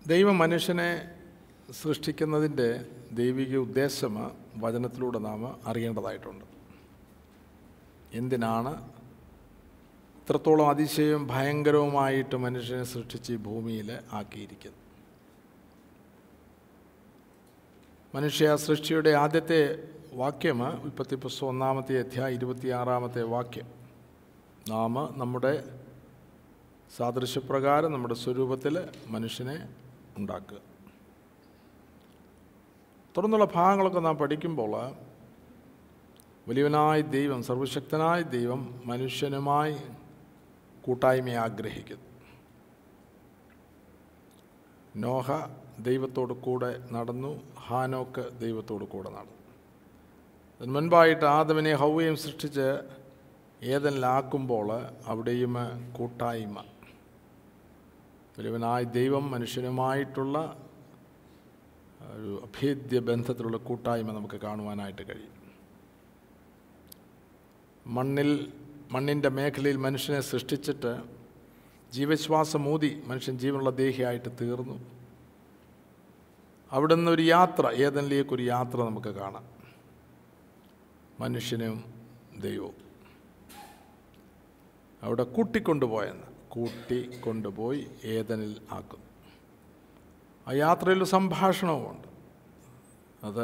ദൈവം മനുഷ്യനെ സൃഷ്ടിക്കുന്നതിൻ്റെ ദൈവിക ഉദ്ദേശം വചനത്തിലൂടെ നാം അറിയേണ്ടതായിട്ടുണ്ട് എന്തിനാണ് ഇത്രത്തോളം അതിശയവും ഭയങ്കരവുമായിട്ട് മനുഷ്യനെ സൃഷ്ടിച്ച് ഈ ഭൂമിയിൽ ആക്കിയിരിക്കുന്നത് മനുഷ്യ സൃഷ്ടിയുടെ ആദ്യത്തെ വാക്യം ഉൽപ്പത്തി പുസ്തകം ഒന്നാമത്തെ അധ്യായം ഇരുപത്തിയാറാമത്തെ വാക്യം നാം നമ്മുടെ സാദൃശ്യപ്രകാരം നമ്മുടെ സ്വരൂപത്തിൽ മനുഷ്യനെ ഉണ്ടാക്കുക തുടർന്നുള്ള ഭാഗങ്ങളൊക്കെ നാം പഠിക്കുമ്പോൾ വലിയവനായ ദൈവം സർവശക്തനായ ദൈവം മനുഷ്യനുമായി കൂട്ടായ്മയെ ആഗ്രഹിക്കുന്നു നോഹ ദൈവത്തോട് കൂടെ നടന്നു ഹാനോക്ക് ദൈവത്തോട് കൂടെ നടന്നു അതിന് മുൻപായിട്ട് ആദമിനെ ഹൗവയും സൃഷ്ടിച്ച് ഏതെല്ലാക്കുമ്പോൾ അവിടെയും കൂട്ടായ്മ വലിയവനായ ദൈവം മനുഷ്യനുമായിട്ടുള്ള ഒരു അഭേദ്യ ബന്ധത്തിലുള്ള കൂട്ടായ്മ നമുക്ക് കാണുവാനായിട്ട് കഴിയും മണ്ണിൽ മണ്ണിൻ്റെ മേഖലയിൽ മനുഷ്യനെ സൃഷ്ടിച്ചിട്ട് ജീവശ്വാസം ഊതി മനുഷ്യൻ ജീവനുള്ള ദേഹിയായിട്ട് തീർന്നു അവിടെ നിന്നൊരു യാത്ര ഏതെങ്കിലേക്കൊരു യാത്ര നമുക്ക് കാണാം മനുഷ്യനും ദൈവവും അവിടെ കൂട്ടിക്കൊണ്ടുപോയെന്ന് കൂട്ടിക്കൊണ്ടുപോയി ഏതനിൽ ആക്കുന്നു ആ യാത്രയിൽ സംഭാഷണവുമുണ്ട് അത്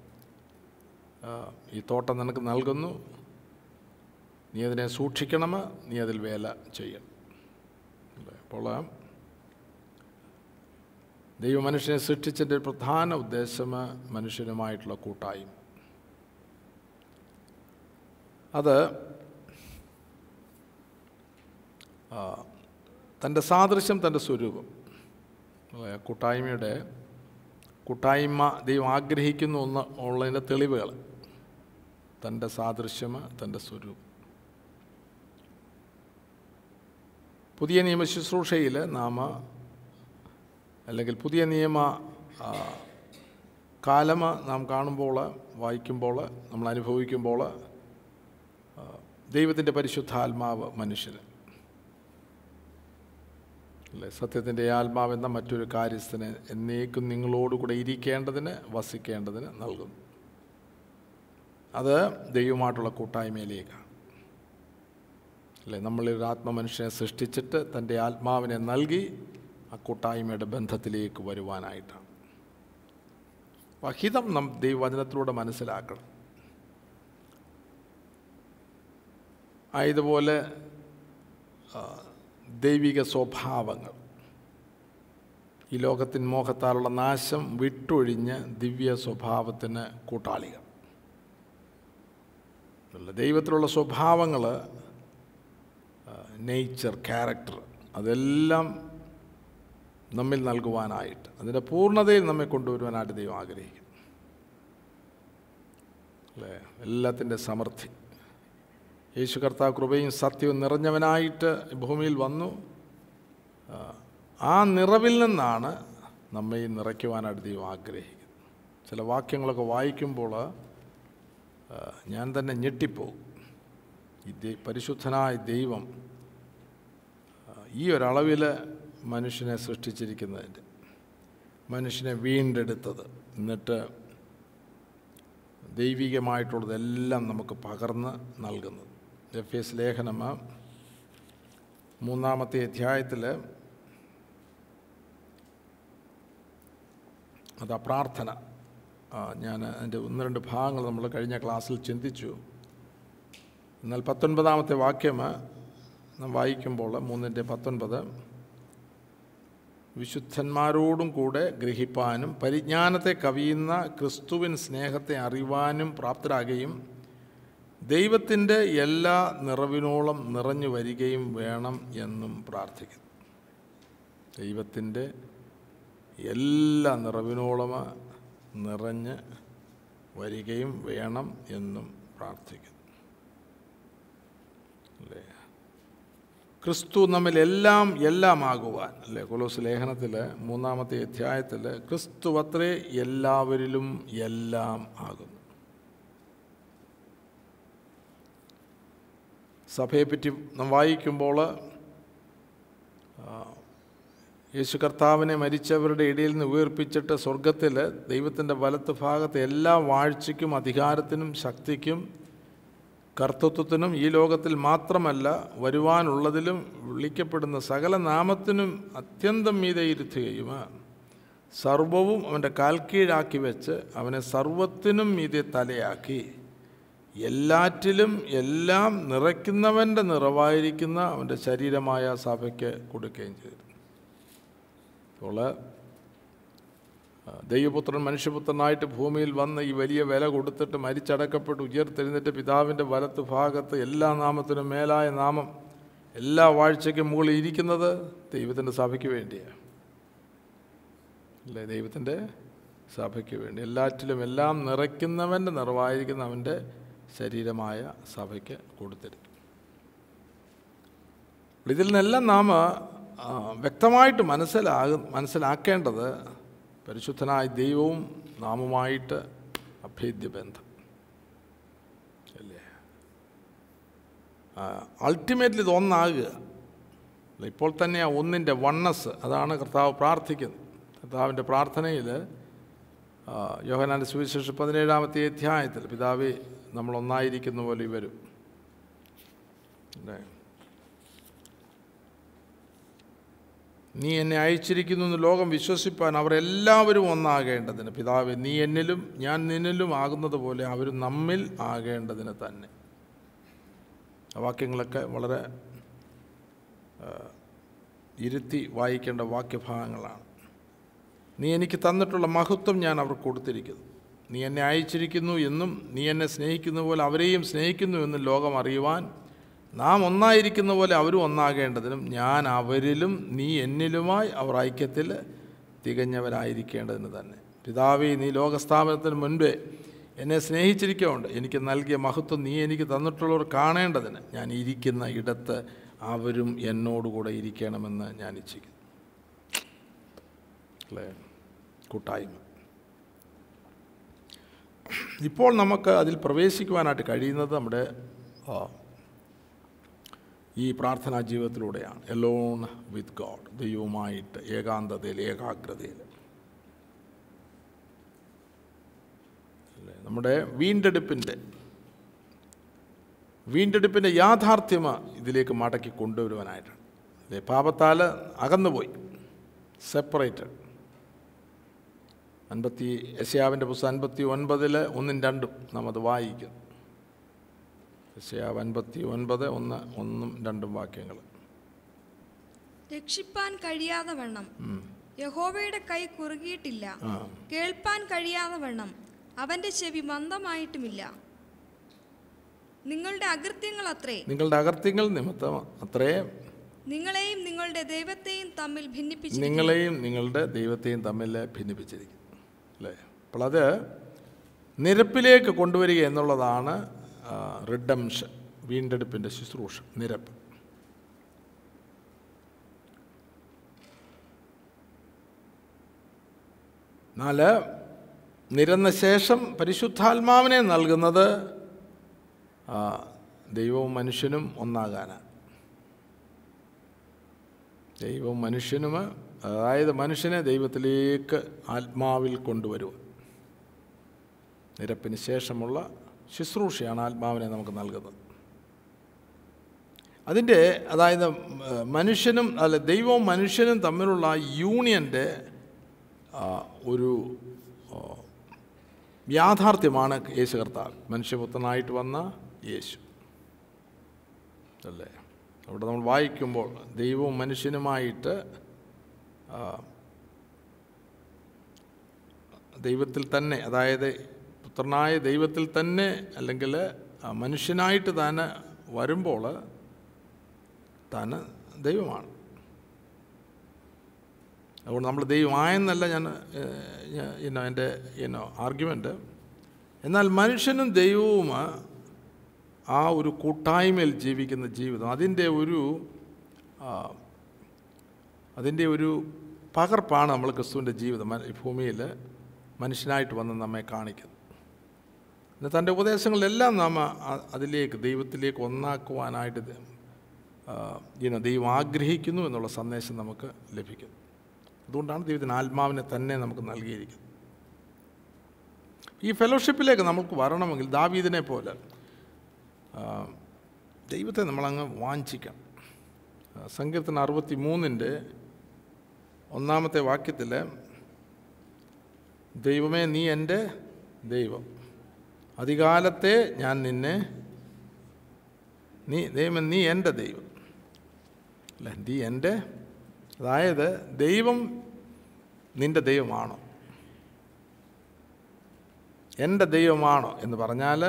ഈ തോട്ടം നിനക്ക് നൽകുന്നു നീ അതിനെ സൂക്ഷിക്കണം നീ അതിൽ വേല ചെയ്യണം അപ്പോൾ ദൈവ മനുഷ്യനെ സൃഷ്ടിച്ചതിൻ്റെ പ്രധാന ഉദ്ദേശം മനുഷ്യനുമായിട്ടുള്ള കൂട്ടായ്മ അത് തൻ്റെ സാദൃശ്യം തൻ്റെ സ്വരൂപം കൂട്ടായ്മയുടെ കൂട്ടായ്മ ദൈവം ആഗ്രഹിക്കുന്നു എന്ന് ഉള്ളതിൻ്റെ തെളിവുകൾ തൻ്റെ സാദൃശ്യം തൻ്റെ സ്വരൂപം പുതിയ നിയമ ശുശ്രൂഷയിൽ നാം അല്ലെങ്കിൽ പുതിയ നിയമ കാലം നാം കാണുമ്പോൾ വായിക്കുമ്പോൾ നമ്മൾ അനുഭവിക്കുമ്പോൾ ദൈവത്തിൻ്റെ പരിശുദ്ധാത്മാവ് മനുഷ്യന് അല്ലേ സത്യത്തിൻ്റെ ആത്മാവെന്ന മറ്റൊരു കാര്യസ്ഥന് എന്നേക്കും നിങ്ങളോടുകൂടെ ഇരിക്കേണ്ടതിന് വസിക്കേണ്ടതിന് നൽകുന്നു അത് ദൈവമായിട്ടുള്ള കൂട്ടായ്മയിലേക്കാണ് അല്ലേ നമ്മളൊരു ആത്മമനുഷ്യനെ സൃഷ്ടിച്ചിട്ട് തൻ്റെ ആത്മാവിനെ നൽകി ആ കൂട്ടായ്മയുടെ ബന്ധത്തിലേക്ക് വരുവാനായിട്ടാണ് ഹിതം നാം ദൈവവചനത്തിലൂടെ മനസ്സിലാക്കണം ആയതുപോലെ ദൈവിക സ്വഭാവങ്ങൾ ഈ ലോകത്തിൻ മോഹത്താലുള്ള നാശം വിട്ടൊഴിഞ്ഞ് ദിവ്യ സ്വഭാവത്തിന് കൂട്ടാളികൾ ദൈവത്തിലുള്ള സ്വഭാവങ്ങൾ നേച്ചർ ക്യാരക്ടർ അതെല്ലാം നമ്മിൽ നൽകുവാനായിട്ട് അതിൻ്റെ പൂർണ്ണതയിൽ നമ്മെ കൊണ്ടുവരുവാനായിട്ട് ദൈവം ആഗ്രഹിക്കുന്നു അല്ലേ എല്ലാത്തിൻ്റെ സമൃദ്ധി യേശു കർത്താവ് കൃപയും സത്യവും നിറഞ്ഞവനായിട്ട് ഭൂമിയിൽ വന്നു ആ നിറവിൽ നിന്നാണ് നമ്മെ നിറയ്ക്കുവാനായിട്ട് ദൈവം ആഗ്രഹിക്കുന്നത് ചില വാക്യങ്ങളൊക്കെ വായിക്കുമ്പോൾ ഞാൻ തന്നെ ഞെട്ടിപ്പോകും ഈ പരിശുദ്ധനായ ദൈവം ഈ ഒരളവിൽ മനുഷ്യനെ സൃഷ്ടിച്ചിരിക്കുന്നതിൻ്റെ മനുഷ്യനെ വീണ്ടെടുത്തത് എന്നിട്ട് ദൈവികമായിട്ടുള്ളതെല്ലാം നമുക്ക് പകർന്ന് നൽകുന്നത് എഫ് എസ് ലേഖനം മൂന്നാമത്തെ അധ്യായത്തിൽ അത് പ്രാർത്ഥന ഞാൻ അതിൻ്റെ ഒന്ന് രണ്ട് ഭാഗങ്ങൾ നമ്മൾ കഴിഞ്ഞ ക്ലാസ്സിൽ ചിന്തിച്ചു എന്നാൽ പത്തൊൻപതാമത്തെ വാക്യം നാം വായിക്കുമ്പോൾ മൂന്നിൻ്റെ പത്തൊൻപത് വിശുദ്ധന്മാരോടും കൂടെ ഗ്രഹിപ്പാനും പരിജ്ഞാനത്തെ കവിയുന്ന ക്രിസ്തുവിൻ സ്നേഹത്തെ അറിവാനും പ്രാപ്തരാകുകയും ദൈവത്തിൻ്റെ എല്ലാ നിറവിനോളം നിറഞ്ഞു വരികയും വേണം എന്നും പ്രാർത്ഥിക്കുന്നു ദൈവത്തിൻ്റെ എല്ലാ നിറവിനോളം നിറഞ്ഞ് വരികയും വേണം എന്നും പ്രാർത്ഥിക്കുന്നു അല്ലേ ക്രിസ്തു നമ്മിൽ എല്ലാം എല്ലാമാകുവാൻ അല്ലേ കൊലോസ് ലേഖനത്തിൽ മൂന്നാമത്തെ അധ്യായത്തിൽ ക്രിസ്തു അത്രേ എല്ലാവരിലും എല്ലാം ആകുന്നു സഭയെപ്പറ്റി നാം വായിക്കുമ്പോൾ യേശു കർത്താവിനെ മരിച്ചവരുടെ ഇടയിൽ നിന്ന് ഉയർപ്പിച്ചിട്ട് സ്വർഗത്തിൽ ദൈവത്തിൻ്റെ വലത്ത് ഭാഗത്ത് എല്ലാ വാഴ്ചയ്ക്കും അധികാരത്തിനും ശക്തിക്കും കർത്തൃത്വത്തിനും ഈ ലോകത്തിൽ മാത്രമല്ല വരുവാനുള്ളതിലും വിളിക്കപ്പെടുന്ന സകല നാമത്തിനും അത്യന്തം മീതെ ഇരുത്തുകയും സർവവും അവൻ്റെ കാൽക്കീഴാക്കി വെച്ച് അവനെ സർവത്തിനും മീതെ തലയാക്കി എല്ലാറ്റിലും എല്ലാം നിറയ്ക്കുന്നവൻ്റെ നിറവായിരിക്കുന്ന അവൻ്റെ ശരീരമായ സഭയ്ക്ക് കൊടുക്കുകയും ചെയ്തു അപ്പോൾ ആ, ദൈവപുത്രൻ മനുഷ്യപുത്രനായിട്ട് ഭൂമിയിൽ വന്ന് ഈ വലിയ വില കൊടുത്തിട്ട് മരിച്ചടക്കപ്പെട്ട് ഉയർത്തെഴുന്നേറ്റ് പിതാവിൻ്റെ വലത്ത് ഭാഗത്ത് എല്ലാ നാമത്തിനും മേലായ നാമം എല്ലാ വാഴ്ചയ്ക്കും മുകളിൽ ഇരിക്കുന്നത് ദൈവത്തിൻ്റെ സഭയ്ക്ക് വേണ്ടിയാണ് അല്ലേ ദൈവത്തിൻ്റെ സഭയ്ക്ക് വേണ്ടി എല്ലാറ്റിലും എല്ലാം നിറയ്ക്കുന്നവൻ്റെ നിറവായിരിക്കുന്ന അവൻ്റെ ശരീരമായ സഭയ്ക്ക് കൊടുത്തിരിക്കും ഇതിൽ നിന്നെല്ലാം നാം ആ, വ്യക്തമായിട്ട് മനസ്സിലാകും മനസ്സിലാക്കേണ്ടത് പരിശുദ്ധനായ ദൈവവും നാമുമായിട്ട് അഭേദ്യ ബന്ധം അല്ലേ അൾട്ടിമേറ്റ്ലി ഇത് ഒന്നാകുക അല്ല, ഇപ്പോൾ തന്നെ ആ ഒന്നിൻ്റെ വണ്ണസ് അതാണ് കർത്താവ് പ്രാർത്ഥിക്കുന്നത് കർത്താവിൻ്റെ പ്രാർത്ഥനയിൽ യോഹനാൻ്റെ സുവിശേഷം പതിനേഴാമത്തെ അധ്യായത്തിൽ പിതാവേ നമ്മൾ ഒന്നായിരിക്കുന്ന പോലെ ഇവരും അല്ലേ നീ എന്നെ അയച്ചിരിക്കുന്നു എന്ന് ലോകം വിശ്വസിപ്പാൻ അവർ എല്ലാവരും ഒന്നാകേണ്ടതിന് പിതാവ് നീ എന്നിലും ഞാൻ നിന്നിലും ആകുന്നത് പോലെ അവരും നമ്മിൽ ആകേണ്ടതിന് തന്നെ ആ വാക്യങ്ങളൊക്കെ വളരെ ആ, ഇരുത്തി വായിക്കേണ്ട വാക്യഭാഗങ്ങളാണ് നീ എനിക്ക് തന്നിട്ടുള്ള മഹത്വം ഞാൻ അവർക്ക് കൊടുത്തിരിക്കുന്നു നീ എന്നെ അയച്ചിരിക്കുന്നു എന്നും നീ എന്നെ സ്നേഹിക്കുന്ന പോലെ അവരെയും സ്നേഹിക്കുന്നു എന്നും ലോകം അറിയുവാൻ നാം ഒന്നായിരിക്കുന്ന പോലെ അവരും ഒന്നാകേണ്ടതിനും ഞാൻ അവരിലും നീ എന്നിലുമായി അവർ ഐക്യത്തിൽ തികഞ്ഞവരായിരിക്കേണ്ടതിന് തന്നെ പിതാവേ നീ ലോകസ്ഥാപനത്തിന് മുൻപേ എന്നെ സ്നേഹിച്ചിരിക്കുന്നുണ്ട് എനിക്ക് നൽകിയ മഹത്വം നീ എനിക്ക് തന്നിട്ടുള്ളവർ കാണേണ്ടതിന് ഞാൻ ഇരിക്കുന്ന ഇടത്ത് അവരും എന്നോടുകൂടെ ഇരിക്കണമെന്ന് ഞാൻ ഇച്ഛിക്കുന്നു അല്ലേ കൂട്ടായ്മ ഇപ്പോൾ നമുക്ക് അതിൽ പ്രവേശിക്കുവാനായിട്ട് കഴിയുന്നത് നമ്മുടെ ആ, ഈ പ്രാർത്ഥനാ ജീവിതത്തിലൂടെയാണ് എലോൺ വിത്ത് ഗോഡ് ദൈവവുമായിട്ട് ഏകാന്തതയിൽ ഏകാഗ്രതയിൽ അല്ലേ നമ്മുടെ വീണ്ടെടുപ്പിൻ്റെ വീണ്ടെടുപ്പിൻ്റെ യാഥാർത്ഥ്യം ഇതിലേക്ക് മടക്കി കൊണ്ടുവരുവാനായിട്ടാണ് അല്ലേ പാപത്താൽ അകന്നുപോയി സെപ്പറേറ്റഡ് അൻപത്തി യശയാവിൻ്റെ പുസ്തകം അൻപത്തി ഒൻപതിൽ ഒന്നും രണ്ടും നാം അത് വായിക്കുന്നു യശയാവ് അൻപത്തി ഒൻപത് ഒന്ന് ഒന്നും രണ്ടും വാക്യങ്ങൾ രക്ഷിപ്പാൻ കഴിയാതെ വണ്ണം യഹോവയുടെ കൈ കുറുകിയിട്ടില്ല ആ കേൾപ്പാൻ കഴിയാതെ വണ്ണം അവന്റെ ചെവി മന്ദമായിട്ടുമില്ല നിങ്ങളുടെ അകൃത്യങ്ങൾ അത്രേ നിങ്ങളുടെ അകർത്യങ്ങൾ നിമിത്തം അത്രേ നിങ്ങളെയും നിങ്ങളുടെ ദൈവത്തെയും തമ്മിൽ ഭിന്നിപ്പിച്ചു നിങ്ങളെയും നിങ്ങളുടെ ദൈവത്തെയും തമ്മിൽ ഭിന്നിപ്പിച്ചിരിക്കും അല്ലേ അപ്പോൾ അത് നിരപ്പിലേക്ക് കൊണ്ടുവരിക എന്നുള്ളതാണ് റിഡംഷൻ വീണ്ടെടുപ്പിൻ്റെ ശുശ്രൂഷ നിരപ്പ് എന്നാൽ നിരന്ന ശേഷം പരിശുദ്ധാത്മാവിനെ നൽകുന്നത് ആ, ദൈവവും മനുഷ്യനും ഒന്നാകാനാണ് ദൈവവും മനുഷ്യനും അതായത് മനുഷ്യനെ ദൈവത്തിലേക്ക് ആത്മാവിൽ കൊണ്ടുവരുക നിരപ്പിന് ശേഷമുള്ള ശുശ്രൂഷയാണ് ആത്മാവിനെ നമുക്ക് നൽകുന്നത് അതിൻ്റെ അതായത് ഉം, മനുഷ്യനും അല്ല ദൈവവും മനുഷ്യനും തമ്മിലുള്ള യൂണിയൻ്റെ ഒരു ആ, യാഥാർത്ഥ്യമാണ് യേശു കർത്താവ് മനുഷ്യപുത്രനായിട്ട് വന്ന യേശു അല്ലേ അവിടെ നമ്മൾ വായിക്കുമ്പോൾ ദൈവവും മനുഷ്യനുമായിട്ട് ആ, ദൈവത്തിൽ തന്നെ അതായത് പുത്രനായ ദൈവത്തിൽ തന്നെ അല്ലെങ്കിൽ ആ, മനുഷ്യനായിട്ട് താൻ വരുമ്പോൾ താൻ ദൈവമാണ് അതുകൊണ്ട് നമ്മൾ ദൈവമായെന്നല്ല ഞാൻ ഇന്നോ എൻ്റെ ഇന്നോ ആർഗ്യുമെൻ്റ് എന്നാൽ മനുഷ്യനും ദൈവവും ആ ഒരു കൂട്ടായ്മയിൽ ജീവിക്കുന്ന ജീവിതം അതിൻ്റെ ഒരു ആ, അതിൻ്റെ ഒരു പകർപ്പാണ് നമ്മൾ ക്രിസ്തുവിൻ്റെ ജീവിതം മ- ഈ ഭൂമിയിൽ മനുഷ്യനായിട്ട് വന്ന് നമ്മെ കാണിക്കുന്നത് എന്നാൽ തൻ്റെ ഉപദേശങ്ങളിലെല്ലാം നാം ആ- അതിലേക്ക് ദൈവത്തിലേക്ക് ഒന്നാക്കുവാനായിട്ട് ഇനോ ദൈവം ആഗ്രഹിക്കുന്നു എന്നുള്ള സന്ദേശം നമുക്ക് ലഭിക്കുന്നു അതുകൊണ്ടാണ് ദൈവത്തിന് ആത്മാവിനെ തന്നെ നമുക്ക് നൽകിയിരിക്കുന്നത് ഈ ഫെലോഷിപ്പിലേക്ക് നമുക്ക് വരണമെങ്കിൽ ദാവീദിനെ പോലെ ആ, ദൈവത്തെ നമ്മളങ്ങ് വാഞ്ചിക്കണം ആ, സങ്കീർത്തനം അറുപത്തി മൂന്നിൻ്റെ ഒന്നാമത്തെ വാക്യത്തിൽ ദൈവമേ നീ എൻ്റെ ദൈവം അധികാലത്തെ ഞാൻ നിന്നെ നീ ദൈവം നീ എൻ്റെ ദൈവം അല്ല നീ എൻ്റെ അതായത് ദൈവം നിൻ്റെ ദൈവമാണോ എൻ്റെ ദൈവമാണോ എന്ന് പറഞ്ഞാൽ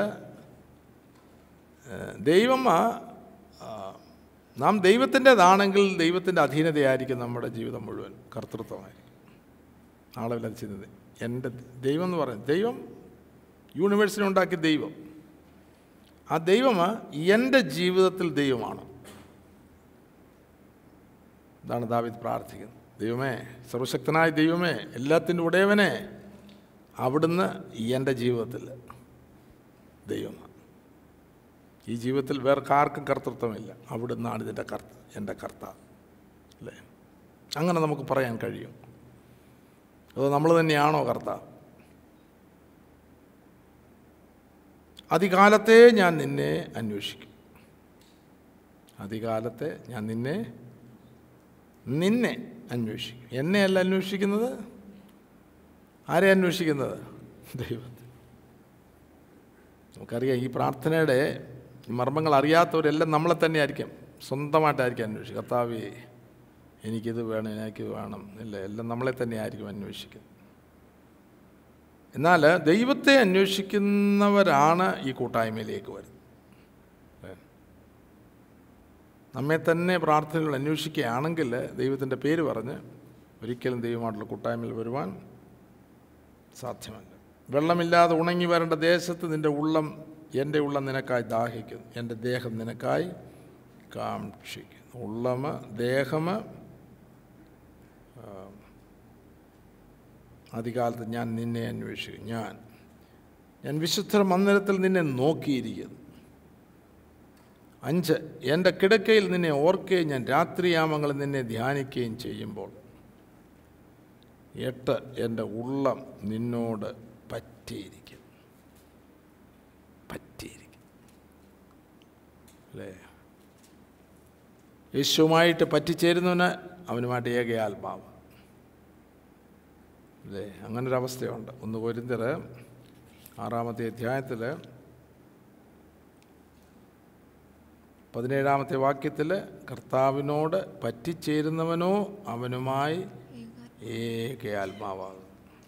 ഏഹ്, ദൈവം ആ, ആ, നാം ദൈവത്തിൻ്റെതാണെങ്കിൽ ദൈവത്തിൻ്റെ അധീനതയായിരിക്കും നമ്മുടെ ജീവിതം മുഴുവൻ കർത്തൃത്വമായിരിക്കും ആളെ ചെയ്യുന്നത് എൻ്റെ ദൈവം എന്ന് പറയുന്നത് ദൈവം യൂണിവേഴ്സിനെ ഉണ്ടാക്കിയ ദൈവം ആ ദൈവം എൻ്റെ ജീവിതത്തിൽ ദൈവമാണ് ഇതാണ് ദാവിദ് പ്രാർത്ഥിക്കുന്നത് ദൈവമേ സർവശക്തനായ ദൈവമേ എല്ലാത്തിൻ്റെ ഉടയവനെ അവിടുന്ന് എൻ്റെ ജീവിതത്തിൽ ദൈവമാണ് ഈ ജീവിതത്തിൽ വേറെ ആർക്കും കർത്തൃത്വമില്ല അവിടുന്നാണ് ഇതിൻ്റെ കർത്ത എൻ്റെ കർത്താവ് അല്ലേ അങ്ങനെ നമുക്ക് പറയാൻ കഴിയും അതോ നമ്മൾ തന്നെയാണോ കർത്താവ് അധികാലത്തെ ഞാൻ നിന്നെ അന്വേഷിക്കും അധികാലത്തെ ഞാൻ നിന്നെ നിന്നെ അന്വേഷിക്കും എന്നെയല്ല അന്വേഷിക്കുന്നത് ആരെ അന്വേഷിക്കുന്നത് ദൈവത്തെ നമുക്കറിയാം ഈ പ്രാർത്ഥനയുടെ മർമ്മങ്ങൾ അറിയാത്തവരെല്ലാം നമ്മളെ തന്നെ ആയിരിക്കും സ്വന്തമായിട്ടായിരിക്കും അന്വേഷിക്കുക കർത്താവേ എനിക്കിത് വേണം എനിക്കിത് വേണം ഇല്ല എല്ലാം നമ്മളെ തന്നെ ആയിരിക്കും അന്വേഷിക്കുന്നത് എന്നാൽ ദൈവത്തെ അന്വേഷിക്കുന്നവരാണ് ഈ കൂട്ടായ്മയിലേക്ക് വരുന്നത് അല്ലേ? നമ്മെ തന്നെ പ്രാർത്ഥനകൾ അന്വേഷിക്കുകയാണെങ്കിൽ ദൈവത്തിൻ്റെ പേര് പറഞ്ഞ് ഒരിക്കലും ദൈവമായിട്ടുള്ള കൂട്ടായ്മയിൽ വരുവാൻ സാധ്യമല്ല വെള്ളമില്ലാതെ ഉണങ്ങി വരേണ്ട ദേശത്ത് നിൻ്റെ ഉള്ളം എൻ്റെ ഉള്ളം നിനക്കായി ദാഹിക്കുന്നു എൻ്റെ ദേഹം നിനക്കായി കാക്ഷിക്കുന്നു ഉള്ളമ ദേഹമ അധികാലത്ത് ഞാൻ നിന്നെ അന്വേഷിക്കും ഞാൻ ഞാൻ വിശുദ്ധ മന്ദിരത്തിൽ നിന്നെ നോക്കിയിരിക്കുന്നു അഞ്ച് എൻ്റെ കിടക്കയിൽ നിന്നെ ഓർക്കുകയും ഞാൻ രാത്രിയാമങ്ങളിൽ നിന്നെ ധ്യാനിക്കുകയും ചെയ്യുമ്പോൾ എട്ട് എൻ്റെ ഉള്ളം നിന്നോട് പറ്റിയിരിക്കും പറ്റിയിരിക്കും അല്ലേ യേശുവുമായിട്ട് പറ്റിച്ചേരുന്നവന് അവനുമായിട്ട് ഏക ആത്മാവ് അല്ലേ അങ്ങനൊരവസ്ഥയുണ്ട് ഒന്ന് പൊരിന്തർ ആറാമത്തെ അധ്യായത്തിൽ പതിനേഴാമത്തെ വാക്യത്തിൽ കർത്താവിനോട് പറ്റിച്ചേരുന്നവനോ അവനുമായി ഏക ആത്മാവാകും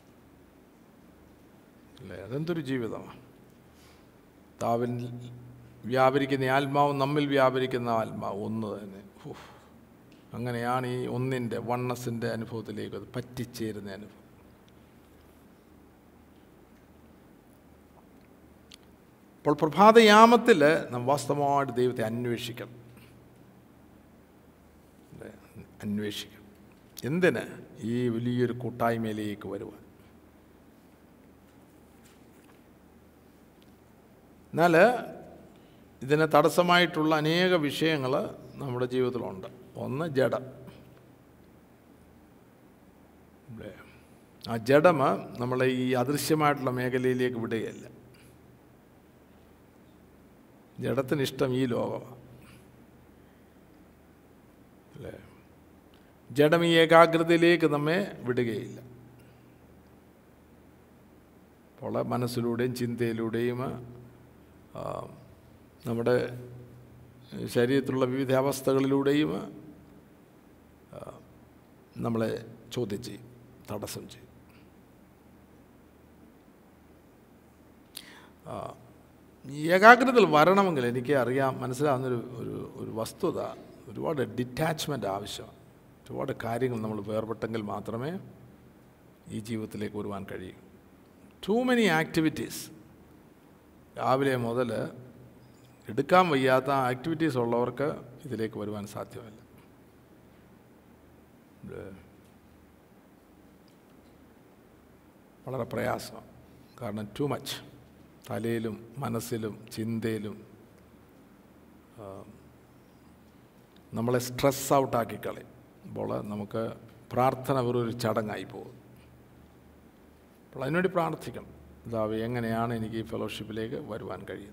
അല്ലേ അതെന്തൊരു ജീവിതമാണ് താവിൽ വ്യാപരിക്കുന്ന ഈ ആത്മാവും നമ്മിൽ വ്യാപരിക്കുന്ന ആത്മാവ് ഒന്ന് തന്നെ ഉഫ്. അങ്ങനെയാണ് ഈ ഒന്നിൻ്റെ വണ്ണസിൻ്റെ അനുഭവത്തിലേക്ക് അത് പറ്റിച്ചേരുന്ന അനുഭവം അപ്പോൾ പ്രഭാതയാമത്തിൽ നാം വാസ്തവമായിട്ട് ദൈവത്തെ അന്വേഷിക്കണം അല്ലേ? അന്വേഷിക്കണം എന്തിന് ഈ വലിയൊരു കൂട്ടായ്മയിലേക്ക് വരുവാൻ എന്നാൽ ഇതിന് തടസ്സമായിട്ടുള്ള അനേക വിഷയങ്ങൾ നമ്മുടെ ജീവിതത്തിലുണ്ട് ഒന്ന് ജഡം അല്ലേ? ആ ജഡം നമ്മളെ ഈ അദൃശ്യമായിട്ടുള്ള മേഖലയിലേക്ക് വിടുകയല്ല ജഡത്തിന് ഇഷ്ടം ഈ ലോകമാണ് അല്ലേ ജഡം ഈ ഏകാഗ്രതയിലേക്ക് നമ്മെ വിടുകയില്ല അപ്പോൾ മനസ്സിലൂടെയും ചിന്തയിലൂടെയും ആ, നമ്മുടെ ശരീരത്തിലുള്ള വിവിധ അവസ്ഥകളിലൂടെയും ആ, നമ്മളെ ചോദ്യം ചെയ്യും തടസ്സം ചെയ്യും ആ, ഈ ഏകാഗ്രതയിൽ വരണമെങ്കിൽ എനിക്ക് അറിയാം മനസ്സിലാവുന്നൊരു ഒരു ഒരു വസ്തുത ഒരുപാട് ഡിറ്റാച്ച്മെൻ്റ് ആവശ്യമാണ് ഒരുപാട് കാര്യങ്ങൾ നമ്മൾ വേർപെട്ടെങ്കിൽ മാത്രമേ ഈ ജീവിതത്തിലേക്ക് വരുവാൻ കഴിയൂ ടു മെനി ആക്ടിവിറ്റീസ് രാവിലെ മുതൽ എടുക്കാൻ വയ്യാത്ത ആക്ടിവിറ്റീസ് ഉള്ളവർക്ക് ഇതിലേക്ക് വരുവാൻ സാധ്യമല്ല ഇത് വളരെ പ്രയാസമാണ് കാരണം ടു മച്ച് തലയിലും മനസ്സിലും ചിന്തയിലും ആ, നമ്മളെ സ്ട്രെസ് ഔട്ടാക്കി കളയും അപ്പോൾ നമുക്ക് പ്രാർത്ഥന വെറും ഒരു ചടങ്ങായി പോകും അപ്പോൾ അതിനുവേണ്ടി പ്രാർത്ഥിക്കണം ഇതാവ് എങ്ങനെയാണ് എനിക്ക് ഈ ഫെലോഷിപ്പിലേക്ക് വരുവാൻ കഴിയുന്നത്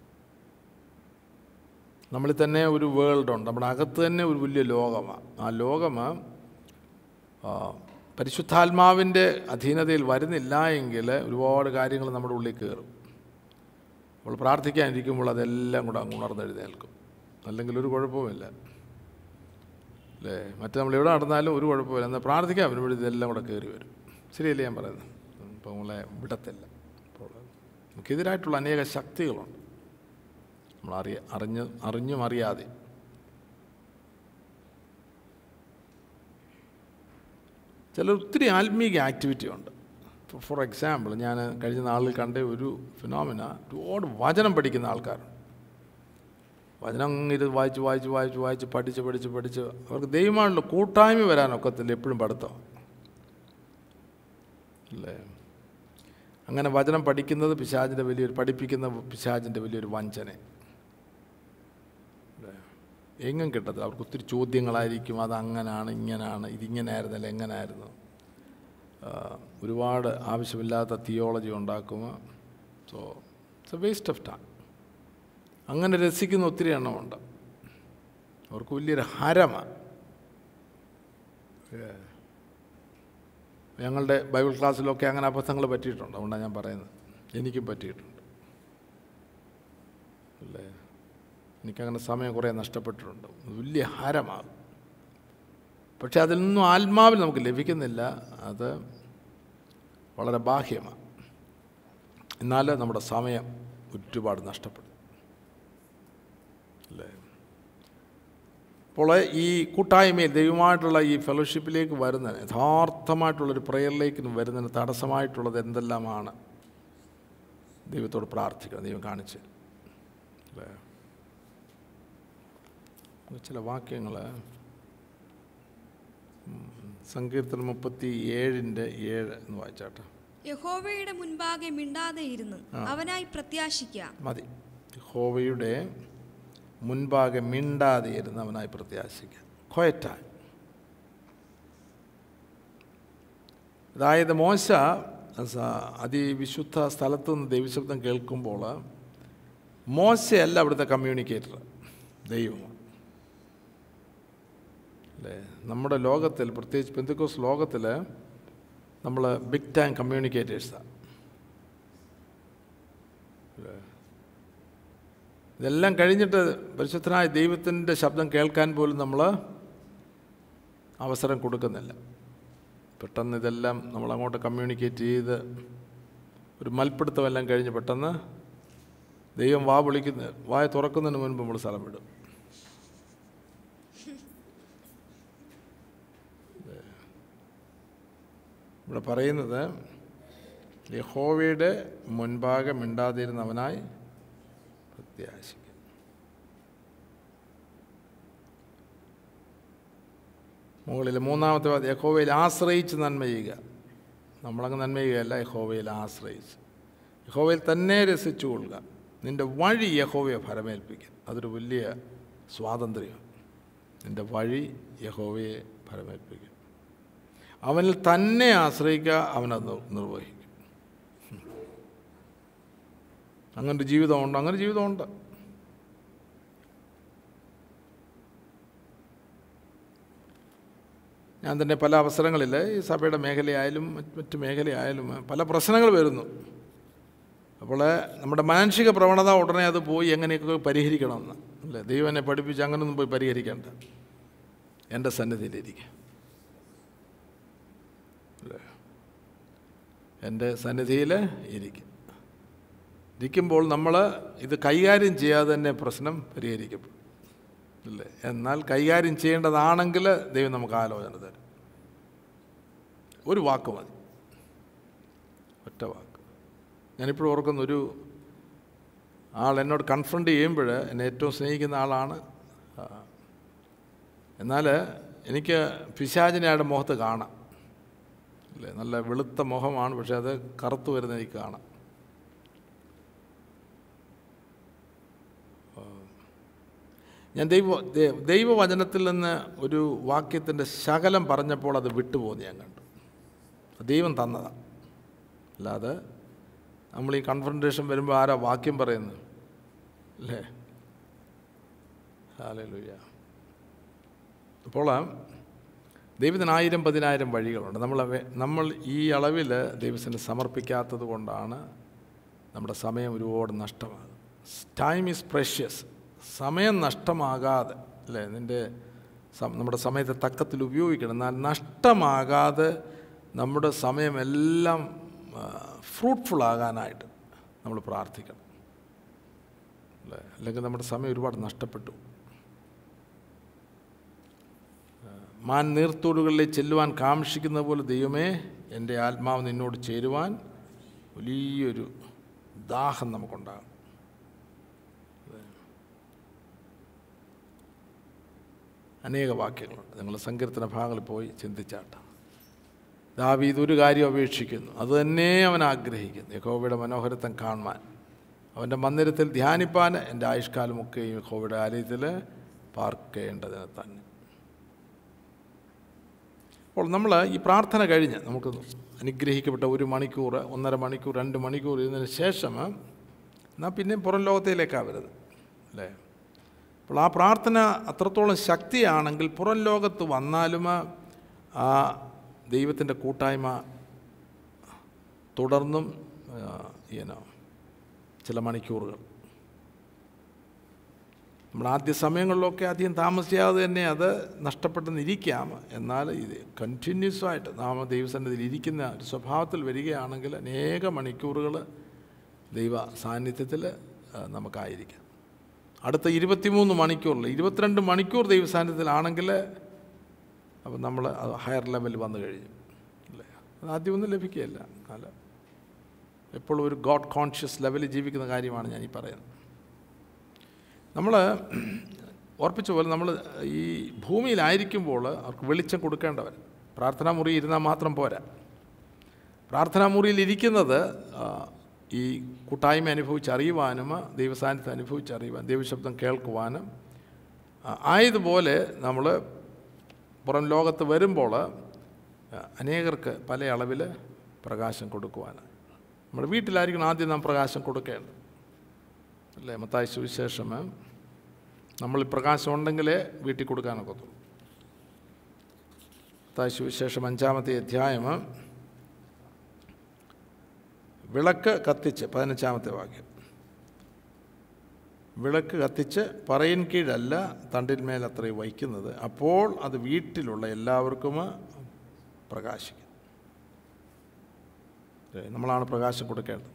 നമ്മളിൽ തന്നെ ഒരു വേൾഡ് ഉണ്ട് നമ്മുടെ അകത്ത് തന്നെ ഒരു വലിയ ലോകമാണ് ആ ലോകം ആ, പരിശുദ്ധാത്മാവിൻ്റെ അധീനതയിൽ വരുന്നില്ല എങ്കിൽ ഒരുപാട് കാര്യങ്ങൾ നമ്മുടെ ഉള്ളിൽ കയറും നമ്മൾ പ്രാർത്ഥിക്കാനിരിക്കുമ്പോൾ അതെല്ലാം കൂടെ അങ്ങ് ഉണർന്നെഴുന്നേൽക്കും അല്ലെങ്കിൽ ഒരു കുഴപ്പവുമില്ല അല്ലേ മറ്റേ നമ്മൾ എവിടെ നടന്നാലും ഒരു കുഴപ്പമില്ല എന്നാൽ പ്രാർത്ഥിക്കാൻ വരുമ്പോൾ ഇതെല്ലാം കൂടെ കയറി വരും ശരിയല്ലേ ഞാൻ പറയുന്നത് ഇപ്പോൾ നമ്മളെ വിടത്തില്ല അപ്പോൾ നമുക്കെതിരായിട്ടുള്ള അനേക ശക്തികളുണ്ട് നമ്മൾ അറിയ അറിഞ്ഞ് അറിഞ്ഞും അറിയാതെ ചില ഒത്തിരി ആത്മീക ആക്ടിവിറ്റി ഉണ്ട് ഫോർ എക്സാമ്പിൾ ഞാൻ കഴിഞ്ഞ നാളിൽ കണ്ട ഒരു ഫിനോമിന ഒരുപാട് വചനം പഠിക്കുന്ന ആൾക്കാരുണ്ട് വചനം ഇത് വായിച്ച് വായിച്ച് വായിച്ച് വായിച്ച് പഠിച്ച് പഠിച്ച് പഠിച്ച് അവർക്ക് ദൈവമാണല്ലോ കൂട്ടായ്മ വരാനൊക്കത്തില്ല എപ്പോഴും പഠിത്തം അല്ലേ അങ്ങനെ വചനം പഠിക്കുന്നത് പിശാചിൻ്റെ വലിയൊരു പഠിപ്പിക്കുന്ന പിശാചിൻ്റെ വലിയൊരു വഞ്ചന അല്ലേ? എങ്ങും കിട്ടത്തില്ല അവർക്ക് ഒത്തിരി ചോദ്യങ്ങളായിരിക്കും അത് അങ്ങനാണ് ഇങ്ങനാണ് ഇതിങ്ങനായിരുന്നല്ല എങ്ങനായിരുന്നു ആ, ഒരുപാട് ആവശ്യമില്ലാത്ത തിയോളജി ഉണ്ടാക്കുമ്പോൾ so it's a waste of time അങ്ങനെ രസിക്കുന്ന ഒത്തിരി എണ്ണമുണ്ട് അവർക്ക് വലിയൊരു ഹരമാണ് ഞങ്ങളുടെ ബൈബിൾ ക്ലാസ്സിലൊക്കെ അങ്ങനെ അബദ്ധങ്ങൾ പറ്റിയിട്ടുണ്ട് അതുകൊണ്ടാണ് ഞാൻ പറയുന്നത് എനിക്കും പറ്റിയിട്ടുണ്ട് അല്ലേ എനിക്കങ്ങനെ സമയം കുറേ നഷ്ടപ്പെട്ടിട്ടുണ്ട് വലിയ ഹാരമാകും പക്ഷെ അതിൽ നിന്നും ആത്മാവിൽ നമുക്ക് ലഭിക്കുന്നില്ല അത് വളരെ ബാഹ്യമാണ് എന്നാൽ നമ്മുടെ സമയം ഒരുപാട് നഷ്ടപ്പെടും അല്ലേ അപ്പോൾ ഈ കൂട്ടായ്മയിൽ ദൈവമായിട്ടുള്ള ഈ ഫെലോഷിപ്പിലേക്ക് വരുന്നതിന് യഥാർത്ഥമായിട്ടുള്ളൊരു പ്രയറിലേക്ക് വരുന്നതിന് തടസ്സമായിട്ടുള്ളത് എന്തെല്ലാമാണ് ദൈവത്തോട് പ്രാർത്ഥിക്കണം ദൈവം കാണിച്ച് തരും. അല്ലേ നമുക്ക് ചില വാക്യങ്ങൾ സങ്കീർത്തനം മുപ്പത്തി ഏഴിൻ്റെ ഏഴ് എന്ന് വായിച്ചാട്ടെ യഹോവയുടെ മുൻപാകെ മിണ്ടാതെ ഇരുന്ന് അവനായി പ്രത്യാശിക്കാം മതി ഹോവയുടെ മുൻപാകെ മിണ്ടാതെ ഇരുന്നവനായി പ്രത്യാശിക്കുക ക്വയറ്റായി അതായത് മോശ സ- അതിവിശുദ്ധ സ്ഥലത്തു നിന്ന് ദൈവശബ്ദം കേൾക്കുമ്പോൾ മോശയല്ല അവിടുത്തെ കമ്മ്യൂണിക്കേറ്റർ ദൈവമാണ് അല്ലേ നമ്മുടെ ലോകത്തിൽ പ്രത്യേകിച്ച് പെന്തക്കോസ് ലോകത്തിൽ നമ്മൾ ബിഗ് ടൈം കമ്മ്യൂണിക്കേറ്റേഴ്സാണ് ഇതെല്ലാം കഴിഞ്ഞിട്ട് പരിശുദ്ധനായ ദൈവത്തിൻ്റെ ശബ്ദം കേൾക്കാൻ പോലും നമ്മൾ അവസരം കൊടുക്കുന്നില്ല പെട്ടെന്ന് ഇതെല്ലാം നമ്മൾ അങ്ങോട്ട് കമ്മ്യൂണിക്കേറ്റ് ചെയ്ത് ഒരു മൽപ്പിടുത്തമെല്ലാം കഴിഞ്ഞ് പെട്ടെന്ന് ദൈവം വാ വിളിക്കുന്ന വായ തുറക്കുന്നതിന് മുൻപ് നമ്മൾ സ്ഥലം വിടും ഇവിടെ പറയുന്നത് യഹോവയുടെ മുൻപാകെ മിണ്ടാതിരുന്നവനായി പ്രത്യാശിക്കും മുകളിൽ മൂന്നാമത്തെ വാക്യം, യഹോവയിൽ ആശ്രയിച്ച് നന്മ ചെയ്യുക നമ്മളങ്ങ് നന്മ ചെയ്യുകയല്ല യഹോവയിൽ ആശ്രയിച്ച് യഹോവയിൽ തന്നെ രസിച്ചു കൊള്ളുക നിൻ്റെ വഴി യഹോവയെ ഫലമേൽപ്പിക്കുക അതൊരു വലിയ സ്വാതന്ത്ര്യമാണ് നിൻ്റെ വഴി യഹോവയെ ഫലമേൽപ്പിക്കുക അവനിൽ തന്നെ ആശ്രയിക്കുക അവനത് നിർ- നിർവഹിക്കും അങ്ങനൊരു ജീവിതമുണ്ട് അങ്ങനെ ജീവിതമുണ്ട് ഞാൻ തന്നെ പല അവസരങ്ങളിൽ ഈ സഭയുടെ മേഖലയായാലും മറ്റ് മറ്റ് മേഖലയായാലും പല പ്രശ്നങ്ങൾ വരുന്നു അപ്പോൾ നമ്മുടെ മാനസിക പ്രവണത ഉടനെ അത് പോയി എങ്ങനെയൊക്കെ പരിഹരിക്കണമെന്ന് അല്ലേ ദൈവം എന്നെ പഠിപ്പിച്ച് അങ്ങനെയൊന്നും പോയി പരിഹരിക്കേണ്ട എൻ്റെ സന്നിധിയിലിരിക്കുക അല്ലേ എൻ്റെ സന്നിധിയിൽ ഇരിക്കും ഇരിക്കുമ്പോൾ നമ്മൾ ഇത് കൈകാര്യം ചെയ്യാതെ തന്നെ പ്രശ്നം പരിഹരിക്കപ്പെടും ഇല്ലേ എന്നാൽ കൈകാര്യം ചെയ്യേണ്ടതാണെങ്കിൽ ദൈവം നമുക്ക് ആലോചന തരും ഒരു വാക്ക് മതി ഒറ്റ വാക്ക് ഞാനിപ്പോഴും ഓർക്കുന്ന ഒരു ആൾ എന്നോട് കൺഫ്രണ്ട് ചെയ്യുമ്പോൾ എന്നെ ഏറ്റവും സ്നേഹിക്കുന്ന ആളാണ് ആ, എന്നാൽ എനിക്ക് പിശാചിനെ അയാളുടെ മുഖത്ത് കാണാം അല്ലേ നല്ല വെളുത്ത മുഖമാണ് പക്ഷെ അത് കറുത്തു വരുന്ന എനിക്ക് കാണാം ഞാൻ ദൈവ ദൈ- ദൈവവചനത്തിൽ നിന്ന് ഒരു വാക്യത്തിൻ്റെ ശകലം പറഞ്ഞപ്പോൾ അത് വിട്ടുപോകുന്നു ഞാൻ കണ്ടു ദൈവം തന്നതാണ് അല്ലാതെ നമ്മൾ ഈ കൺഫ്രണ്ടേഷൻ വരുമ്പോൾ ആരാ വാക്യം പറയുന്നത് അല്ലേ ഹാലൂയ അപ്പോൾ ദൈവത്തിന് ആയിരം പതിനായിരം വഴികളുണ്ട് നമ്മൾ അവ- നമ്മൾ ഈ അളവിൽ ദൈവത്തിന് സമർപ്പിക്കാത്തത് കൊണ്ടാണ് നമ്മുടെ സമയം ഒരുപാട് നഷ്ടമാകുന്നത് ടൈം ഈസ് പ്രഷ്യസ് സമയം നഷ്ടമാകാതെ അല്ലേ നിൻ്റെ സം- നമ്മുടെ സമയത്തെ തക്കത്തിൽ ഉപയോഗിക്കണം എന്നാൽ നഷ്ടമാകാതെ നമ്മുടെ സമയമെല്ലാം ഫ്രൂട്ട്ഫുൾ ആകാനായിട്ട് നമ്മൾ പ്രാർത്ഥിക്കണം അല്ലേ അല്ലെങ്കിൽ നമ്മുടെ സമയം ഒരുപാട് നഷ്ടപ്പെട്ടു മാൻ നീർത്തോടുകളിലേക്ക് ചെല്ലുവാൻ കാക്ഷിക്കുന്ന പോലെ ദൈവമേ എൻ്റെ ആത്മാവ് നിന്നോട് ചേരുവാൻ വലിയൊരു ദാഹം നമുക്കുണ്ടാകും അനേക വാക്യങ്ങളുണ്ട് നിങ്ങൾ സങ്കീർത്തന ഭാഗങ്ങളിൽ പോയി ചിന്തിച്ചാട്ട ദാവീദ് ഒരു കാര്യം അപേക്ഷിക്കുന്നു അത് തന്നെ അവൻ ആഗ്രഹിക്കുന്നു യഹോവയുടെ മനോഹരത്വം കാണുവാൻ അവൻ്റെ മന്ദിരത്തിൽ ധ്യാനിപ്പാൻ എൻ്റെ ആയുഷ്കാലമൊക്കെയും യഹോവയുടെ ആലയത്തിൽ പാർക്കേണ്ടതിന് തന്നെ അപ്പോൾ നമ്മൾ ഈ പ്രാർത്ഥന കഴിഞ്ഞ് നമുക്ക് അനുഗ്രഹിക്കപ്പെട്ട ഒരു മണിക്കൂർ ഒന്നര മണിക്കൂർ രണ്ട് മണിക്കൂർ ഇരുന്നതിന് ശേഷം എന്നാൽ പിന്നെ പുറം ലോകത്തിലേക്കാണ് വരുന്നത് അല്ലേ അപ്പോൾ ആ പ്രാർത്ഥന അത്രത്തോളം ശക്തിയാണെങ്കിൽ പുറം ലോകത്ത് വന്നാലും ആ ദൈവത്തിൻ്റെ കൂട്ടായ്മ തുടർന്നും ഈനോ ചില മണിക്കൂറുകൾ നമ്മൾ ആദ്യ സമയങ്ങളിലൊക്കെ അധികം താമസിയാതെ തന്നെ അത് നഷ്ടപ്പെട്ടെന്നിരിക്കാം എന്നാൽ ഇത് കണ്ടിന്യൂസ് ആയിട്ട് നാം ദൈവസന്നിധിയിൽ ഇരിക്കുന്ന ഒരു സ്വഭാവത്തിൽ വരികയാണെങ്കിൽ അനേക മണിക്കൂറുകൾ ദൈവ സാന്നിധ്യത്തിൽ ആ, നമുക്കായിരിക്കാം അടുത്ത ഇരുപത്തിമൂന്ന് മണിക്കൂറിൽ ഇരുപത്തിരണ്ട് മണിക്കൂർ ദൈവ സാന്നിധ്യത്തിലാണെങ്കിൽ അപ്പം നമ്മൾ അത് ഹയർ ലെവലിൽ വന്നു കഴിഞ്ഞു അല്ലേ അത് ആദ്യമൊന്നും ലഭിക്കുകയില്ല അല്ല എപ്പോഴും ഒരു ഗോഡ് കോൺഷ്യസ് ലെവലിൽ ജീവിക്കുന്ന കാര്യമാണ് ഞാൻ ഈ പറയുന്നത് നമ്മൾ ഓർപ്പിച്ച പോലെ നമ്മൾ ഈ ഭൂമിയിലായിരിക്കുമ്പോൾ അവർക്ക് വെളിച്ചം കൊടുക്കേണ്ടവർ പ്രാർത്ഥനാ മുറി ഇരുന്നാൽ മാത്രം പോരാ പ്രാർത്ഥനാ മുറിയിൽ ഇരിക്കുന്നത് ആ, ഈ കൂട്ടായ്മ അനുഭവിച്ചറിയുവാനും ദൈവസാന്നിധ്യം അനുഭവിച്ചറിയുവാൻ ദൈവശബ്ദം കേൾക്കുവാനും ആ, ആയതുപോലെ നമ്മൾ പുറം ലോകത്ത് വരുമ്പോൾ ആ, അനേകർക്ക് പല അളവിൽ പ്രകാശം കൊടുക്കുവാനാണ് നമ്മുടെ വീട്ടിലായിരിക്കണം ആദ്യം നാം പ്രകാശം കൊടുക്കേണ്ടത് അല്ലേ മത്തായ സുവിശേഷം നമ്മൾ പ്രകാശം ഉണ്ടെങ്കിലേ വീട്ടിൽ കൊടുക്കാനൊക്കത്തുള്ളൂ മത്തായ സുവിശേഷം അഞ്ചാമത്തെ അധ്യായം വിളക്ക് കത്തിച്ച് പതിനഞ്ചാമത്തെ വാക്യം വിളക്ക് കത്തിച്ച് പറയിൻ കീഴല്ല തണ്ടിന്മേൽ അത്രയും വയ്ക്കുന്നത് അപ്പോൾ അത് വീട്ടിലുള്ള എല്ലാവർക്കും പ്രകാശിക്കും അല്ലേ? നമ്മളാണ് പ്രകാശം കൊടുക്കേണ്ടത്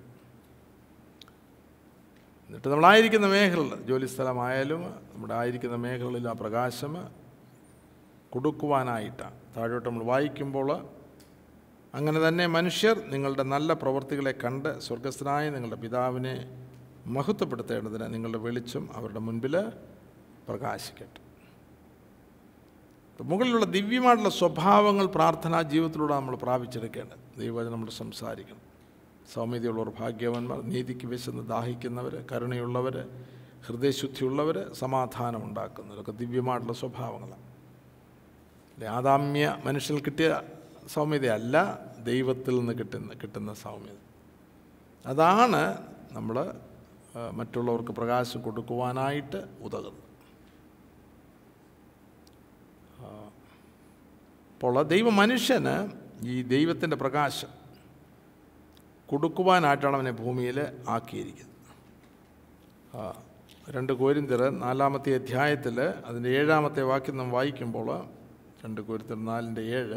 എന്നിട്ട് നമ്മളായിരിക്കുന്ന മേഖലകൾ ജോലി സ്ഥലമായാലും നമ്മുടെ ആയിരിക്കുന്ന മേഖലകളിൽ ആ പ്രകാശം കൊടുക്കുവാനായിട്ടാണ് താഴോട്ട് നമ്മൾ വായിക്കുമ്പോൾ അങ്ങനെ തന്നെ മനുഷ്യർ നിങ്ങളുടെ നല്ല പ്രവൃത്തികളെ കണ്ട് സ്വർഗസ്ഥനായ നിങ്ങളുടെ പിതാവിനെ മഹത്വപ്പെടുത്തേണ്ടതിന് നിങ്ങളുടെ വെളിച്ചം അവരുടെ മുൻപിൽ പ്രകാശിക്കട്ടെ ഇപ്പം മുകളിലുള്ള ദിവ്യമായിട്ടുള്ള സ്വഭാവങ്ങൾ പ്രാർത്ഥനാ ജീവിതത്തിലൂടെ നമ്മൾ പ്രാപിച്ചെടുക്കേണ്ടത് ദൈവവചനം നമ്മൾ സംസാരിക്കണം സൗമ്യതയുള്ളവർ ഭാഗ്യവാന്മാർ നീതിക്ക് വിശന്ന് ദാഹിക്കുന്നവർ കരുണയുള്ളവർ ഹൃദയശുദ്ധിയുള്ളവർ സമാധാനം ഉണ്ടാക്കുന്നവരൊക്കെ ദിവ്യമായിട്ടുള്ള സ്വഭാവങ്ങളാണ് അല്ലേ ആദാമ്യ മനുഷ്യൽ കിട്ടിയ സൗമ്യതയല്ല ദൈവത്തിൽ നിന്ന് കിട്ടുന്ന കിട്ടുന്ന സൗമ്യത അതാണ് നമ്മൾ ആ, മറ്റുള്ളവർക്ക് പ്രകാശം കൊടുക്കുവാനായിട്ട് ഉതകുന്നത് ആ, അപ്പോൾ ദൈവ മനുഷ്യന് ഈ ദൈവത്തിൻ്റെ പ്രകാശം കൊടുക്കുവാനായിട്ടാണ് അവനെ ഭൂമിയിൽ ആക്കിയിരിക്കുന്നത് ആ, രണ്ട് കോരിന്തർ നാലാമത്തെ അധ്യായത്തിൽ അതിൻ്റെ ഏഴാമത്തെ വാക്യം നാം വായിക്കുമ്പോൾ രണ്ട് കോരിന്തർ നാലിൻ്റെ ഏഴ്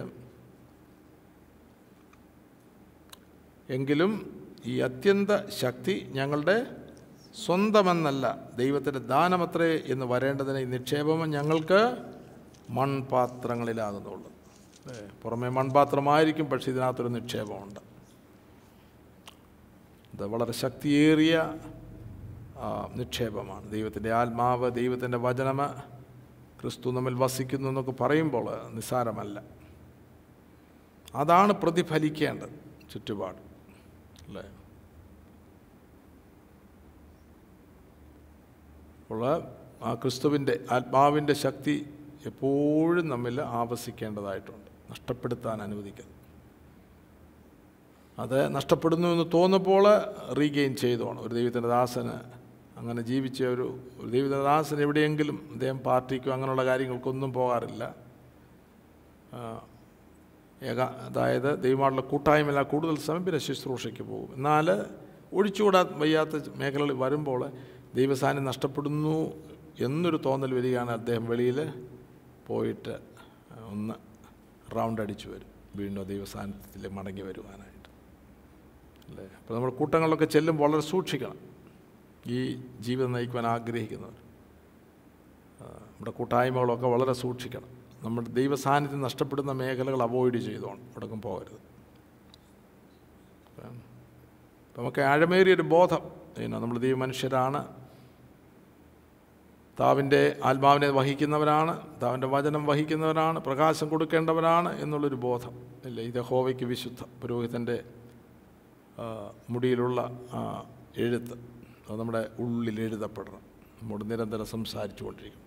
എങ്കിലും ഈ അത്യന്ത ശക്തി ഞങ്ങളുടെ സ്വന്തമെന്നല്ല ദൈവത്തിൻ്റെ ദാനമത്രേ എന്ന് വരേണ്ടതിന് ഈ നിക്ഷേപം ഞങ്ങൾക്ക് മൺപാത്രങ്ങളിലാകുന്നുള്ളൂ അല്ലേ പുറമേ മൺപാത്രമായിരിക്കും പക്ഷേ ഇതിനകത്തൊരു നിക്ഷേപമുണ്ട് ഇത് വളരെ ശക്തിയേറിയ ആ, നിക്ഷേപമാണ് ദൈവത്തിൻ്റെ ആത്മാവ് ദൈവത്തിൻ്റെ വചനം ക്രിസ്തു നമ്മിൽ വസിക്കുന്നു എന്നൊക്കെ പറയുമ്പോൾ നിസ്സാരമല്ല അതാണ് പ്രതിഫലിക്കേണ്ടത് ചുറ്റുപാട് അല്ലേ അപ്പോൾ ആ ക്രിസ്തുവിൻ്റെ ആത്മാവിൻ്റെ ശക്തി എപ്പോഴും നമ്മിൽ ആവസിക്കേണ്ടതായിട്ടുണ്ട് നഷ്ടപ്പെടുത്താൻ അനുവദിക്കുന്നത് അത് നഷ്ടപ്പെടുന്നു എന്ന് തോന്നുമ്പോൾ റീഗെയിൻ ചെയ്തോണം ഒരു ദൈവത്തിൻ്റെ ദാസന് അങ്ങനെ ജീവിച്ച ഒരു ഒരു ദൈവത്തിൻ്റെ ദാസൻ എവിടെയെങ്കിലും അദ്ദേഹം പാർട്ടിക്കോ അങ്ങനെയുള്ള കാര്യങ്ങൾക്കൊന്നും പോകാറില്ല ആ, ഏക അതായത് ദൈവമായിട്ടുള്ള കൂട്ടായ്മയില്ല കൂടുതൽ സമയം പിന്നെ ശുശ്രൂഷയ്ക്ക് പോകും എന്നാൽ ഒഴിച്ചുകൂടാൻ വയ്യാത്ത മേഖലകളിൽ വരുമ്പോൾ ദൈവസാന്നിധ്യം നഷ്ടപ്പെടുന്നു എന്നൊരു തോന്നൽ വരികയാണ് അദ്ദേഹം വെളിയിൽ പോയിട്ട് ഒന്ന് റൗണ്ട് അടിച്ചു വരും വീണ്ടും ദൈവസാന്നിധ്യത്തിൽ മടങ്ങി വരുവാനായിട്ട് അല്ലേ അപ്പോൾ നമ്മൾ കൂട്ടങ്ങളിലൊക്കെ ചെല്ലുമ്പോൾ വളരെ സൂക്ഷിക്കണം ഈ ജീവിതം നയിക്കുവാൻ ആഗ്രഹിക്കുന്നവർ ആ, നമ്മുടെ കൂട്ടായ്മകളൊക്കെ വളരെ സൂക്ഷിക്കണം നമ്മുടെ ദൈവസാന്നിധ്യം നഷ്ടപ്പെടുന്ന മേഖലകൾ അവോയ്ഡ് ചെയ്തോണം എവിടേക്കും പോകരുത് അപ്പം നമുക്ക് ആഴമേറിയൊരു ബോധം പിന്നെ നമ്മൾ ദൈവമനുഷ്യരാണ് താവിൻ്റെ ആത്മാവിനെ വഹിക്കുന്നവരാണ് താവിൻ്റെ വചനം വഹിക്കുന്നവരാണ് പ്രകാശം കൊടുക്കേണ്ടവരാണ് എന്നുള്ളൊരു ബോധം അല്ലേ ഇത് ഹോവയ്ക്ക് വിശുദ്ധ പുരോഹിതൻ്റെ ആ, മുടിയിലുള്ള ആ എഴുത്ത് അത് നമ്മുടെ ഉള്ളിൽ എഴുതപ്പെടണം നമ്മോട് നിരന്തരം സംസാരിച്ചു കൊണ്ടിരിക്കും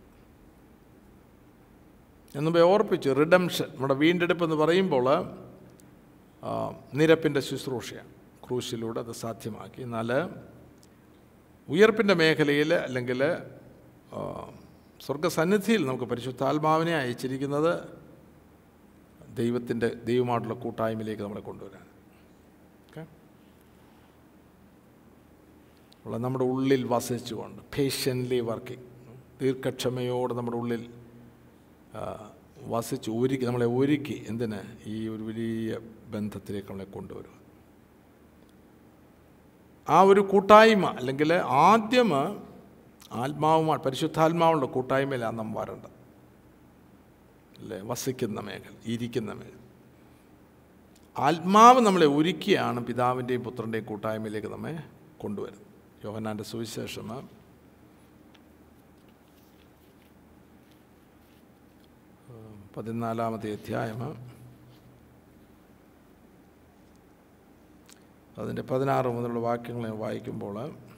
എന്നുമ്പേ ഓർപ്പിച്ചു റിഡംഷൻ നമ്മുടെ വീണ്ടെടുപ്പ് എന്ന് പറയുമ്പോൾ ആ, നിരപ്പിൻ്റെ ശുശ്രൂഷയാണ് ക്രൂശിലൂടെ അത് സാധ്യമാക്കി എന്നാൽ ഉയർപ്പിൻ്റെ മേഖലയിൽ അല്ലെങ്കിൽ ആ, സ്വർഗസന്നിധിയിൽ നമുക്ക് പരിശുദ്ധാത്മാവിനെ അയച്ചിരിക്കുന്നത് ദൈവത്തിൻ്റെ ദൈവമായിട്ടുള്ള കൂട്ടായ്മയിലേക്ക് നമ്മളെ കൊണ്ടുവരാൻ ഓക്കെ ഉള്ള നമ്മുടെ ഉള്ളിൽ വസിച്ചുകൊണ്ട് പേഷ്യൻ്റ്ലി വർക്കിംഗ് ദീർഘക്ഷമയോടെ നമ്മുടെ ഉള്ളിൽ ആ, വസിച്ച് ഒരുക്കി നമ്മളെ ഒരുക്കി എന്തിന് ഈ ഒരു വലിയ ബന്ധത്തിലേക്ക് നമ്മളെ കൊണ്ടുവരിക ആ ഒരു കൂട്ടായ്മ അല്ലെങ്കിൽ ആദ്യം ആത്മാവുമായി പരിശുദ്ധാത്മാവുള്ള കൂട്ടായ്മയിലാണ് നാം വരേണ്ടത് അല്ലേ വസിക്കുന്ന മേഖല ഇരിക്കുന്ന മേഖല ആത്മാവ് നമ്മളെ ഒരുക്കിയാണ് പിതാവിൻ്റെയും പുത്രൻ്റെയും കൂട്ടായ്മയിലേക്ക് നമ്മെ കൊണ്ടുവരുന്നത് യോഹന്നാൻ്റെ സുവിശേഷം പതിനാലാമത്തെ അധ്യായം അതിൻ്റെ പതിനാറ് മുതലുള്ള വാക്യങ്ങൾ ഞാൻ വായിക്കുമ്പോൾ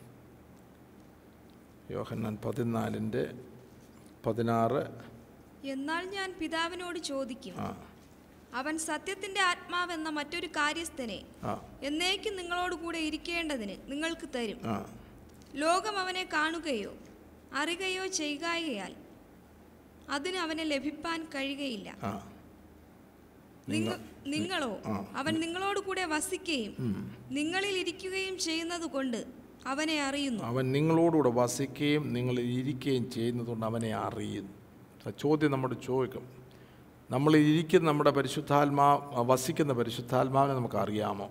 യോഹന്നാൻ പതിനാലിൻ്റെ പതിനാറ് എന്നാൽ ഞാൻ പിതാവിനോട് ചോദിക്കും ആ അവൻ സത്യത്തിന്റെ ആത്മാവെന്ന മറ്റൊരു കാര്യസ്ഥനെ ആ എന്നേക്കും നിങ്ങളോട് കൂടെ ഇരിക്കേണ്ടതിന് നിങ്ങൾക്ക് തരും ആ ലോകം അവനെ കാണുകയോ അറിയുകയോ ചെയ്യുകയാൽ അതിന് അവനെ ലഭിപ്പാൻ കഴിയുകയില്ല ആ നിങ്ങ- നിങ്ങളോ ആ. അവൻ നിങ്ങളോട് കൂടെ വസിക്കുകയും നിങ്ങളിൽ ഇരിക്കുകയും ചെയ്യുന്നത് കൊണ്ട് അവനെ അറിയുന്നു അവൻ നിങ്ങളോടുകൂടെ വസിക്കുകയും നിങ്ങളിൽ ഇരിക്കുകയും ചെയ്യുന്നതുകൊണ്ട് അവനെ അറിയുന്നു ആ ചോദ്യം നമ്മോട് ചോദിക്കും നമ്മൾ ഇരിക്കുന്ന നമ്മുടെ പരിശുദ്ധാത്മാ വസിക്കുന്ന പരിശുദ്ധാത്മാവിനെ നമുക്ക് അറിയാമോ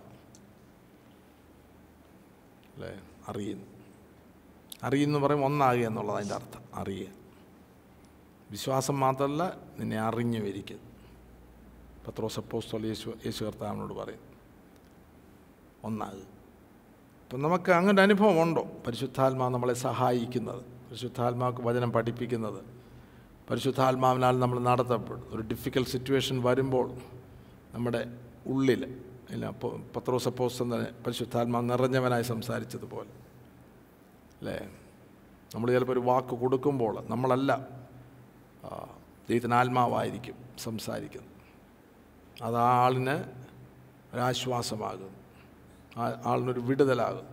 അല്ലേ അറിയുന്നു അറിയുന്നു പറയുമ്പോൾ ഒന്നാകുക എന്നുള്ളത് അതിൻ്റെ അർത്ഥം അറിയുക വിശ്വാസം മാത്രമല്ല നിന്നെ അറിഞ്ഞു വരിക്കുന്നു പത്രോസ് അപ്പോസ്തലൻ യേശു യേശു കർത്താവിനോട് പറയും ഒന്നാകുക അപ്പം നമുക്ക് അങ്ങനെ ഒരു അനുഭവം ഉണ്ടോ പരിശുദ്ധാത്മാ നമ്മളെ സഹായിക്കുന്നത് പരിശുദ്ധാത്മാക്ക് വചനം പഠിപ്പിക്കുന്നത് പരിശുദ്ധാത്മാവിനാൽ നമ്മൾ നടത്തപ്പെടും ഒരു ഡിഫിക്കൽട്ട് സിറ്റുവേഷൻ വരുമ്പോൾ നമ്മുടെ ഉള്ളിൽ ഇല്ല അപ്പോൾ പത്രോസ് അപ്പോസ്തലൻ തന്നെ പരിശുദ്ധാത്മാവ് നിറഞ്ഞവനായി സംസാരിച്ചതുപോലെ അല്ലേ നമ്മൾ ചിലപ്പോൾ ഒരു വാക്ക് കൊടുക്കുമ്പോൾ നമ്മളല്ല ആ, ദൈവത്തിന് ആത്മാവായിരിക്കും സംസാരിക്കുന്നത് അത് ആ ആളിന് ഒരാശ്വാസമാകും ആ ആളിനൊരു വിടുതലാകും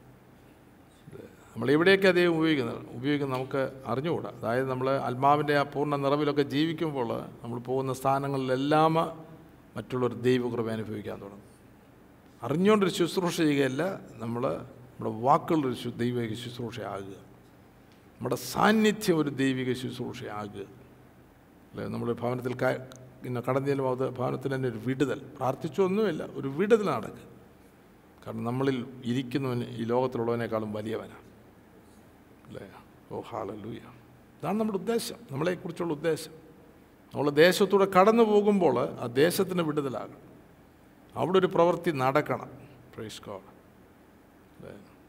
നമ്മൾ എവിടെയൊക്കെ അതേ ഉപയോഗിക്കുന്നത് ഉപയോഗിക്കുന്നത് നമുക്ക് അറിഞ്ഞുകൂടാ അതായത് നമ്മൾ ആത്മാവിൻ്റെ ആ പൂർണ്ണ നിറവിലൊക്കെ ജീവിക്കുമ്പോൾ നമ്മൾ പോകുന്ന സ്ഥാനങ്ങളിലെല്ലാം മറ്റുള്ളൊരു ദൈവകൃപ അനുഭവിക്കാൻ തുടങ്ങും അറിഞ്ഞുകൊണ്ടൊരു ശുശ്രൂഷ ചെയ്യുകയല്ല നമ്മൾ നമ്മുടെ വാക്കുകളൊരു ശു- ദൈവിക ശുശ്രൂഷയാകുക നമ്മുടെ സാന്നിധ്യം ഒരു ദൈവിക ശുശ്രൂഷയാകുക അല്ലേ നമ്മൾ ഭവനത്തിൽ ക- പിന്നെ കടന്നു ചെല്ലുമ്പോൾ അത് ഭവനത്തിൽ തന്നെ ഒരു വിടുതൽ പ്രാർത്ഥിച്ചൊന്നുമില്ല ഒരു വിടുതൽ നടക്കുക കാരണം നമ്മളിൽ ഇരിക്കുന്നവന് ഈ ലോകത്തിലുള്ളവനേക്കാളും വലിയവനാണ് അല്ലേ ഓ ഹാലൂയ ഇതാണ് നമ്മുടെ ഉദ്ദേശം നമ്മളെക്കുറിച്ചുള്ള ഉദ്ദേശം നമ്മൾ ദേശത്തൂടെ കടന്നു പോകുമ്പോൾ ആ ദേശത്തിന് വിടുതലാകണം അവിടെ ഒരു പ്രവൃത്തി നടക്കണം പ്രൈസ് ഗോഡ് അല്ലേ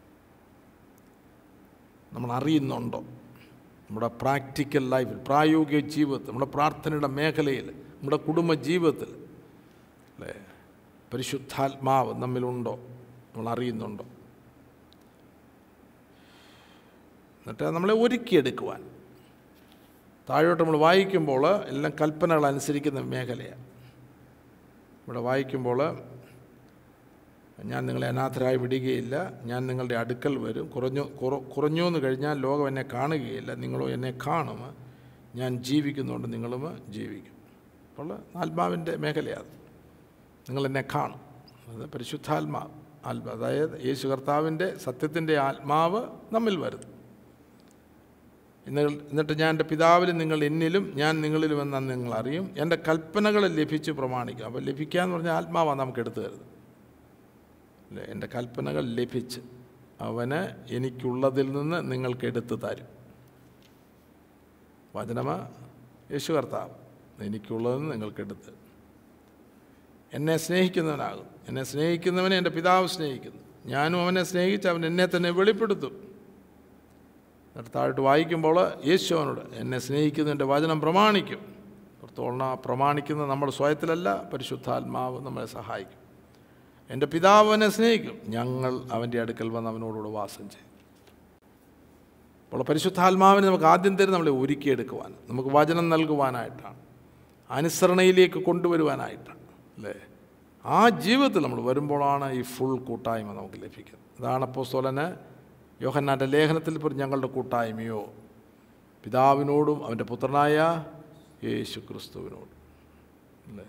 നമ്മൾ അറിയുന്നുണ്ടോ നമ്മുടെ പ്രാക്ടിക്കൽ ലൈഫിൽ പ്രായോഗിക ജീവിതത്തിൽ നമ്മുടെ പ്രാർത്ഥനയുടെ മേഖലയിൽ നമ്മുടെ കുടുംബ ജീവിതത്തിൽ അല്ലേ പരിശുദ്ധാത്മാവ് നമ്മിലുണ്ടോ നമ്മൾ അറിയുന്നുണ്ടോ എന്നിട്ട് നമ്മളെ ഒരുക്കിയെടുക്കുവാൻ താഴോട്ട് നമ്മൾ വായിക്കുമ്പോൾ എല്ലാം കൽപ്പനകൾ അനുസരിക്കുന്ന മേഖലയാണ് ഇവിടെ വായിക്കുമ്പോൾ ഞാൻ നിങ്ങളെ അനാഥരായി വിടുകയില്ല ഞാൻ നിങ്ങളുടെ അടുക്കൽ വരും കുറഞ്ഞു കുറ കുറഞ്ഞു എന്ന് കഴിഞ്ഞാൽ ലോകം എന്നെ കാണുകയില്ല നിങ്ങളോ എന്നെ കാണും ഞാൻ ജീവിക്കുന്നുണ്ട് നിങ്ങളും ജീവിക്കും അപ്പോൾ ആത്മാവിൻ്റെ മേഖലയാണ് നിങ്ങൾ എന്നെ കാണും അത് പരിശുദ്ധാത്മാവ് ആത്മ അതായത് യേശു കർത്താവിൻ്റെ സത്യത്തിൻ്റെ ആത്മാവ് നമ്മിൽ വരുന്നു ഇന്ന് എന്നിട്ട് ഞാൻ എൻ്റെ പിതാവിലും നിങ്ങൾ എന്നിലും ഞാൻ നിങ്ങളിലും എന്ന് നിങ്ങൾ അറിയും എൻ്റെ കൽപ്പനകൾ ലഭിച്ച് പ്രമാണിക്കും അപ്പോൾ ലഭിക്കുക എന്ന് പറഞ്ഞാൽ ആത്മാവാണ് നമുക്ക് എടുത്തു തരുന്നത് അല്ലേ എൻ്റെ കൽപ്പനകൾ ലഭിച്ച് അവന് എനിക്കുള്ളതിൽ നിന്ന് നിങ്ങൾക്ക് എടുത്തു തരും വചനമ യേശു കർത്താവ് എനിക്കുള്ളതിൽ നിന്ന് നിങ്ങൾക്ക് എടുത്ത് തരും. എന്നെ സ്നേഹിക്കുന്നവനാകും എന്നെ സ്നേഹിക്കുന്നവനെ എൻ്റെ പിതാവ് സ്നേഹിക്കുന്നു ഞാനും അവനെ സ്നേഹിച്ച് അവൻ എന്നെ തന്നെ വെളിപ്പെടുത്തും എന്നിട്ട് താഴോട്ട് വായിക്കുമ്പോൾ യേശു അവനോട് എന്നെ സ്നേഹിക്കുന്നതിൻ്റെ വചനം പ്രമാണിക്കും പുറത്തോളണ പ്രമാണിക്കുന്നത് നമ്മൾ സ്വയത്തിലല്ല പരിശുദ്ധാത്മാവ് നമ്മളെ സഹായിക്കും എൻ്റെ പിതാവ് അവനെ സ്നേഹിക്കും ഞങ്ങൾ അവൻ്റെ അടുക്കൽ വന്ന് അവനോടുകൂടെ വാസം ചെയ്യും അപ്പോൾ പരിശുദ്ധാത്മാവിനെ നമുക്ക് ആദ്യം തരും നമ്മളെ ഒരുക്കിയെടുക്കുവാൻ നമുക്ക് വചനം നൽകുവാനായിട്ടാണ് അനുസരണയിലേക്ക് കൊണ്ടുവരുവാനായിട്ടാണ് അല്ലേ ആ ജീവിതത്തിൽ നമ്മൾ വരുമ്പോഴാണ് ഈ ഫുൾ കൂട്ടായ്മ നമുക്ക് ലഭിക്കുന്നത് അതാണ് അപ്പോസ്തോലന് യോഹന്നാൻ്റെ ലേഖനത്തിൽ പറഞ്ഞ ഞങ്ങളുടെ കൂട്ടായ്മയോ പിതാവിനോടും അവൻ്റെ പുത്രനായ യേശു ക്രിസ്തുവിനോടും അല്ലേ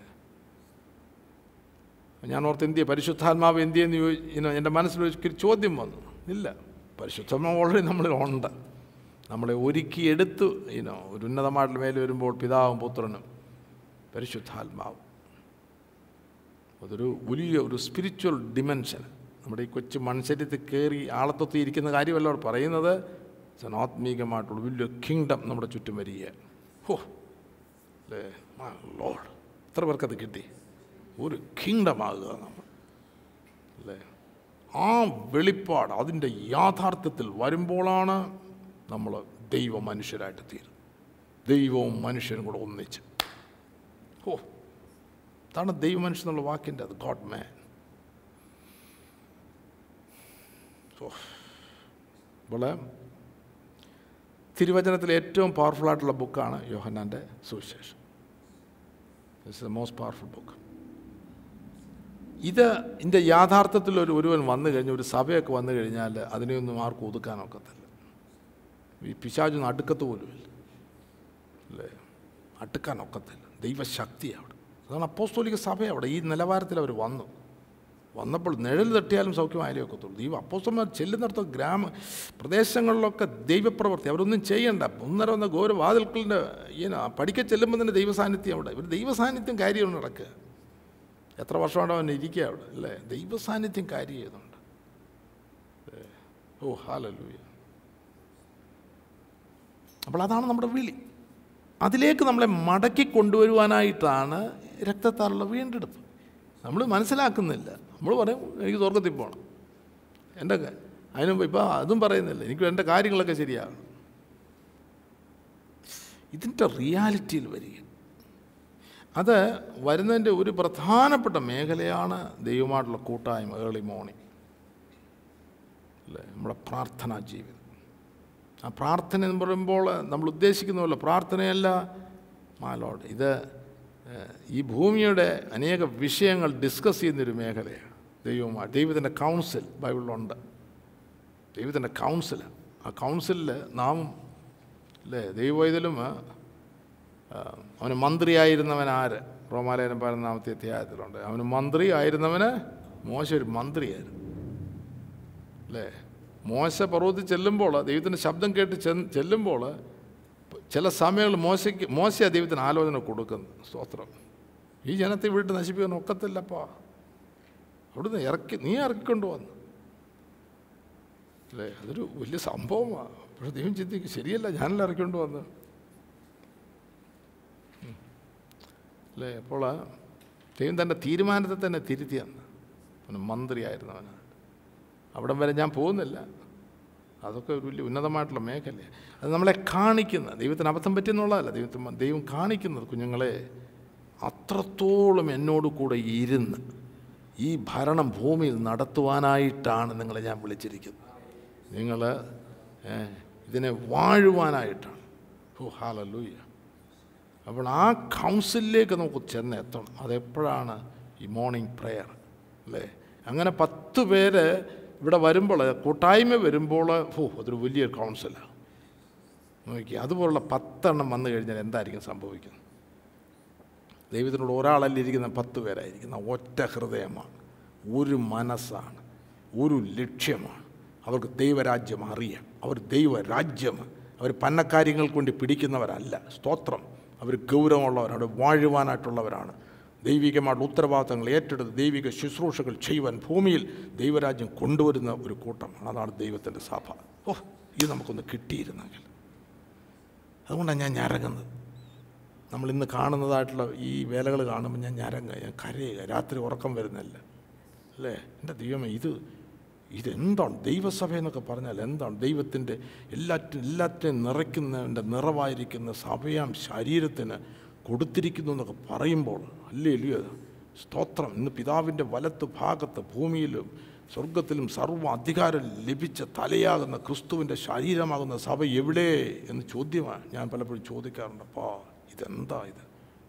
ഞാൻ ഓർത്ത് എന്തിയ പരിശുദ്ധാത്മാവ് എന്തിയെന്ന് ചോ ഇനോ എൻ്റെ മനസ്സിൽ ഒരിക്കൽ ചോദ്യം വന്നു ഇല്ല പരിശുദ്ധാത്മാവ് ഓൾറെഡി നമ്മളിൽ ഉണ്ട് നമ്മളെ ഒരുക്കി എടുത്തു ഇനോ ഒരു ഉന്നതമായിട്ടുള്ള മേലെ വരുമ്പോൾ പിതാവും പുത്രനും പരിശുദ്ധാത്മാവും അതൊരു വലിയ ഒരു സ്പിരിച്വൽ ഡിമെൻഷൻ നമ്മുടെ ഈ കൊച്ചു മൺശരീരത്തിൽ കയറി ആളത്തൊത്തി ഇരിക്കുന്ന കാര്യമല്ല അവർ പറയുന്നത് ആത്മീകമായിട്ടുള്ള വലിയ കിങ്ഡം നമ്മുടെ ചുറ്റും വരികയാണ് ഹോ അല്ലേ ലോഡ് എത്ര പേർക്കത് കിട്ടി ഒരു കിങ്ഡമാകുക നമ്മൾ അല്ലേ ആ വെളിപ്പാട് അതിൻ്റെ യാഥാർത്ഥ്യത്തിൽ വരുമ്പോഴാണ് നമ്മൾ ദൈവ മനുഷ്യരായിട്ട് തീരും ദൈവവും മനുഷ്യനും കൂടെ ഒന്നിച്ച് ഓ അതാണ് ദൈവ മനുഷ്യൻ എന്നുള്ള വാക്കിൻ്റെ അത് ഗോഡ് മാൻ ഓ അപ്പോൾ തിരുവചനത്തിലെ ഏറ്റവും പവർഫുൾ ആയിട്ടുള്ള ബുക്കാണ് യോഹന്നാൻ്റെ സുവിശേഷം it's the most powerful book ഇത് ഇതിൻ്റെ യാഥാർത്ഥ്യത്തിൽ ഒരു ഒരുവൻ വന്നു കഴിഞ്ഞ് ഒരു സഭയൊക്കെ വന്നു കഴിഞ്ഞാൽ അതിനെയൊന്നും ആർക്കും ഒതുക്കാനൊക്കത്തില്ല ഈ പിശാചൊന്നും അടുക്കത്ത് പോലുമില്ല അല്ലേ അടുക്കാനൊക്കത്തില്ല ദൈവശക്തി അവിടെ അതാണ് അപ്പോസ്തോലിക സഭ അവിടെ ഈ നിലവാരത്തിൽ അവർ വന്നു വന്നപ്പോൾ നിഴൽ തട്ടിയാലും സൗഖ്യമായാലേ ഒക്കത്തുള്ളൂ ദൈവ അപ്പോസ്തോന്മാർ ചെല്ലുന്നിടത്ത് ഗ്രാമ പ്രദേശങ്ങളിലൊക്കെ ദൈവപ്രവൃത്തി അവരൊന്നും ചെയ്യണ്ട ഒന്നര വന്ന ഗൗരവാതിൽക്കളുടെ ഈന പഠിക്ക ചെല്ലുമ്പോൾ തന്നെ ദൈവസാന്നിധ്യം അവിടെ ഇവർ ദൈവസാന്നിധ്യം കാര്യം നടക്കുക എത്ര വർഷമാണ് അവൻ ഇരിക്കുക അവിടെ അല്ലേ ദൈവസാന്നിധ്യം കാര്യം ചെയ്യുന്നുണ്ട് ഏ, ഓ ഹാലൂയ അപ്പോൾ അതാണ് നമ്മുടെ വിളി അതിലേക്ക് നമ്മളെ മടക്കി കൊണ്ടുവരുവാനായിട്ടാണ് രക്തത്താലുള്ള വീണ്ടെടുപ്പ് നമ്മൾ മനസ്സിലാക്കുന്നില്ല നമ്മൾ പറയും എനിക്ക് സ്വർഗത്തിൽ പോകണം എൻ്റെ ക- അതിന് ഇപ്പം അതും പറയുന്നില്ല എനിക്ക് എൻ്റെ കാര്യങ്ങളൊക്കെ ശരിയാകണം ഇതിൻ്റെ റിയാലിറ്റിയിൽ വരിക അത് വരുന്നതിൻ്റെ ഒരു പ്രധാനപ്പെട്ട മേഖലയാണ് ദൈവമായിട്ടുള്ള കൂട്ടായ്മ ഏർലി മോർണിംഗ് അല്ലേ നമ്മുടെ പ്രാർത്ഥനാ ജീവിതം ആ പ്രാർത്ഥന എന്ന് പറയുമ്പോൾ നമ്മൾ ഉദ്ദേശിക്കുന്ന പോലെ പ്രാർത്ഥനയല്ല മാലോട് ഇത് ഏഹ്, ഈ ഭൂമിയുടെ അനേക വിഷയങ്ങൾ ഡിസ്കസ് ചെയ്യുന്നൊരു മേഖലയാണ് ദൈവമായി ദൈവത്തിൻ്റെ കൗൺസിൽ ബൈബിളിലുണ്ട് ദൈവത്തിൻ്റെ കൗൺസിൽ ആ കൗൺസിലിൽ നാം അല്ലേ ദൈവവൈതലും അവന് മന്ത്രിയായിരുന്നവൻ ആര് റോമാലയനം പതിനൊന്നാമത്തെ അധ്യായത്തിലുണ്ട് അവന് മന്ത്രി ആയിരുന്നവന് മോശ ഒരു മന്ത്രിയായിരുന്നു അല്ലേ മോശ പർവ്വത്തിൽ ചെല്ലുമ്പോൾ ദൈവത്തിൻ്റെ ശബ്ദം കേട്ട് ചെന്ന് ചെല്ലുമ്പോൾ ചില സമയങ്ങളിൽ മോശയ്ക്ക് മോശയാണ് ദൈവത്തിന് ആലോചന കൊടുക്കുന്നത് സ്തോത്രം ഈ ജനത്തെ വീട്ട് നശിപ്പിക്കാൻ ഒക്കത്തില്ലപ്പാ അവിടുന്ന് ഇറക്കി നീ ഇറക്കിക്കൊണ്ട് വന്നു അല്ലേ അതൊരു വലിയ സംഭവമാണ് പക്ഷെ ദൈവം ചിന്തിക്കും ശരിയല്ല ഞാനല്ല ഇറക്കിക്കൊണ്ട് വന്നു ഉം. അല്ലേ അപ്പോൾ ദൈവം തൻ്റെ തീരുമാനത്തെ തന്നെ തിരുത്തിയെന്ന് അവന് മന്ത്രിയായിരുന്നവനാണ് അവിടം വരെ ഞാൻ പോകുന്നില്ല അതൊക്കെ ഒരു വലിയ ഉന്നതമായിട്ടുള്ള മേഖലയാണ് അത് നമ്മളെ കാണിക്കുന്ന ദൈവത്തിന് അബദ്ധം പറ്റിയെന്നുള്ളതല്ല ദൈവത്തിന് ദൈവം കാണിക്കുന്നത് കുഞ്ഞുങ്ങളെ അത്രത്തോളം എന്നോട് കൂടെ ഇരുന്ന് ഈ ഭരണം ഭൂമിയിൽ നടത്തുവാനായിട്ടാണ് നിങ്ങളെ ഞാൻ വിളിച്ചിരിക്കുന്നത് നിങ്ങൾ ഇതിനെ വാഴുവാനായിട്ടാണ് ഓ ഹാലല്ലൂയ്യ അപ്പോൾ ആ കൗൺസിലിലേക്ക് നമുക്ക് ചെന്നെത്തണം അതെപ്പോഴാണ് ഈ മോർണിംഗ് പ്രെയർ അല്ലേ അങ്ങനെ പത്ത് പേര് ഇവിടെ വരുമ്പോൾ കൂട്ടായ്മ വരുമ്പോൾ ഓ അതൊരു വലിയൊരു കൗൺസിലാണ് നോക്കി അതുപോലുള്ള പത്തെണ്ണം വന്നു കഴിഞ്ഞാൽ എന്തായിരിക്കും സംഭവിക്കുന്നത് ദൈവത്തിനോട് ഒരാളല്ല ഇരിക്കുന്ന പത്ത് പേരായിരിക്കുന്ന ഒറ്റ ഹൃദയമാണ് ഒരു മനസ്സാണ് ഒരു ലക്ഷ്യമാണ് അവർക്ക് ദൈവരാജ്യം അറിയാം അവർ ദൈവരാജ്യമാണ് അവർ പന്നക്കാര്യങ്ങൾക്ക് വേണ്ടി പിടിക്കുന്നവരല്ല സ്തോത്രം അവർ ഗൗരവമുള്ളവരാണ് വാഴുവാനായിട്ടുള്ളവരാണ് ദൈവികമായിട്ടുള്ള ഉത്തരവാദിത്തങ്ങൾ ഏറ്റെടുത്ത് ദൈവിക ശുശ്രൂഷകൾ ചെയ്യുവാൻ ഭൂമിയിൽ ദൈവരാജ്യം കൊണ്ടുവരുന്ന ഒരു കൂട്ടമാണ് അതാണ് ദൈവത്തിൻ്റെ സഭ ഓ ഇത് നമുക്കൊന്ന് കിട്ടിയിരുന്നെങ്കിൽ അതുകൊണ്ടാണ് ഞാൻ ഞരങ്ങുന്നത് നമ്മൾ ഇന്ന് കാണുന്നതായിട്ടുള്ള ഈ വേലകൾ കാണുമ്പോൾ ഞാൻ ഞരങ്ങുക ഞാൻ കരയുക രാത്രി ഉറക്കം വരുന്നില്ല അല്ലേ എൻ്റെ ദൈവമേ ഇത് ഇതെന്താണ് ദൈവസഭ എന്നൊക്കെ പറഞ്ഞാൽ എന്താണ് ദൈവത്തിൻ്റെ എല്ലാറ്റും എല്ലാറ്റിനെയും നിറയ്ക്കുന്നതിൻ്റെ നിറവായിരിക്കുന്ന സഭയാം ശരീരത്തിന് കൊടുത്തിരിക്കുന്നു എന്നൊക്കെ പറയുമ്പോൾ അല്ലേ ഇല്ലയോ സ്തോത്രം ഇന്ന് പിതാവിൻ്റെ വലത്ത് ഭാഗത്ത് ഭൂമിയിലും സ്വർഗത്തിലും സർവ്വ അധികാരം ലഭിച്ച തലയാകുന്ന ക്രിസ്തുവിൻ്റെ ശരീരമാകുന്ന സഭ എവിടെ എന്ന് ചോദ്യമാണ് ഞാൻ പലപ്പോഴും ചോദിക്കാറുണ്ട് അപ്പോൾ ഇതെന്താ ഇത്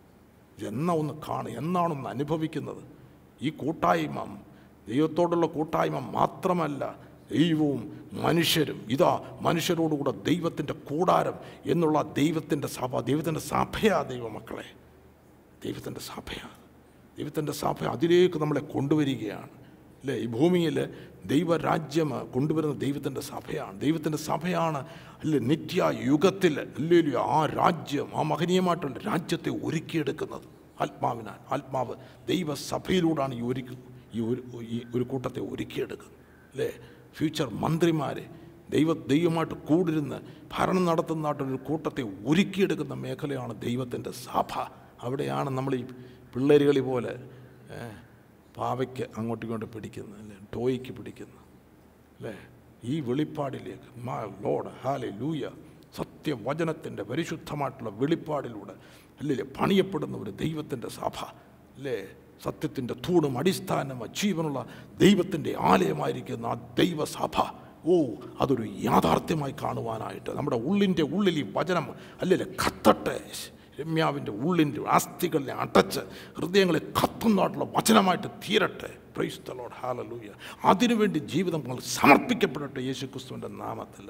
ഇതെന്നാ ഒന്ന് കാണുക എന്നാണൊന്ന് അനുഭവിക്കുന്നത് ഈ കൂട്ടായ്മ ദൈവത്തോടുള്ള കൂട്ടായ്മ മാത്രമല്ല ദൈവവും മനുഷ്യരും ഇതാ മനുഷ്യരോടുകൂടെ ദൈവത്തിൻ്റെ കൂടാരം എന്നുള്ള ദൈവത്തിൻ്റെ സഭ ദൈവത്തിൻ്റെ സഭയാ ദൈവമക്കളെ ദൈവത്തിൻ്റെ സഭയാണ് ദൈവത്തിൻ്റെ സഭ അതിലേക്ക് നമ്മളെ കൊണ്ടുവരികയാണ് അല്ലേ ഈ ഭൂമിയിൽ ദൈവരാജ്യം കൊണ്ടുവരുന്ന ദൈവത്തിൻ്റെ സഭയാണ് ദൈവത്തിൻ്റെ സഭയാണ് അല്ലേ നിത്യ യുഗത്തിൽ അല്ലേ ആ രാജ്യം ആ മഹനീയമായിട്ടുള്ള രാജ്യത്തെ ഒരുക്കിയെടുക്കുന്നത് ആത്മാവിനാൽ ആത്മാവ് ദൈവസഭയിലൂടെയാണ് ഈ ഒരുക്കി ഈ ഒരു ഈ ഒരു കൂട്ടത്തെ ഒരുക്കിയെടുക്കുന്നത് അല്ലേ ഫ്യൂച്ചർ മന്ത്രിമാരെ ദൈവ ദൈവമായിട്ട് കൂടിരുന്ന് ഭരണം നടത്തുന്നതായിട്ടൊരു കൂട്ടത്തെ ഒരുക്കിയെടുക്കുന്ന മേഖലയാണ് ദൈവത്തിൻ്റെ സഭ അവിടെയാണ് നമ്മൾ ഈ പിള്ളേരുകളി പോലെ ഏ, പാവയ്ക്ക് അങ്ങോട്ടും ഇങ്ങോട്ടും പിടിക്കുന്നത് അല്ലേ ടോയ്ക്ക് പിടിക്കുന്നത് അല്ലേ ഈ വെളിപ്പാടിലേക്ക് മാ ലോഡ് ഹാലെ ലൂയ സത്യവചനത്തിൻ്റെ പരിശുദ്ധമായിട്ടുള്ള വെളിപ്പാടിലൂടെ അല്ലേ പണിയപ്പെടുന്ന ഒരു ദൈവത്തിൻ്റെ സഭ അല്ലേ സത്യത്തിൻ്റെ തൂണും അടിസ്ഥാനം ജീവനുള്ള ദൈവത്തിൻ്റെ ആലയമായിരിക്കുന്ന ആ ദൈവസഭ ഓ അതൊരു യാഥാർത്ഥ്യമായി കാണുവാനായിട്ട് നമ്മുടെ ഉള്ളിൻ്റെ ഉള്ളിൽ ഈ വചനം അല്ലേ കത്തട്ടെ രമ്യാവിൻ്റെ ഉള്ളിൻ്റെ ആസ്തികളെ അടച്ച് ഹൃദയങ്ങളെ കത്തുന്നതായിട്ടുള്ള വചനമായിട്ട് തീരട്ടെ പ്രൈസ് ദ ലോർഡ് ഹാലലൂയ അതിനുവേണ്ടി ജീവിതം നമ്മൾ സമർപ്പിക്കപ്പെടട്ടെ യേശു ക്രിസ്തുവിൻ്റെ നാമത്തിൽ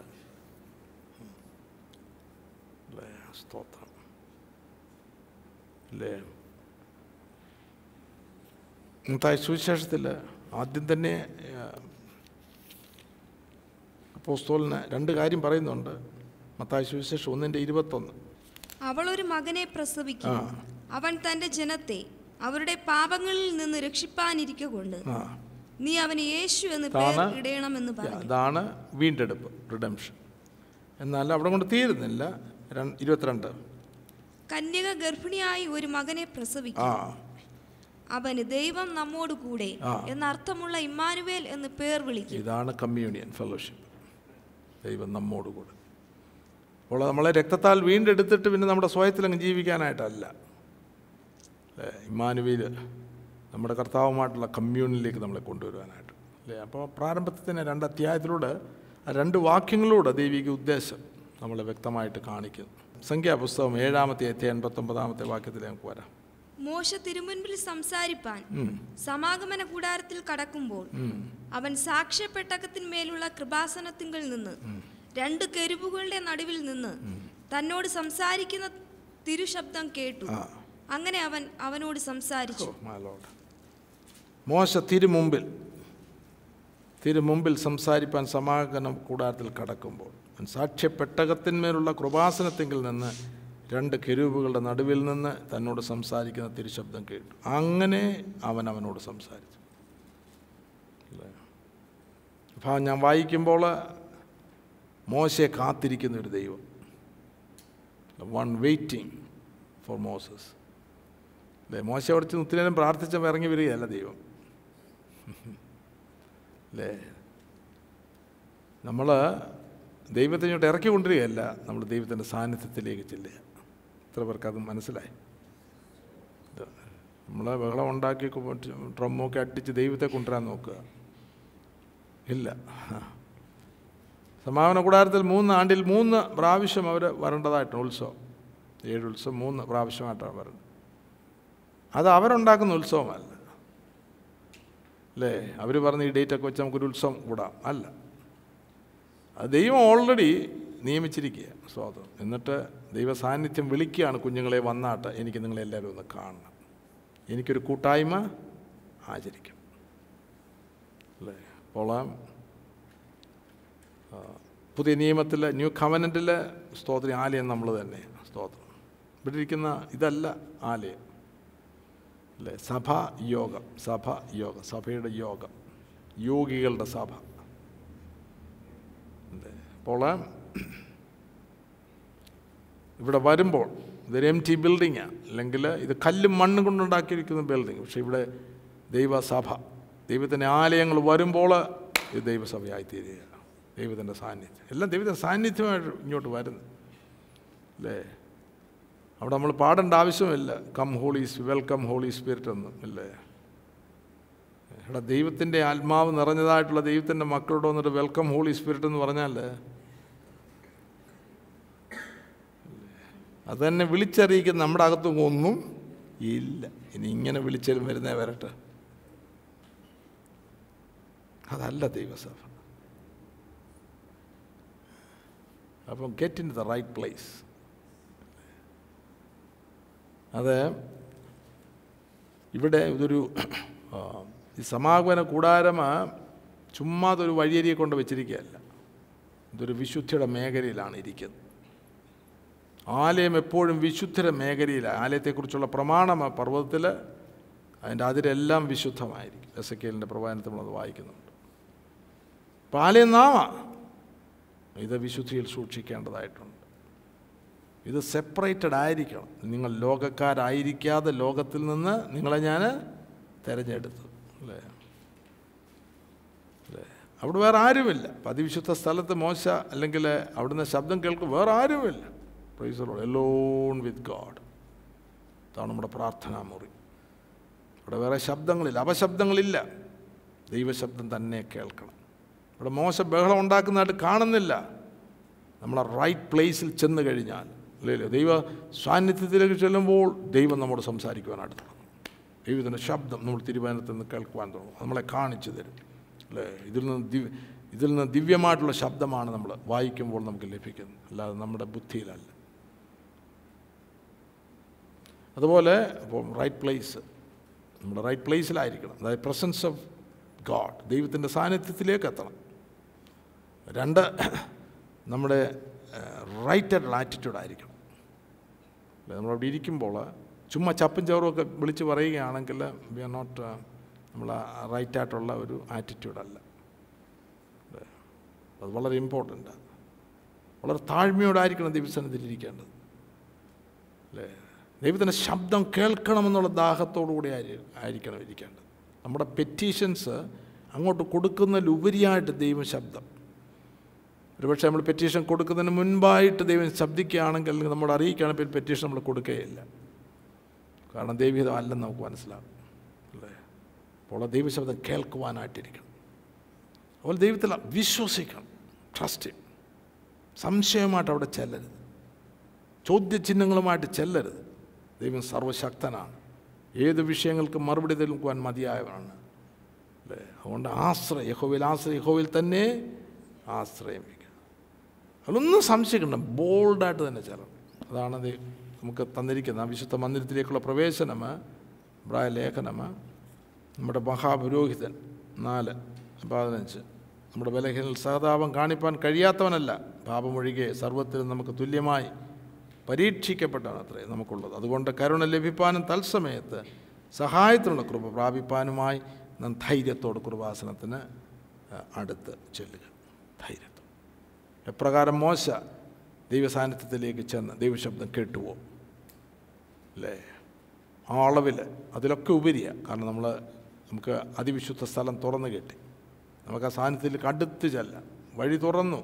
അല്ലേ സ്തോത്രം അല്ലേ ഇന്നത്തെ സുവിശേഷത്തിൽ ആദ്യം തന്നെ അപ്പോസ്തോലിന് രണ്ട് കാര്യം പറയുന്നുണ്ട് മത്തായ സുവിശേഷം ഒന്നിൻ്റെ ഇരുപത്തൊന്ന് അവൾ ഒരു മകനെ പ്രസവിക്കും അവൻ തന്റെ ജനത്തെ അവരുടെ പാപങ്ങളിൽ നിന്ന് രക്ഷിപ്പാനിരിക്കൊണ്ട് ആ നീ അവന് യേശു എന്ന് പേർ ഇതാണ് ഇടയണമെന്ന് പറഞ്ഞു അതാണ് വീണ്ടെടുപ്പ് റിഡംഷൻ എന്നാൽ അവിടെ കൊണ്ട് തീരുന്നില്ല രണ്ട് ഇരുപത്തിരണ്ട് കന്യക ഗർഭിണിയായി ഒരു മകനെ പ്രസവിക്കും ആ അവന് ദൈവം നമ്മോട് കൂടെ ആ. എന്നർത്ഥമുള്ള ഇമ്മാനുവേൽ എന്ന് പേർ വിളിക്കും ഇതാണ് കമ്മ്യൂണിയൻ ഫെലോഷിപ്പ് ദൈവം നമ്മോട് കൂടെ അപ്പോൾ നമ്മളെ രക്തത്താൽ വീണ്ടെടുത്തിട്ട് പിന്നെ നമ്മുടെ സ്വയത്തിൽ അങ്ങ് ജീവിക്കാനായിട്ടല്ല അല്ലേ ഇമ്മാനുവീൽ നമ്മുടെ കർത്താവുമായിട്ടുള്ള കമ്മ്യൂണിലേക്ക് നമ്മളെ കൊണ്ടുവരുവാനായിട്ട് അല്ലേ അപ്പോൾ പ്രാരംഭത്തിൽ തന്നെ രണ്ട് അധ്യായത്തിലൂടെ ആ രണ്ട് വാക്യങ്ങളിലൂടെ ദൈവിക ഉദ്ദേശം നമ്മളെ വ്യക്തമായിട്ട് കാണിക്കുന്നു സംഖ്യാപുസ്തകം ഏഴാമത്തെ അധ്യായം എൺപത്തൊമ്പതാമത്തെ വാക്യത്തിൽ നമുക്ക് വരാം മോശ തിരുമുൻപിൽ സംസാരിപ്പാൻ ഉം. സമാഗമന കൂടാരത്തിൽ കടക്കുമ്പോൾ അവൻ സാക്ഷ്യപ്പെട്ടകത്തിന്മേലുള്ള കൃപാസനത്തിങ്കിൽ നിന്ന് രണ്ട് കെരുവുകളുടെ നടുവിൽ നിന്ന് തന്നോട് സംസാരിക്കുന്ന തിരുശബ്ദം കേട്ടു അങ്ങനെ അവൻ അവനോട് സംസാരിച്ചു ഓ, my Lord. മോശ തിരുമുമ്പിൽ തിരുമുമ്പിൽ സംസാരിപ്പാൻ സമാഗമനം കൂടാരത്തിൽ കടക്കുമ്പോൾ അവൻ സാക്ഷ്യപ്പെട്ടകത്തിന്മേലുള്ള കൃപാസനത്തിങ്കിൽ നിന്ന് രണ്ട് കെരൂബുകളുടെ നടുവിൽ നിന്ന് തന്നോട് സംസാരിക്കുന്ന തിരുശബ്ദം കേട്ടു അങ്ങനെ അവൻ അവനോട് സംസാരിച്ചു അല്ലേ? അപ്പോൾ ഞാൻ വായിക്കുമ്പോൾ മോശയെ കാത്തിരിക്കുന്ന ഒരു ദൈവം വൺ വെയിറ്റിംഗ് ഫോർ മോസസ് അല്ലേ മോശ അവിടെ ചെന്ന് ഒത്തിരി നേരം പ്രാർത്ഥിച്ചപ്പോൾ ഇറങ്ങി വരികയല്ല ദൈവം അല്ലേ നമ്മൾ ദൈവത്തെ ഇങ്ങോട്ട് ഇറക്കി കൊണ്ടുവരികയല്ല നമ്മൾ ദൈവത്തിൻ്റെ സാന്നിധ്യത്തിലേക്ക് ചെല്ലുക എത്ര പേർക്ക് അത് മനസ്സിലായി നമ്മൾ ബഹളം ഉണ്ടാക്കി ഡ്രമ്മൊക്കെ അടിച്ച് ദൈവത്തെ കൊണ്ടുവരാൻ നോക്കുക ഇല്ല സമാപന കൂടാരത്തിൽ മൂന്ന് ആണ്ടിൽ മൂന്ന് പ്രാവശ്യം അവർ വരേണ്ടതായിട്ടുണ്ട് ഉത്സവം ഏഴ് ഉത്സവം മൂന്ന് പ്രാവശ്യമായിട്ടാണ് വരുന്നത് അത് അവരുണ്ടാക്കുന്ന ഉത്സവമല്ല അല്ലേ അവർ പറഞ്ഞ ഈ ഡേറ്റൊക്കെ വെച്ച് നമുക്കൊരു ഉത്സവം കൂടാം അല്ല അത് ദൈവം ഓൾറെഡി നിയമിച്ചിരിക്കുക സ്വാതം എന്നിട്ട് ദൈവ സാന്നിധ്യം വിളിക്കുകയാണ് കുഞ്ഞുങ്ങളെ വന്നാട്ട് എനിക്ക് നിങ്ങളെല്ലാവരും ഒന്ന് കാണണം എനിക്കൊരു കൂട്ടായ്മ ആചരിക്കണം അല്ലേ അപ്പോൾ ആ, പുതിയ നിയമത്തിൽ ന്യൂ കവനൻറ്റിലെ സ്തോത്രം ആലയം നമ്മൾ തന്നെ സ്തോത്രം ഇവിടെ ഇരിക്കുന്ന ഇതല്ല ആലയം അല്ലേ സഭ യോഗം സഭ യോഗം സഭയുടെ യോഗം യോഗികളുടെ സഭ അല്ലേ അപ്പോൾ ഇവിടെ വരുമ്പോൾ ഇതൊരു എം ടി ബിൽഡിങ്ങാണ് അല്ലെങ്കിൽ ഇത് കല്ലും മണ്ണും കൊണ്ടുണ്ടാക്കിയിരിക്കുന്ന ബിൽഡിങ് പക്ഷേ ഇവിടെ ദൈവസഭ ദൈവത്തിൻ്റെ ആലയങ്ങൾ വരുമ്പോൾ ഇത് ദൈവസഭയായി തീരുകയാണ് ദൈവത്തിൻ്റെ സാന്നിധ്യം എല്ലാം ദൈവത്തിൻ്റെ സാന്നിധ്യമായിട്ട് ഇങ്ങോട്ട് വരുന്നു അല്ലേ അവിടെ നമ്മൾ പാടേണ്ട ആവശ്യമില്ല come Holy welcome Holy Spirit എന്നും അല്ലേ ഇവിടെ ദൈവത്തിൻ്റെ ആത്മാവ് നിറഞ്ഞതായിട്ടുള്ള ദൈവത്തിൻ്റെ മക്കളോട് വന്നിട്ട് വെൽക്കം ഹോളി സ്പിരിറ്റ് എന്ന് പറഞ്ഞാൽ അത് തന്നെ വിളിച്ചറിയിക്കുന്ന നമ്മുടെ അകത്തും ഒന്നും ഇല്ല ഇനി ഇങ്ങനെ വിളിച്ചാലും വരുന്നേ വരട്ടെ അതല്ല ദൈവസഭ അപ്പം get in the right place അത് ഇവിടെ ഇതൊരു ആ, ഈ സമാഗമന കൂടാരമ ചുമ്മാതൊരു വഴിയരിയെ കൊണ്ട് വെച്ചിരിക്കുകയല്ല ഇതൊരു വിശുദ്ധിയുടെ മേഖലയിലാണ് ഇരിക്കുന്നത് ആലയം എപ്പോഴും വിശുദ്ധര മേഖലയിലാണ് ആലയത്തെക്കുറിച്ചുള്ള പ്രമാണം ആ പർവ്വതത്തിൽ അതിൻ്റെ അതിരെല്ലാം വിശുദ്ധമായിരിക്കും എസ് എ കെലിൻ്റെ പ്രവാചനത്തിൽ നമ്മളത് വായിക്കുന്നുണ്ട് അപ്പോൾ ആലയം നാമ ഇത് വിശുദ്ധിയിൽ സൂക്ഷിക്കേണ്ടതായിട്ടുണ്ട് ഇത് സെപ്പറേറ്റഡ് ആയിരിക്കണം നിങ്ങൾ ലോകക്കാരായിരിക്കാതെ ലോകത്തിൽ നിന്ന് നിങ്ങളെ ഞാൻ തിരഞ്ഞെടുത്തു അല്ലേ അല്ലേ അവിടെ വേറെ ആരുമില്ല പതിവിശുദ്ധ സ്ഥലത്ത് മോശ അല്ലെങ്കിൽ അവിടുന്ന് ശബ്ദം കേൾക്കും വേറെ ആരുമില്ല പ്രൈസറോ എലോൺ വിത്ത് ഗാഡ് അതാണ് നമ്മുടെ പ്രാർത്ഥനാ മുറി ഇവിടെ വേറെ ശബ്ദങ്ങളില്ല അപശബ്ദങ്ങളില്ല ദൈവശബ്ദം തന്നെ കേൾക്കണം ഇവിടെ മോശ ബഹളം ഉണ്ടാക്കുന്നതായിട്ട് കാണുന്നില്ല നമ്മളെ റൈറ്റ് പ്ലേസിൽ ചെന്ന് കഴിഞ്ഞാൽ അല്ലേ ദൈവ സാന്നിധ്യത്തിലേക്ക് ചെല്ലുമ്പോൾ ദൈവം നമ്മോട് സംസാരിക്കുവാനായിട്ട് തുടങ്ങും ദൈവത്തിൻ്റെ ശബ്ദം നമ്മൾ തിരുവനന്തപുരത്ത് നിന്ന് കേൾക്കുവാൻ തുടങ്ങും അത് നമ്മളെ കാണിച്ചു തരും അല്ലേ ഇതിൽ നിന്ന് ദിവ്യ ഇതിൽ നിന്ന് ദിവ്യമായിട്ടുള്ള ശബ്ദമാണ് നമ്മൾ വായിക്കുമ്പോൾ നമുക്ക് ലഭിക്കുന്നത് അല്ലാതെ നമ്മുടെ ബുദ്ധിയിലല്ല അതുപോലെ അപ്പോൾ റൈറ്റ് പ്ലേസ് നമ്മുടെ റൈറ്റ് പ്ലേസിലായിരിക്കണം അതായത് പ്രസൻസ് ഓഫ് ഗാഡ് ദൈവത്തിൻ്റെ സാന്നിധ്യത്തിലേക്ക് എത്തണം രണ്ട് നമ്മുടെ റൈറ്റ് ആയിട്ടുള്ള ആറ്റിറ്റ്യൂഡ് ആയിരിക്കണം അല്ലേ, നമ്മളവിടെ ഇരിക്കുമ്പോൾ ചുമ്മാ ചപ്പും ചോറും ഒക്കെ വിളിച്ച് പറയുകയാണെങ്കിൽ വി ആർ നോട്ട് നമ്മൾ റൈറ്റ് ആയിട്ടുള്ള ഒരു ആറ്റിറ്റ്യൂഡല്ല അല്ലേ, അത് വളരെ ഇമ്പോർട്ടൻ്റ് വളരെ താഴ്മയോടായിരിക്കണം ദൈവസന്നിധിയിൽ ഇരിക്കേണ്ടത് അല്ലേ ദൈവത്തിൻ്റെ ശബ്ദം കേൾക്കണമെന്നുള്ള ദാഹത്തോടു കൂടി ആയി- ആയിരിക്കണം ഇരിക്കേണ്ടത് നമ്മുടെ പെറ്റീഷൻസ് അങ്ങോട്ട് കൊടുക്കുന്നതിലുപരിയായിട്ട് ദൈവം ശബ്ദം ഒരുപക്ഷെ നമ്മൾ പെറ്റീഷൻ കൊടുക്കുന്നതിന് മുൻപായിട്ട് ദൈവം ശബ്ദിക്കുകയാണെങ്കിൽ അല്ലെങ്കിൽ നമ്മൾ അറിയിക്കുകയാണെങ്കിൽ പെറ്റീഷൻ നമ്മൾ കൊടുക്കുകയില്ല കാരണം ദൈവഹിതം അല്ലെന്ന് നമുക്ക് മനസ്സിലാകും അല്ലേ അപ്പോൾ ആ ദൈവശബ്ദം കേൾക്കുവാനായിട്ടിരിക്കണം അതുപോലെ ദൈവത്തിൽ വിശ്വസിക്കണം ട്രസ്റ്റ് സംശയമായിട്ട് അവിടെ ചെല്ലരുത് ചോദ്യചിഹ്നങ്ങളുമായിട്ട് ചെല്ലരുത് ദൈവം സർവശക്തനാണ് ഏത് വിഷയങ്ങൾക്ക് മറുപടി നൽകുവാൻ മതിയായവനാണ് അല്ലേ അതുകൊണ്ട് ആശ്രയം യഹോവിൽ ആശ്രയം യഹോവിൽ തന്നെ ആശ്രയം വയ്ക്കുക അതിലൊന്നും സംശയിക്കണ്ട ബോൾഡായിട്ട് തന്നെ ചെല്ലണം അതാണ് അത് നമുക്ക് തന്നിരിക്കുന്നത് ആ വിശുദ്ധ മന്ദിരത്തിലേക്കുള്ള പ്രവേശനം പ്രായ ലേഖനം നമ്മുടെ മഹാപുരോഹിതൻ നാല് പതിനഞ്ച് നമ്മുടെ ബലഹീനൽ സഹതാപം കാണിപ്പാൻ കഴിയാത്തവനല്ല പാപമൊഴികെ സർവത്തിലും നമുക്ക് തുല്യമായി പരീക്ഷിക്കപ്പെട്ടാണ് അത്രേ നമുക്കുള്ളത് അതുകൊണ്ട് കരുണ ലഭിപ്പാനും തത്സമയത്ത് സഹായത്തിനുള്ള കൃപ പ്രാപിപ്പാനുമായി നാം ധൈര്യത്തോട് കൃപാസനത്തിന് ആ, അടുത്ത് ചെല്ലുക ധൈര്യത്തോട് എപ്രകാരം മോശ ദൈവസാന്നിധ്യത്തിലേക്ക് ചെന്ന് ദൈവശബ്ദം കേട്ടുവോ അല്ലേ ആ അളവിൽ അതിലൊക്കെ ഉപരിയാണ് കാരണം നമ്മൾ നമുക്ക് അതിവിശുദ്ധ സ്ഥലം തുറന്നു കെട്ടി നമുക്ക് ആ സാന്നിധ്യത്തിലേക്ക് അടുത്ത് ചെല്ലാം വഴി തുറന്നു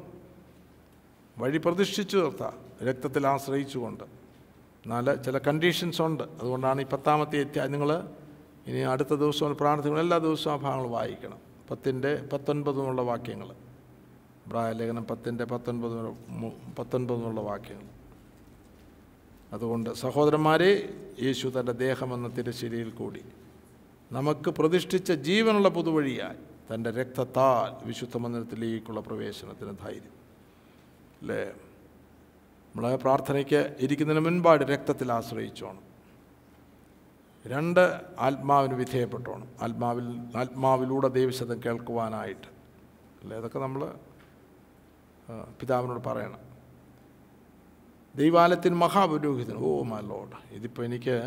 വഴി പ്രതിഷ്ഠിച്ചു നിർത്താം രക്തത്തിൽ ആശ്രയിച്ചുകൊണ്ട് എന്നാൽ ചില കണ്ടീഷൻസ് ഉണ്ട് അതുകൊണ്ടാണ് ഈ പത്താമത്തെ അധ്യായം നിങ്ങൾ ഇനി അടുത്ത ദിവസം പ്രാർത്ഥനകൾ എല്ലാ ദിവസവും ആ ഭാഗങ്ങൾ വായിക്കണം പത്തിൻ്റെ പത്തൊൻപതുമുള്ള വാക്യങ്ങൾ ലേഖനം പത്തിൻ്റെ പത്തൊൻപത് പത്തൊൻപതുമുള്ള വാക്യങ്ങൾ അതുകൊണ്ട് സഹോദരന്മാരെ യേശു തൻ്റെ ദേഹമെന്ന തിരശ്ശേരിയിൽ കൂടി നമുക്ക് പ്രതിഷ്ഠിച്ച ജീവനുള്ള പുതുവഴിയായി തൻ്റെ രക്തത്താൽ വിശുദ്ധ മന്ദിരത്തിലേക്കുള്ള പ്രവേശനത്തിന് ധൈര്യം അല്ലേ നമ്മളെ പ്രാർത്ഥനയ്ക്ക് ഇരിക്കുന്നതിന് മുൻപായിട്ട് രക്തത്തിൽ ആശ്രയിച്ചോണം രണ്ട് ആത്മാവിന് വിധേയപ്പെട്ടോണം ആത്മാവിൽ ആത്മാവിലൂടെ ദൈവശബ്ദം കേൾക്കുവാനായിട്ട് അല്ലേ അതൊക്കെ നമ്മൾ പിതാവിനോട് പറയണം ദൈവാലയത്തിന് മഹാപുരോഹിതൻ ഓ മൈ ലോഡ് ഇതിപ്പോൾ എനിക്ക്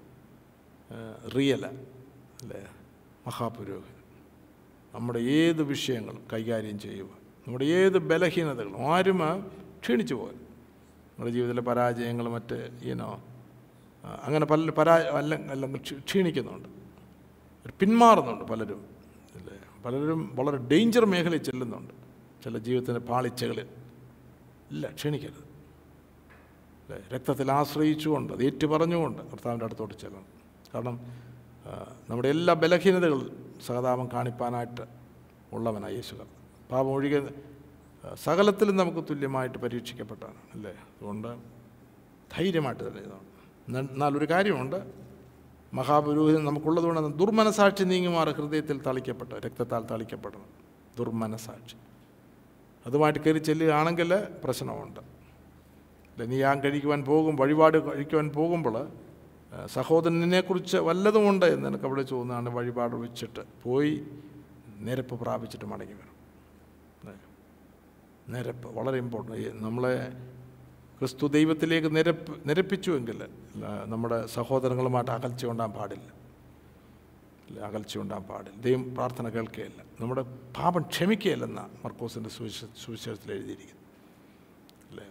റിയല അല്ലേ മഹാപുരോഹിതൻ നമ്മുടെ ഏത് വിഷയങ്ങളും കൈകാര്യം ചെയ്യുക നമ്മുടെ ഏത് ബലഹീനതകളും ആരും ക്ഷീണിച്ചു പോകരുത് നമ്മുടെ ജീവിതത്തിലെ പരാജയങ്ങൾ മറ്റ് ഈനോ അങ്ങനെ പല പരാ അല്ല അല്ലെങ്കിൽ ക്ഷീ- ക്ഷീണിക്കുന്നുണ്ട് പിന്മാറുന്നുണ്ട് പലരും അല്ലേ പലരും വളരെ ഡേഞ്ചർ മേഖലയിൽ ചെല്ലുന്നുണ്ട് ചില ജീവിതത്തിൻ്റെ പാളിച്ചകളിൽ ഇല്ല ക്ഷീണിക്കരുത് അല്ലേ രക്തത്തിൽ ആശ്രയിച്ചുകൊണ്ട് അത് ഏറ്റു പറഞ്ഞുകൊണ്ട് കർത്താവിൻ്റെ അടുത്തോട്ട് ചെല്ലണം കാരണം ആ, നമ്മുടെ എല്ലാ ബലഹീനതകളും സഹതാപം കാണിപ്പാനായിട്ട് ഉള്ളവനാണ് യേശു കർത്താവ്. പാപം ഒഴികെ ആ, സകലത്തിലും നമുക്ക് തുല്യമായിട്ട് പരീക്ഷിക്കപ്പെട്ടാണ് അല്ലേ അതുകൊണ്ട് ധൈര്യമായിട്ട് തന്നെ ഇതാണ് എന്നാൽ എന്നാൽ ഒരു കാര്യമുണ്ട് മഹാപുരോഹിതൻ നമുക്കുള്ളതുകൊണ്ട് ദുർമനസാക്ഷി നീങ്ങുമാറ് ഹൃദയത്തിൽ തളിക്കപ്പെട്ട രക്തത്താൽ തളിക്കപ്പെടണം ദുർമനസാക്ഷി അതുമായിട്ട് കയറി ചെല്ലുകയാണെങ്കിൽ പ്രശ്നമുണ്ട് അല്ലെ നീ ഞാൻ കഴിക്കുവാൻ പോകും വഴിപാട് കഴിക്കുവാൻ പോകുമ്പോൾ ആ, സഹോദരനെക്കുറിച്ച് വല്ലതുമുണ്ട് എന്ന് എനിക്ക് അവിടെ ചോദിച്ചാണ് വഴിപാട് വെച്ചിട്ട് പോയി നിരപ്പ് പ്രാപിച്ചിട്ട് മടങ്ങി വരണം അല്ലേ? നിരപ്പ് വളരെ ഇമ്പോർട്ടൻ്റ് നമ്മളെ ക്രിസ്തു ദൈവത്തിലേക്ക് നിരപ്പ് നിരപ്പിച്ചുവെങ്കിൽ ആ, നമ്മുടെ സഹോദരങ്ങളുമായിട്ട് അകൽച്ച ഉണ്ടാകാൻ പാടില്ല ഇല്ല, അകൽച്ച ഉണ്ടാകാൻ പാടില്ല ദൈവം പ്രാർത്ഥന കേൾക്കുകയില്ല നമ്മുടെ പാപം ക്ഷമിക്കുകയില്ലെന്ന മർക്കോസിൻ്റെ സുവിശേ സുവിശേഷത്തിൽ എഴുതിയിരിക്കുന്നു അല്ലേ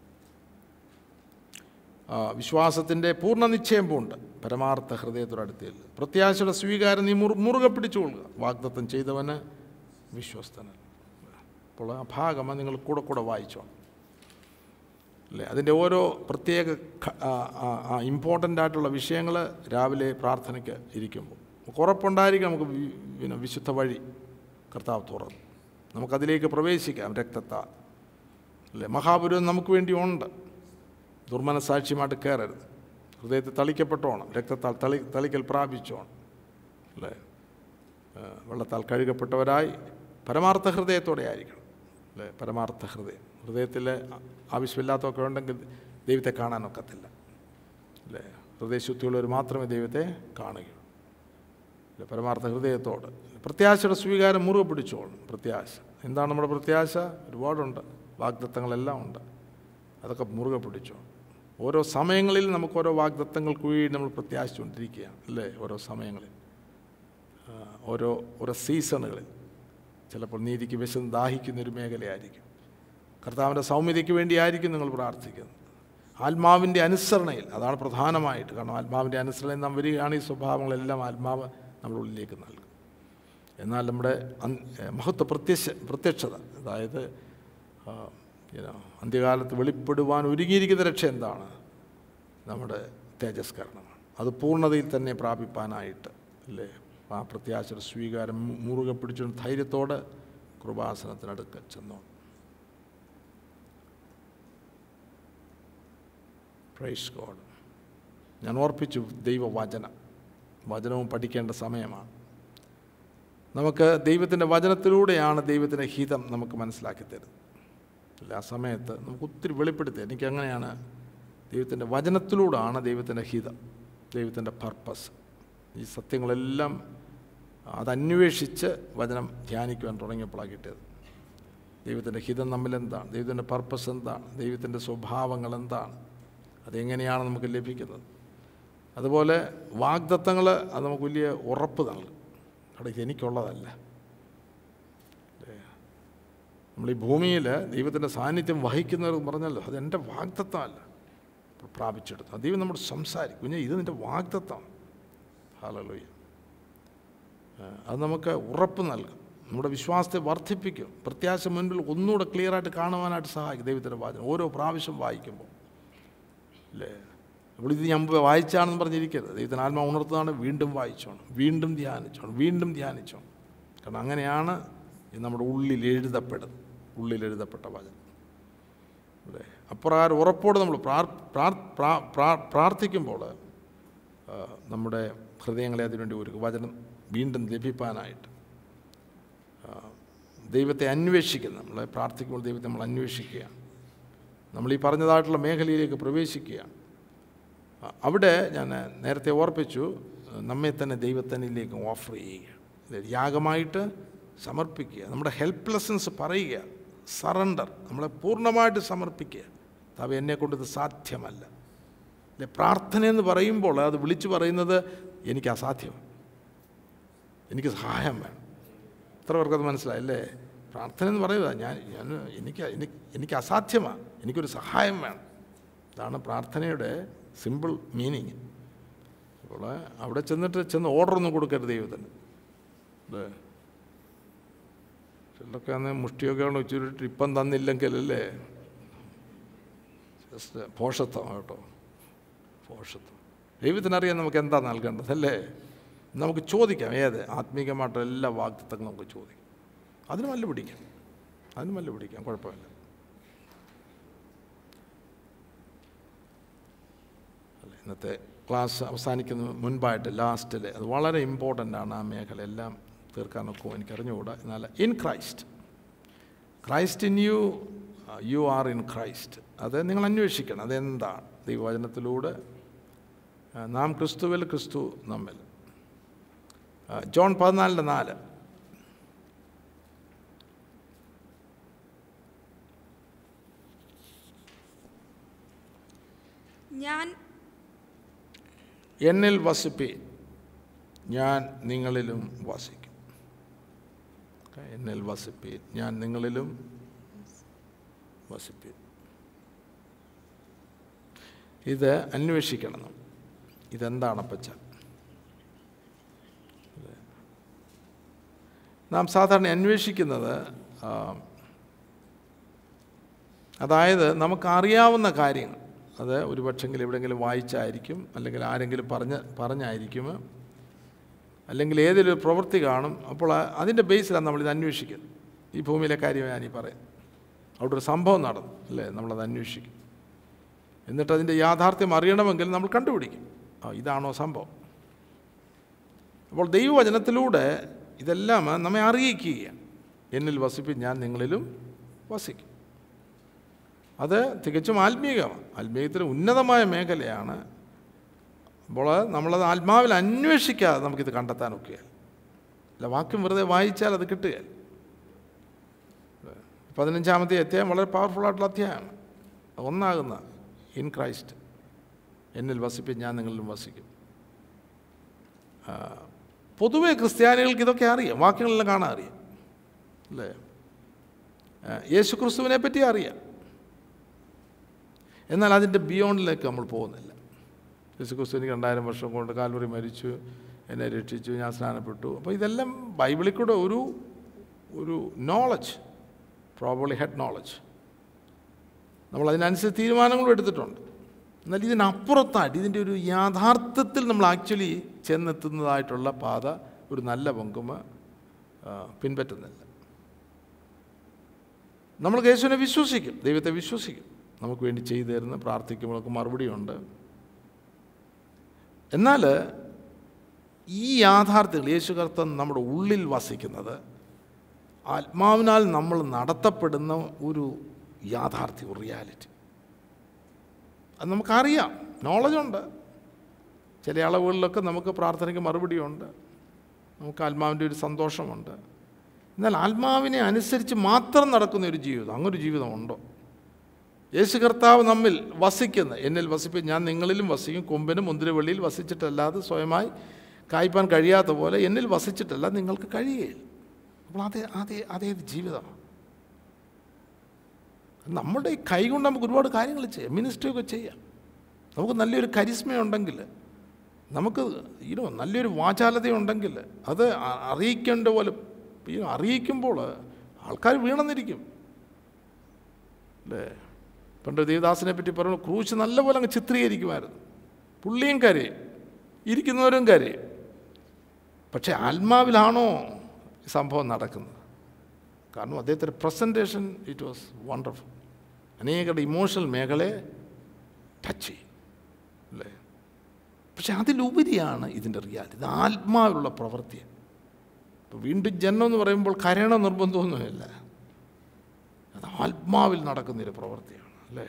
ആ, വിശ്വാസത്തിൻ്റെ പൂർണ്ണ നിശ്ചയം പൂണ്ട് പരമാർത്ഥ ഹൃദയത്തോടടുത്തിൽ പ്രത്യാശയുടെ സ്വീകാരം നീ മുറു മുറുകെ പിടിച്ചുകൊള്ളുക വാഗ്ദത്തം ചെയ്തവന് വിശ്വസ്തനൻ അപ്പോൾ ആ ഭാഗം നിങ്ങൾ കൂടെ കൂടെ വായിച്ചോ അല്ലേ അതിൻ്റെ ഓരോ പ്രത്യേക ഇമ്പോർട്ടൻ്റ് ആയിട്ടുള്ള വിഷയങ്ങൾ രാവിലെ പ്രാർത്ഥനയ്ക്ക് ഇരിക്കുമ്പോൾ നമുക്ക് ഉറപ്പുണ്ടായിരിക്കും നമുക്ക് വി- പിന്നെ വിശുദ്ധ വഴി കർത്താവ് തുറന്നു നമുക്കതിലേക്ക് പ്രവേശിക്കാം രക്തത്താൽ അല്ലേ മഹാപുരം നമുക്ക് വേണ്ടി ഉണ്ട് ദുർമനസാക്ഷ്യമായിട്ട് കയറരുത് ഹൃദയത്തിൽ തളിക്കപ്പെട്ടോണം രക്തത്താൽ തളി തളിക്കൽ പ്രാപിച്ചോണം അല്ലേ ആ, വെള്ളത്താൽ കഴുകപ്പെട്ടവരായി പരമാർത്ഥ ഹൃദയത്തോടെ ആയിരിക്കണം അല്ലേ പരമാർത്ഥ ഹൃദയം ഹൃദയത്തിൽ ആവശ്യമില്ലാത്തതൊക്കെ ഉണ്ടെങ്കിൽ ദൈവത്തെ കാണാനൊക്കത്തില്ല അല്ലേ ഹൃദയശുദ്ധിയുള്ളവർ മാത്രമേ ദൈവത്തെ കാണുകയുള്ളൂ അല്ലേ പരമാർത്ഥ ഹൃദയത്തോട് പ്രത്യാശയുടെ സ്വീകാരം മുറുകെ പിടിച്ചോളും പ്രത്യാശ എന്താണ് നമ്മുടെ പ്രത്യാശ ഒരുപാടുണ്ട് വാഗ്ദത്തങ്ങളെല്ലാം ഉണ്ട് അതൊക്കെ മുറുകെ പിടിച്ചോ ഓരോ സമയങ്ങളിൽ നമുക്ക് ഓരോ വാഗ്ദത്തങ്ങൾക്ക് വേണ്ടി നമ്മൾ പ്രത്യാശിച്ചുകൊണ്ടിരിക്കുകയാണ് അല്ലേ ഓരോ സമയങ്ങളിൽ ആ, ഓരോ ഓരോ സീസണുകളിൽ ചിലപ്പോൾ നീതിക്ക് വിശന്ന് ദാഹിക്കുന്ന ഒരു മേഖലയായിരിക്കും കർത്താവിൻ്റെ സൗമ്യതയ്ക്ക് വേണ്ടിയായിരിക്കും നിങ്ങൾ പ്രാർത്ഥിക്കുന്നത് ആത്മാവിൻ്റെ അനുസരണയിൽ അതാണ് പ്രധാനമായിട്ട് കാരണം ആത്മാവിൻ്റെ അനുസരണയിൽ നാം വരികയാണ് ഈ സ്വഭാവങ്ങളെല്ലാം ആത്മാവ് നമ്മുടെ ഉള്ളിലേക്ക് നൽകും എന്നാൽ നമ്മുടെ അൻ- ഏ, മഹത്വ പ്രത്യക്ഷ പ്രത്യക്ഷത അതായത് ആ, you know, അന്ത്യകാലത്ത് വെളിപ്പെടുവാൻ ഒരുങ്ങിയിരിക്കുന്ന രക്ഷ എന്താണ് നമ്മുടെ തേജസ്കരണമാണ് അത് പൂർണ്ണതയിൽ തന്നെ പ്രാപിപ്പാനായിട്ട് അല്ലേ ആ പ്രത്യാശയുടെ സ്വീകാരം മു- മുറുകെ പിടിച്ചുകൊണ്ട് ധൈര്യത്തോടെ കൃപാസനത്തിനടുക്ക് ചെന്നു പ്രൈസ് ഗോഡ് ഞാൻ ഓർപ്പിച്ചു ദൈവവചനം വചനവും പഠിക്കേണ്ട സമയമാണ് നമുക്ക് ദൈവത്തിൻ്റെ വചനത്തിലൂടെയാണ് ദൈവത്തിൻ്റെ ഹിതം നമുക്ക് മനസ്സിലാക്കി തരുന്നത് അല്ല ആ സമയത്ത് നമുക്ക് ഒത്തിരി വെളിപ്പെടുത്തി എനിക്ക് അങ്ങനെയാണ് ദൈവത്തിൻ്റെ വചനത്തിലൂടെയാണ് ദൈവത്തിൻ്റെ ഹിതം ദൈവത്തിൻ്റെ പർപ്പസ് ഈ സത്യങ്ങളെല്ലാം അതന്വേഷിച്ച് വചനം ധ്യാനിക്കുവാൻ തുടങ്ങിയപ്പോഴാണ് കിട്ടിയത് ദൈവത്തിൻ്റെ ഹിതം നമ്മിൽ എന്താണ് ദൈവത്തിൻ്റെ പർപ്പസ് എന്താണ് ദൈവത്തിൻ്റെ സ്വഭാവങ്ങൾ എന്താണ് അതെങ്ങനെയാണ് നമുക്ക് ലഭിക്കുന്നത് അതുപോലെ വാഗ്ദത്തങ്ങൾ അത് നമുക്ക് വലിയ ഉറപ്പ് നൽകും അവിടെ ഇത് എനിക്കുള്ളതല്ല അല്ലേ? നമ്മൾ ഈ ഭൂമിയിൽ ദൈവത്തിൻ്റെ സാന്നിധ്യം വഹിക്കുന്നവർ പറഞ്ഞല്ലോ അത് എൻ്റെ വാഗ്ദത്തമല്ല പ്രാപിച്ചെടുത്തു ദൈവം നമ്മോട് സംസാരിക്കും കുഞ്ഞെ ഇത് നിൻ്റെ വാഗ്ദത്തം ഹാലലോയ്യ അത് നമുക്ക് ഉറപ്പ് നൽകും നമ്മുടെ വിശ്വാസത്തെ വർദ്ധിപ്പിക്കും പ്രത്യാശ മുൻപിൽ ഒന്നുകൂടെ ക്ലിയറായിട്ട് കാണുവാനായിട്ട് സഹായിക്കും ദൈവത്തിൻ്റെ വാചനം ഓരോ പ്രാവശ്യം വായിക്കുമ്പോൾ അല്ലേ അപ്പോൾ ഇത് ഞാൻ മുമ്പ് വായിച്ചാണെന്ന് പറഞ്ഞിരിക്കരുത് ദൈവത്തിന് ആത്മാ ഉണർത്തുന്നതാണ് വീണ്ടും വായിച്ചോണം വീണ്ടും ധ്യാനിച്ചോണം വീണ്ടും ധ്യാനിച്ചോണം കാരണം അങ്ങനെയാണ് ഇത് നമ്മുടെ ഉള്ളിൽ എഴുതപ്പെടുന്നത് ഉള്ളിൽ എഴുതപ്പെട്ട വചനം അല്ലേ അപ്രകാരം ഉറപ്പോടെ നമ്മൾ പ്രാർ പ്രാർ പ്രാ- പ്രാ- പ്രാർത്ഥിക്കുമ്പോൾ ആ, നമ്മുടെ ഹൃദയങ്ങളെ അതിനുവേണ്ടി ഒരു വചനം വീണ്ടും ലഭിപ്പാനായിട്ട് ആ, ദൈവത്തെ അന്വേഷിക്കുന്ന നമ്മളെ പ്രാർത്ഥിക്കുമ്പോൾ ദൈവത്തെ നമ്മൾ അന്വേഷിക്കുകയാണ് നമ്മൾ ഈ പറഞ്ഞതായിട്ടുള്ള മേഖലയിലേക്ക് പ്രവേശിക്കുകയാണ് ആ, അവിടെ ഞാൻ നേരത്തെ ഓർപ്പിച്ചു നമ്മെ തന്നെ ദൈവത്തനിലേക്ക് ഓഫർ ചെയ്യുക ഇത് യാഗമായിട്ട് സമർപ്പിക്കുക നമ്മുടെ ഹെൽപ്ലെസ്നെസ് പറയുക സറണ്ടർ നമ്മളെ പൂർണ്ണമായിട്ട് സമർപ്പിക്കുക അവ എന്നെക്കൊണ്ട് ഇത് സാധ്യമല്ല അല്ലെ പ്രാർത്ഥന എന്ന് പറയുമ്പോൾ അത് വിളിച്ചു പറയുന്നത് എനിക്ക് അസാധ്യമാണ് എനിക്ക് സഹായം വേണം എത്ര പേർക്കത് മനസ്സിലായല്ലേ പ്രാർത്ഥന എന്ന് പറയുക ഞാൻ ഞാൻ എനിക്ക് എനിക്ക് എനിക്ക് അസാധ്യമാണ് എനിക്കൊരു സഹായം വേണം ഇതാണ് പ്രാർത്ഥനയുടെ സിമ്പിൾ മീനിങ് അപ്പോൾ അവിടെ ചെന്നിട്ട് ചെന്ന് ഓർഡറൊന്നും കൊടുക്കരുത് ദൈവത്തിന് അല്ലേ ചിലർക്ക് അന്ന് മുഷ്ടിയൊക്കെയാണ് ഉച്ചരിട്ട് ഇപ്പം തന്നില്ലെങ്കിൽ അല്ലേ ജസ്റ്റ് പോഷത്വം കേട്ടോ പോഷത്വം ദൈവത്തിനറിയാൻ നമുക്ക് എന്താ നൽകേണ്ടത് അല്ലേ നമുക്ക് ചോദിക്കാം ഏത് ആത്മീകമായിട്ടുള്ള എല്ലാ വാഗ്ദത്തങ്ങളും നമുക്ക് ചോദിക്കാം അതിന് മല്ല പിടിക്കാം അതിന് മല്ല പിടിക്കാം കുഴപ്പമില്ല അല്ലേ ഇന്നത്തെ ക്ലാസ് അവസാനിക്കുന്ന മുൻപായിട്ട് ലാസ്റ്റിൽ അത് വളരെ ഇമ്പോർട്ടൻ്റ് ആണ് ആ മേഖല എല്ലാം തീർക്കാനൊക്കെ എനിക്ക് അറിഞ്ഞുകൂടാ എന്നാൽ in Christ Christ in you you are in Christ അത് നിങ്ങൾ അന്വേഷിക്കണം അതെന്താണ് ദൈവവചനത്തിലൂടെ ആ, നാം ക്രിസ്തുവിൽ ക്രിസ്തു നമ്മിൽ ആ, ജോൺ പതിനാലിൻ്റെ നാല് ഞാൻ എന്നിൽ വസിപ്പി ഞാൻ നിങ്ങളിലും വസിക്കും ഓക്കേ, എന്നിൽ വസിപ്പി ഞാൻ നിങ്ങളിലും വസിപ്പി ഇത് അന്വേഷിക്കണം നമ്മൾ. ഇതെന്താണ് അപ്പച്ച ഇത് നാം സാധാരണ അന്വേഷിക്കുന്നത് ആ, അതായത് നമുക്കറിയാവുന്ന കാര്യങ്ങൾ അത് ഒരു പക്ഷെങ്കിൽ എവിടെയെങ്കിലും വായിച്ചായിരിക്കും അല്ലെങ്കിൽ ആരെങ്കിലും പറഞ്ഞ് പറഞ്ഞായിരിക്കും അല്ലെങ്കിൽ ഏതെങ്കിലും ഒരു പ്രവൃത്തി കാണും അപ്പോൾ ആ- അതിൻ്റെ ബേസിലാണ് നമ്മളിത് അന്വേഷിക്കുന്നത് ഈ ഭൂമിയിലെ കാര്യം ഞാൻ ഈ പറയാം അവിടെ ഒരു സംഭവം നടന്നു അല്ലേ നമ്മളത് അന്വേഷിക്കും എന്നിട്ട് അതിൻ്റെ യാഥാർത്ഥ്യം അറിയണമെങ്കിൽ നമ്മൾ കണ്ടുപിടിക്കും ആ ഇതാണോ സംഭവം അപ്പോൾ ദൈവവചനത്തിലൂടെ ഇതെല്ലാം നമ്മെ അറിയിക്കുകയാണ് എന്നിൽ വസിപ്പി ഞാൻ നിങ്ങളിലും വസിക്കും അത് തികച്ചും ആത്മീയമാണ് ആത്മീയത്തിന് ഉന്നതമായ മേഖലയാണ് അപ്പോൾ നമ്മളത് ആത്മാവിൽ അന്വേഷിക്കാതെ നമുക്കിത് കണ്ടെത്താനൊക്കെ അല്ല വാക്യം വെറുതെ വായിച്ചാൽ അത് കിട്ടുകയില്ല പതിനഞ്ചാമത്തെ അധ്യായം വളരെ പവർഫുൾ ആയിട്ടുള്ള അധ്യായമാണ് ഒന്നാകുന്ന ഇൻ ക്രൈസ്റ്റ് എന്നിൽ വസിപ്പിൻ ഞാൻ നിങ്ങളിലും വസിക്കും ആ, പൊതുവെ ക്രിസ്ത്യാനികൾക്ക് ഇതൊക്കെ അറിയാം വാക്യങ്ങളെല്ലാം കാണാൻ അറിയാം അല്ലേ ആ, യേശു ക്രിസ്തുവിനെ പറ്റി അറിയാം എന്നാൽ അതിൻ്റെ ബിയോണ്ടിലേക്ക് നമ്മൾ പോകുന്നില്ല യേശു ക്രിസ്തു എനിക്ക് രണ്ടായിരം വർഷം കൊണ്ട് കാൽവറി മരിച്ചു എന്നെ രക്ഷിച്ചു ഞാൻ സ്നാനപ്പെട്ടു അപ്പോൾ ഇതെല്ലാം ബൈബിളിൽ കൂടെ ഒരു ഒരു നോളജ് പ്രോബബ്ലി ഹെഡ് നോളജ് നമ്മൾ അതിനനുസരിച്ച് തീരുമാനങ്ങളും എടുത്തിട്ടുണ്ട് എന്നാൽ ഇതിനപ്പുറത്തായിട്ട് ഇതിൻ്റെ ഒരു യാഥാർത്ഥ്യത്തിൽ നമ്മൾ ആക്ച്വലി ചെന്നെത്തുന്നതായിട്ടുള്ള പാത ഒരു നല്ല പങ്കും ആ, പിൻപറ്റുന്നില്ല നമ്മൾ യേശുവിനെ വിശ്വസിക്കും ദൈവത്തെ വിശ്വസിക്കും നമുക്ക് വേണ്ടി ചെയ്തു തരുന്ന പ്രാർത്ഥിക്കുമ്പോഴൊക്കെ മറുപടിയുണ്ട് എന്നാൽ ഈ യാഥാർത്ഥ്യങ്ങൾ യേശു കർത്തൻ നമ്മുടെ ഉള്ളിൽ വസിക്കുന്നത് ആത്മാവിനാൽ നമ്മൾ നടത്തപ്പെടുന്ന ഒരു യാഥാർത്ഥ്യം ഒരു റിയാലിറ്റി അത് നമുക്കറിയാം നോളജുണ്ട് ചില അളവുകളിലൊക്കെ നമുക്ക് പ്രാർത്ഥനയ്ക്ക് മറുപടിയുണ്ട് നമുക്ക് ആത്മാവിൻ്റെ ഒരു സന്തോഷമുണ്ട് എന്നാൽ ആത്മാവിനെ അനുസരിച്ച് മാത്രം നടക്കുന്ന ഒരു ജീവിതം അങ്ങനൊരു ജീവിതമുണ്ടോ യേശു കർത്താവ് നമ്മിൽ വസിക്കുന്ന എന്നിൽ വസിപ്പിൻ ഞാൻ നിങ്ങളിലും വസിക്കും കൊമ്പിനും മുന്തിരവള്ളിയിൽ വസിച്ചിട്ടല്ലാതെ സ്വയമായി കായ്പാൻ കഴിയാത്ത പോലെ എന്നിൽ വസിച്ചിട്ടല്ല നിങ്ങൾക്ക് കഴിയുകയില്ല അപ്പോൾ അതേ അതേ അതേത് ജീവിതമാണ് നമ്മുടെ ഈ കൈ കൊണ്ട് നമുക്ക് ഒരുപാട് കാര്യങ്ങൾ ചെയ്യാം മിനിസ്ട്രി ഒക്കെ ചെയ്യാം നമുക്ക് നല്ലൊരു കരിസ്മയുണ്ടെങ്കിൽ നമുക്ക് ഈനോ നല്ലൊരു വാചാലതയുണ്ടെങ്കിൽ അത് അ- അറിയിക്കേണ്ട പോലെ ഈ അറിയിക്കുമ്പോൾ ആൾക്കാർ വീണെന്നിരിക്കും അല്ലേ പണ്ട് ദേവദാസിനെ പറ്റി പറഞ്ഞു ക്രൂശ് നല്ലപോലെ അങ്ങ് ചിത്രീകരിക്കുമായിരുന്നു പുള്ളിയും കരയും ഇരിക്കുന്നവരും കരയും പക്ഷേ ആത്മാവിലാണോ ഈ സംഭവം നടക്കുന്നത് കാരണം അദ്ദേഹത്തിൻ്റെ പ്രസൻറ്റേഷൻ ഇറ്റ് വാസ് വണ്ടർഫുൾ അനേകരുടെ ഇമോഷണൽ മേഖലയെ ടച്ച് ചെയ്യും അല്ലേ പക്ഷെ അതിലുപരിയാണ് ഇതിൻ്റെ റിയാലിറ്റി ഇത് ആത്മാവിലുള്ള പ്രവൃത്തിയാണ് ഇപ്പോൾ വീണ്ടും ജന്മം എന്ന് പറയുമ്പോൾ കരയണ നിർബന്ധമൊന്നുമില്ല അത് ആത്മാവിൽ നടക്കുന്നൊരു പ്രവൃത്തിയാണ് അല്ലേ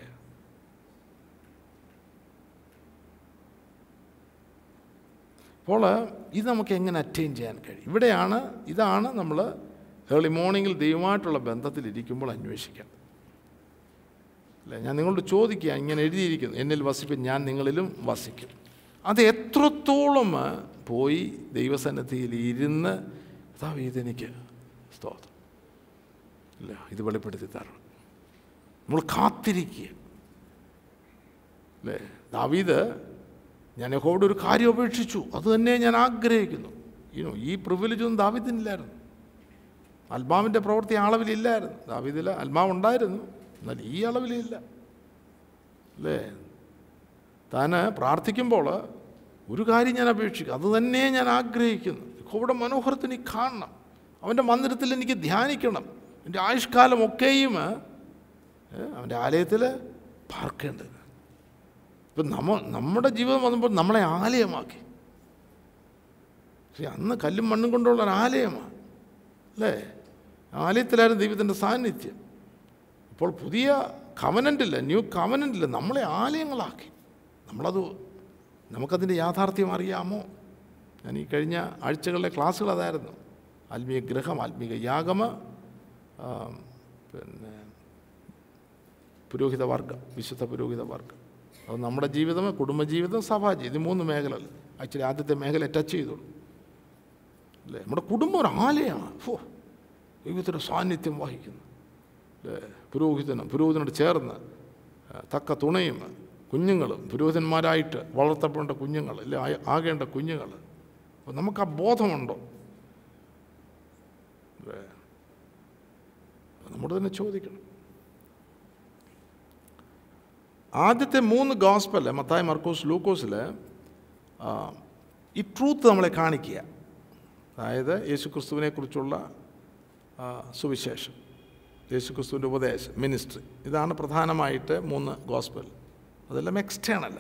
അപ്പോൾ ഇത് നമുക്ക് എങ്ങനെ അറ്റൈൻ ചെയ്യാൻ കഴിയും ഇവിടെയാണ് ഇതാണ് നമ്മൾ ഏർലി മോർണിംഗിൽ ദൈവമായിട്ടുള്ള ബന്ധത്തിലിരിക്കുമ്പോൾ അന്വേഷിക്കേണ്ടത് അല്ലേ ഞാൻ നിങ്ങളോട് ചോദിക്കുക ഇങ്ങനെ എഴുതിയിരിക്കുന്നു എന്നിൽ വസിപ്പിൻ ഞാൻ നിങ്ങളിലും വസിക്കും അത് എത്രത്തോളം പോയി ദൈവസന്നിധിയിൽ ഇരുന്ന് കർത്താവ് ഇതെനിക്ക് സ്തോത്രം ഇല്ല ഇത് വെളിപ്പെടുത്തി തരണം നമ്മൾ കാത്തിരിക്കുക അല്ലേ ദാവീദ് ഞാൻ യഹോവയുടെ ഒരു കാര്യം അപേക്ഷിച്ചു അത് തന്നെ ഞാൻ ആഗ്രഹിക്കുന്നു യുനോ ഈ പ്രിവിലേജൊന്നും ദാവീദിനില്ലായിരുന്നു അൽമാവിൻ്റെ പ്രവൃത്തി ആ അളവിലില്ലായിരുന്നു ദാവീദിൽ അൽമാവ് ഉണ്ടായിരുന്നു എന്നാൽ ഈ അളവിലില്ല അല്ലേ താൻ പ്രാർത്ഥിക്കുമ്പോൾ ഒരു കാര്യം ഞാൻ അപേക്ഷിക്കും അത് തന്നെ ഞാൻ ആഗ്രഹിക്കുന്നു യഹോവയുടെ മനോഹരത്തിന് കാണണം അവൻ്റെ മന്ദിരത്തിൽ എനിക്ക് ധ്യാനിക്കണം എൻ്റെ ആയുഷ്കാലമൊക്കെയും ഏ, അവൻ്റെ ആലയത്തിൽ പാർക്കേണ്ടത് ഇപ്പം നമ്മ നമ്മുടെ ജീവിതം വന്നപ്പോൾ നമ്മളെ ആലയമാക്കി പക്ഷേ അന്ന് കല്ലും മണ്ണും കൊണ്ടുള്ള ഒരു ആലയമാണ് അല്ലേ ആലയത്തിലായിരുന്നു ദൈവത്തിൻ്റെ സാന്നിധ്യം ഇപ്പോൾ പുതിയ കവനൻ്റില്ല ന്യൂ കവനൻ്റില്ല നമ്മളെ ആലയങ്ങളാക്കി നമ്മളത് നമുക്കതിൻ്റെ യാഥാർത്ഥ്യം അറിയാമോ ഞാൻ ഈ കഴിഞ്ഞ ആഴ്ചകളിലെ ക്ലാസ്സുകൾ അതായിരുന്നു ആത്മീയ ഗ്രഹം ആത്മീയ യാഗമ ആ, പിന്നെ പുരോഹിത വർഗം വിശുദ്ധ പുരോഹിത വർഗം അത് നമ്മുടെ ജീവിതം കുടുംബജീവിതം സഭാജീവിതം ഇത് മൂന്ന് മേഖലകൾ ആക്ച്വലി ആദ്യത്തെ മേഖല ടച്ച് ചെയ്തോളൂ അല്ലേ നമ്മുടെ കുടുംബം ഒരു ആലയമാണ് ഫോ ദൈവത്തിൻ്റെ സാന്നിധ്യം വഹിക്കുന്നു അല്ലേ പുരോഹിതനും പുരോഹിതനോട് ചേർന്ന് ആ, തക്ക തുണയും കുഞ്ഞുങ്ങളും പുരോഹിതന്മാരായിട്ട് വളർത്തപ്പെടേണ്ട കുഞ്ഞുങ്ങൾ അല്ലെ ആ- ആകേണ്ട കുഞ്ഞുങ്ങൾ അപ്പോൾ നമുക്ക് ആ ബോധമുണ്ടോ അല്ലേ അത് നമ്മോട് തന്നെ ചോദിക്കണം ആദ്യത്തെ മൂന്ന് ഗോസ്പല് മത്തായി മർക്കോസ് ലൂക്കോസിൽ ഈ ട്രൂത്ത് നമ്മളെ കാണിക്കുക അതായത് യേശുക്രിസ്തുവിനെ കുറിച്ചുള്ള ആ, സുവിശേഷം യേശുക്രിസ്തുവിൻ്റെ ഉപദേശം മിനിസ്ട്രി ഇതാണ് പ്രധാനമായിട്ട് മൂന്ന് ഗോസ്പൽ അതെല്ലാം എക്സ്റ്റേണല്ല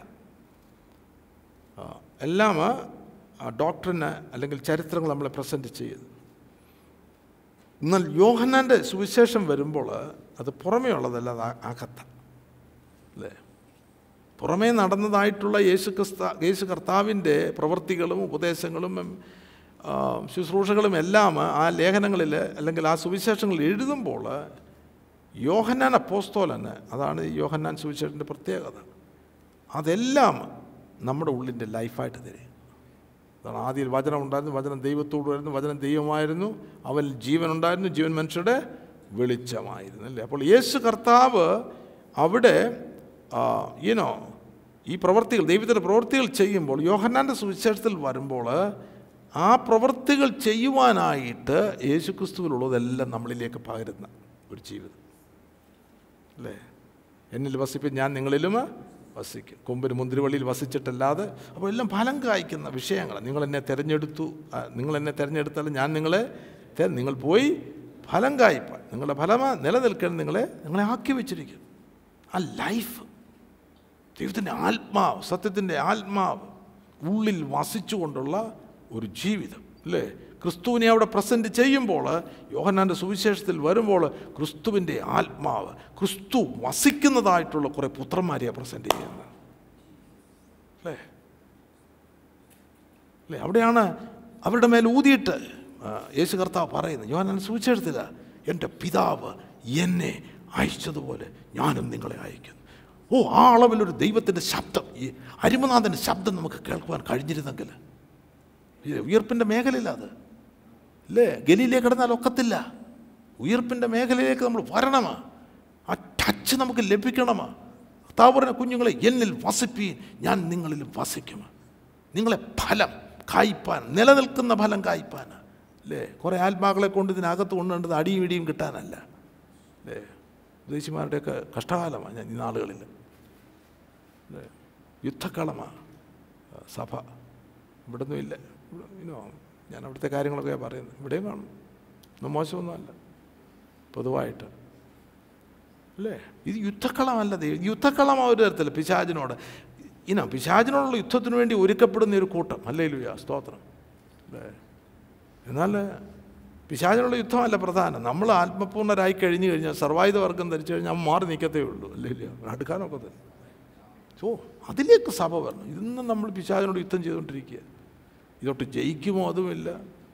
എല്ലാം ഡോക്ടറിന് അല്ലെങ്കിൽ ചരിത്രങ്ങൾ നമ്മളെ പ്രസൻറ്റ് ചെയ്തു എന്നാൽ യോഹന്നാൻ്റെ സുവിശേഷം വരുമ്പോൾ അത് പുറമേ ഉള്ളതല്ല അത് ആ- അകത്ത അല്ലേ പുറമേ നടന്നതായിട്ടുള്ള യേശു ക്രിസ്ത യേശു കർത്താവിൻ്റെ പ്രവൃത്തികളും ഉപദേശങ്ങളും ഉം, ആ, ശുശ്രൂഷകളും എല്ലാം ആ ലേഖനങ്ങളിൽ അല്ലെങ്കിൽ ആ സുവിശേഷങ്ങളിൽ എഴുതുമ്പോൾ യോഹന്നാൻ അപ്പോസ്തോലന് അതാണ് ഈ യോഹന്നാൻ സുവിശേഷത്തിൻ്റെ പ്രത്യേകത അതെല്ലാം നമ്മുടെ ഉള്ളിൻ്റെ ലൈഫായിട്ട് തരും അതാണ് ആദ്യം വചനം ഉണ്ടായിരുന്നു വചനം ദൈവത്തോടുമായിരുന്നു വചനം ദൈവമായിരുന്നു അവൻ ജീവൻ ഉണ്ടായിരുന്നു ജീവൻ മനുഷ്യരുടെ വെളിച്ചമായിരുന്നു അല്ലേ അപ്പോൾ യേശു കർത്താവ് അവിടെ ഈനോ ഈ പ്രവർത്തികൾ ദൈവത്തിൻ്റെ പ്രവൃത്തികൾ ചെയ്യുമ്പോൾ യോഹന്നാൻ്റെ സുവിശേഷത്തിൽ വരുമ്പോൾ ആ പ്രവൃത്തികൾ ചെയ്യുവാനായിട്ട് യേശുക്രിസ്തുവിലുള്ളതെല്ലാം നമ്മളിലേക്ക് പകരുന്ന ഒരു ജീവിതം അല്ലേ എന്നിൽ വസിപ്പിൻ ഞാൻ നിങ്ങളിലും വസിക്കും കൊമ്പിന് മുന്തിരിവള്ളിയിൽ വസിച്ചിട്ടല്ലാതെ അപ്പോൾ എല്ലാം ഫലം കായ്ക്കുന്ന വിഷയങ്ങൾ നിങ്ങൾ എന്നെ തിരഞ്ഞെടുത്തു ആ, നിങ്ങൾ എന്നെ തിരഞ്ഞെടുത്താലും ഞാൻ നിങ്ങളെ തെ- നിങ്ങൾ പോയി ഫലം കായ്പാൻ നിങ്ങളുടെ ഫലമാ നിലനിൽക്കാൻ നിങ്ങളെ നിങ്ങളെ ആക്കി വെച്ചിരിക്കും ആ ലൈഫ് ദൈവത്തിൻ്റെ ആത്മാവ് സത്യത്തിൻ്റെ ആത്മാവ് ഉള്ളിൽ വസിച്ചുകൊണ്ടുള്ള ഒരു ജീവിതം അല്ലേ ക്രിസ്തുവിനെ അവിടെ പ്രസൻറ്റ് ചെയ്യുമ്പോൾ യോഹന്നാൻ്റെ സുവിശേഷത്തിൽ വരുമ്പോൾ ക്രിസ്തുവിൻ്റെ ആത്മാവ് ക്രിസ്തു വസിക്കുന്നതായിട്ടുള്ള കുറേ പുത്രന്മാരെയാണ് പ്രസൻറ്റ് ചെയ്യുന്നത് അല്ലേ അല്ലേ അവിടെയാണ് അവരുടെ മേൽ ഊതിയിട്ട് ആ, യേശു കർത്താവ് പറയുന്നത് യോഹന്നാൻ സുവിശേഷത്തില്ല എൻ്റെ പിതാവ് എന്നെ അയച്ചതുപോലെ ഞാനും നിങ്ങളെ അയക്കുന്നു ഓ ആ അളവിലൊരു ദൈവത്തിൻ്റെ ശബ്ദം ഈ അരിമനാഥൻ്റെ ശബ്ദം നമുക്ക് കേൾക്കുവാൻ കഴിഞ്ഞിരുന്നെങ്കിൽ ഇത് ഉയർപ്പിൻ്റെ മേഖലയില്ല അത് അല്ലേ ഗലിയിലേക്ക് കിടന്നാൽ ഒക്കത്തില്ല ഉയർപ്പിൻ്റെ മേഖലയിലേക്ക് നമ്മൾ വരണമാ ആ ടച്ച് നമുക്ക് ലഭിക്കണമാ കർത്താവ് പറഞ്ഞ കുഞ്ഞുങ്ങളെ എന്നിൽ വസിപ്പീൻ ഞാൻ നിങ്ങളിലും വസിക്കും നിങ്ങളെ ഫലം കായ്പാൻ നിലനിൽക്കുന്ന ഫലം കായ്പാൻ അല്ലേ കുറേ ആത്മാക്കളെ കൊണ്ട് ഇതിനകത്ത് കൊണ്ടുവേണ്ടത് അടിയും ഇടിയും കിട്ടാനല്ല അല്ലേ വിദേശിമാരുടെയൊക്കെ കഷ്ടകാലമാണ് ഞാൻ ഈ നാളുകളിൽ അല്ലേ യുദ്ധക്കളമാണ് സഭ ഇവിടൊന്നും ഇല്ല ഇവിടെ ഇനോ ഞാൻ അവിടുത്തെ കാര്യങ്ങളൊക്കെ പറയുന്നത് ഇവിടെയും കാണും ഒന്നും മോശമൊന്നുമല്ല പൊതുവായിട്ട് അല്ലേ ഇത് യുദ്ധക്കളമല്ല ദൈവം യുദ്ധക്കളം ഒരു തരത്തില്ല പിശാചിനോട് ഇനോ പിശാചിനോടുള്ള യുദ്ധത്തിന് വേണ്ടി ഒരുക്കപ്പെടുന്ന ഒരു കൂട്ടം അല്ലേ ലുയ സ്തോത്രം അല്ലേ എന്നാൽ പിശാചിനുള്ള യുദ്ധമല്ല പ്രധാനം നമ്മൾ ആത്മപൂർണ്ണരായി കഴിഞ്ഞു കഴിഞ്ഞാൽ സർവായുധ വർഗം ധരിച്ചു കഴിഞ്ഞാൽ മാറി നിൽക്കത്തേ ഉള്ളൂ അല്ലേ ഇല്ല അടുക്കാനൊക്കെ തന്നെ ഓ അതിലേക്ക് സഭ വരണം ഇന്നും നമ്മൾ പിശാചിനോട് യുദ്ധം ചെയ്തുകൊണ്ടിരിക്കുക ഇതൊട്ട് ജയിക്കുമോ അതുമില്ല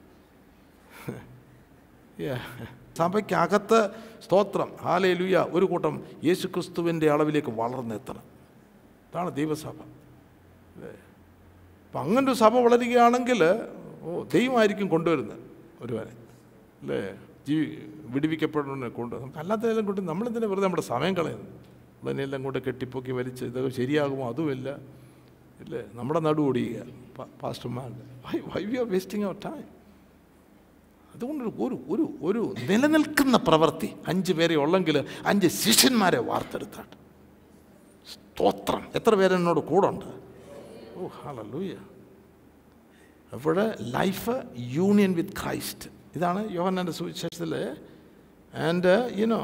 Yeah. സഭയ്ക്കകത്ത് സ്തോത്രം ഹാലേ ലുയ ഒരു കൂട്ടം യേശു ക്രിസ്തുവിൻ്റെ അളവിലേക്ക് വളർന്നെത്തണം അതാണ് ദൈവസഭ അല്ലേ അപ്പം അങ്ങനെ ഒരു സഭ വളരുകയാണെങ്കിൽ ഓ ദൈവമായിരിക്കും കൊണ്ടുവരുന്നത് ഒരുവനെ അല്ലേ ജീവി വിടിവിക്കപ്പെടുന്നതിനെ കൊണ്ട് നമുക്ക് അല്ലാത്തതെല്ലാം കൊണ്ട് നമ്മളെന്തിനാ വെറുതെ നമ്മുടെ സമയം കളയുന്നത് നമ്മളതിനെല്ലാം കൊണ്ട് കെട്ടിപ്പൊക്കി വലിച്ച് ഇതൊക്കെ ശരിയാകുമോ അതുമില്ല ഇല്ലേ നമ്മുടെ നടു ഓടിയുക പാസ്റ്റർമാരുടെ why why we are wasting our time അതുകൊണ്ട് ഒരു ഒരു ഒരു നിലനിൽക്കുന്ന പ്രവൃത്തി അഞ്ച് പേരെ ഉള്ളെങ്കിൽ അഞ്ച് ശിഷ്യന്മാരെ വാർത്തെടുത്താട്ട് സ്തോത്രം എത്ര പേര് എന്നോട് കൂടെ ഉണ്ട് ഓ ഹലൂയ അപ്പോൾ ലൈഫ് യൂണിയൻ വിത്ത് ക്രൈസ്റ്റ് ഇതാണ് യോഹന്നാൻ്റെ സുവിശേഷത്തിൽ ആൻഡ് യുനോ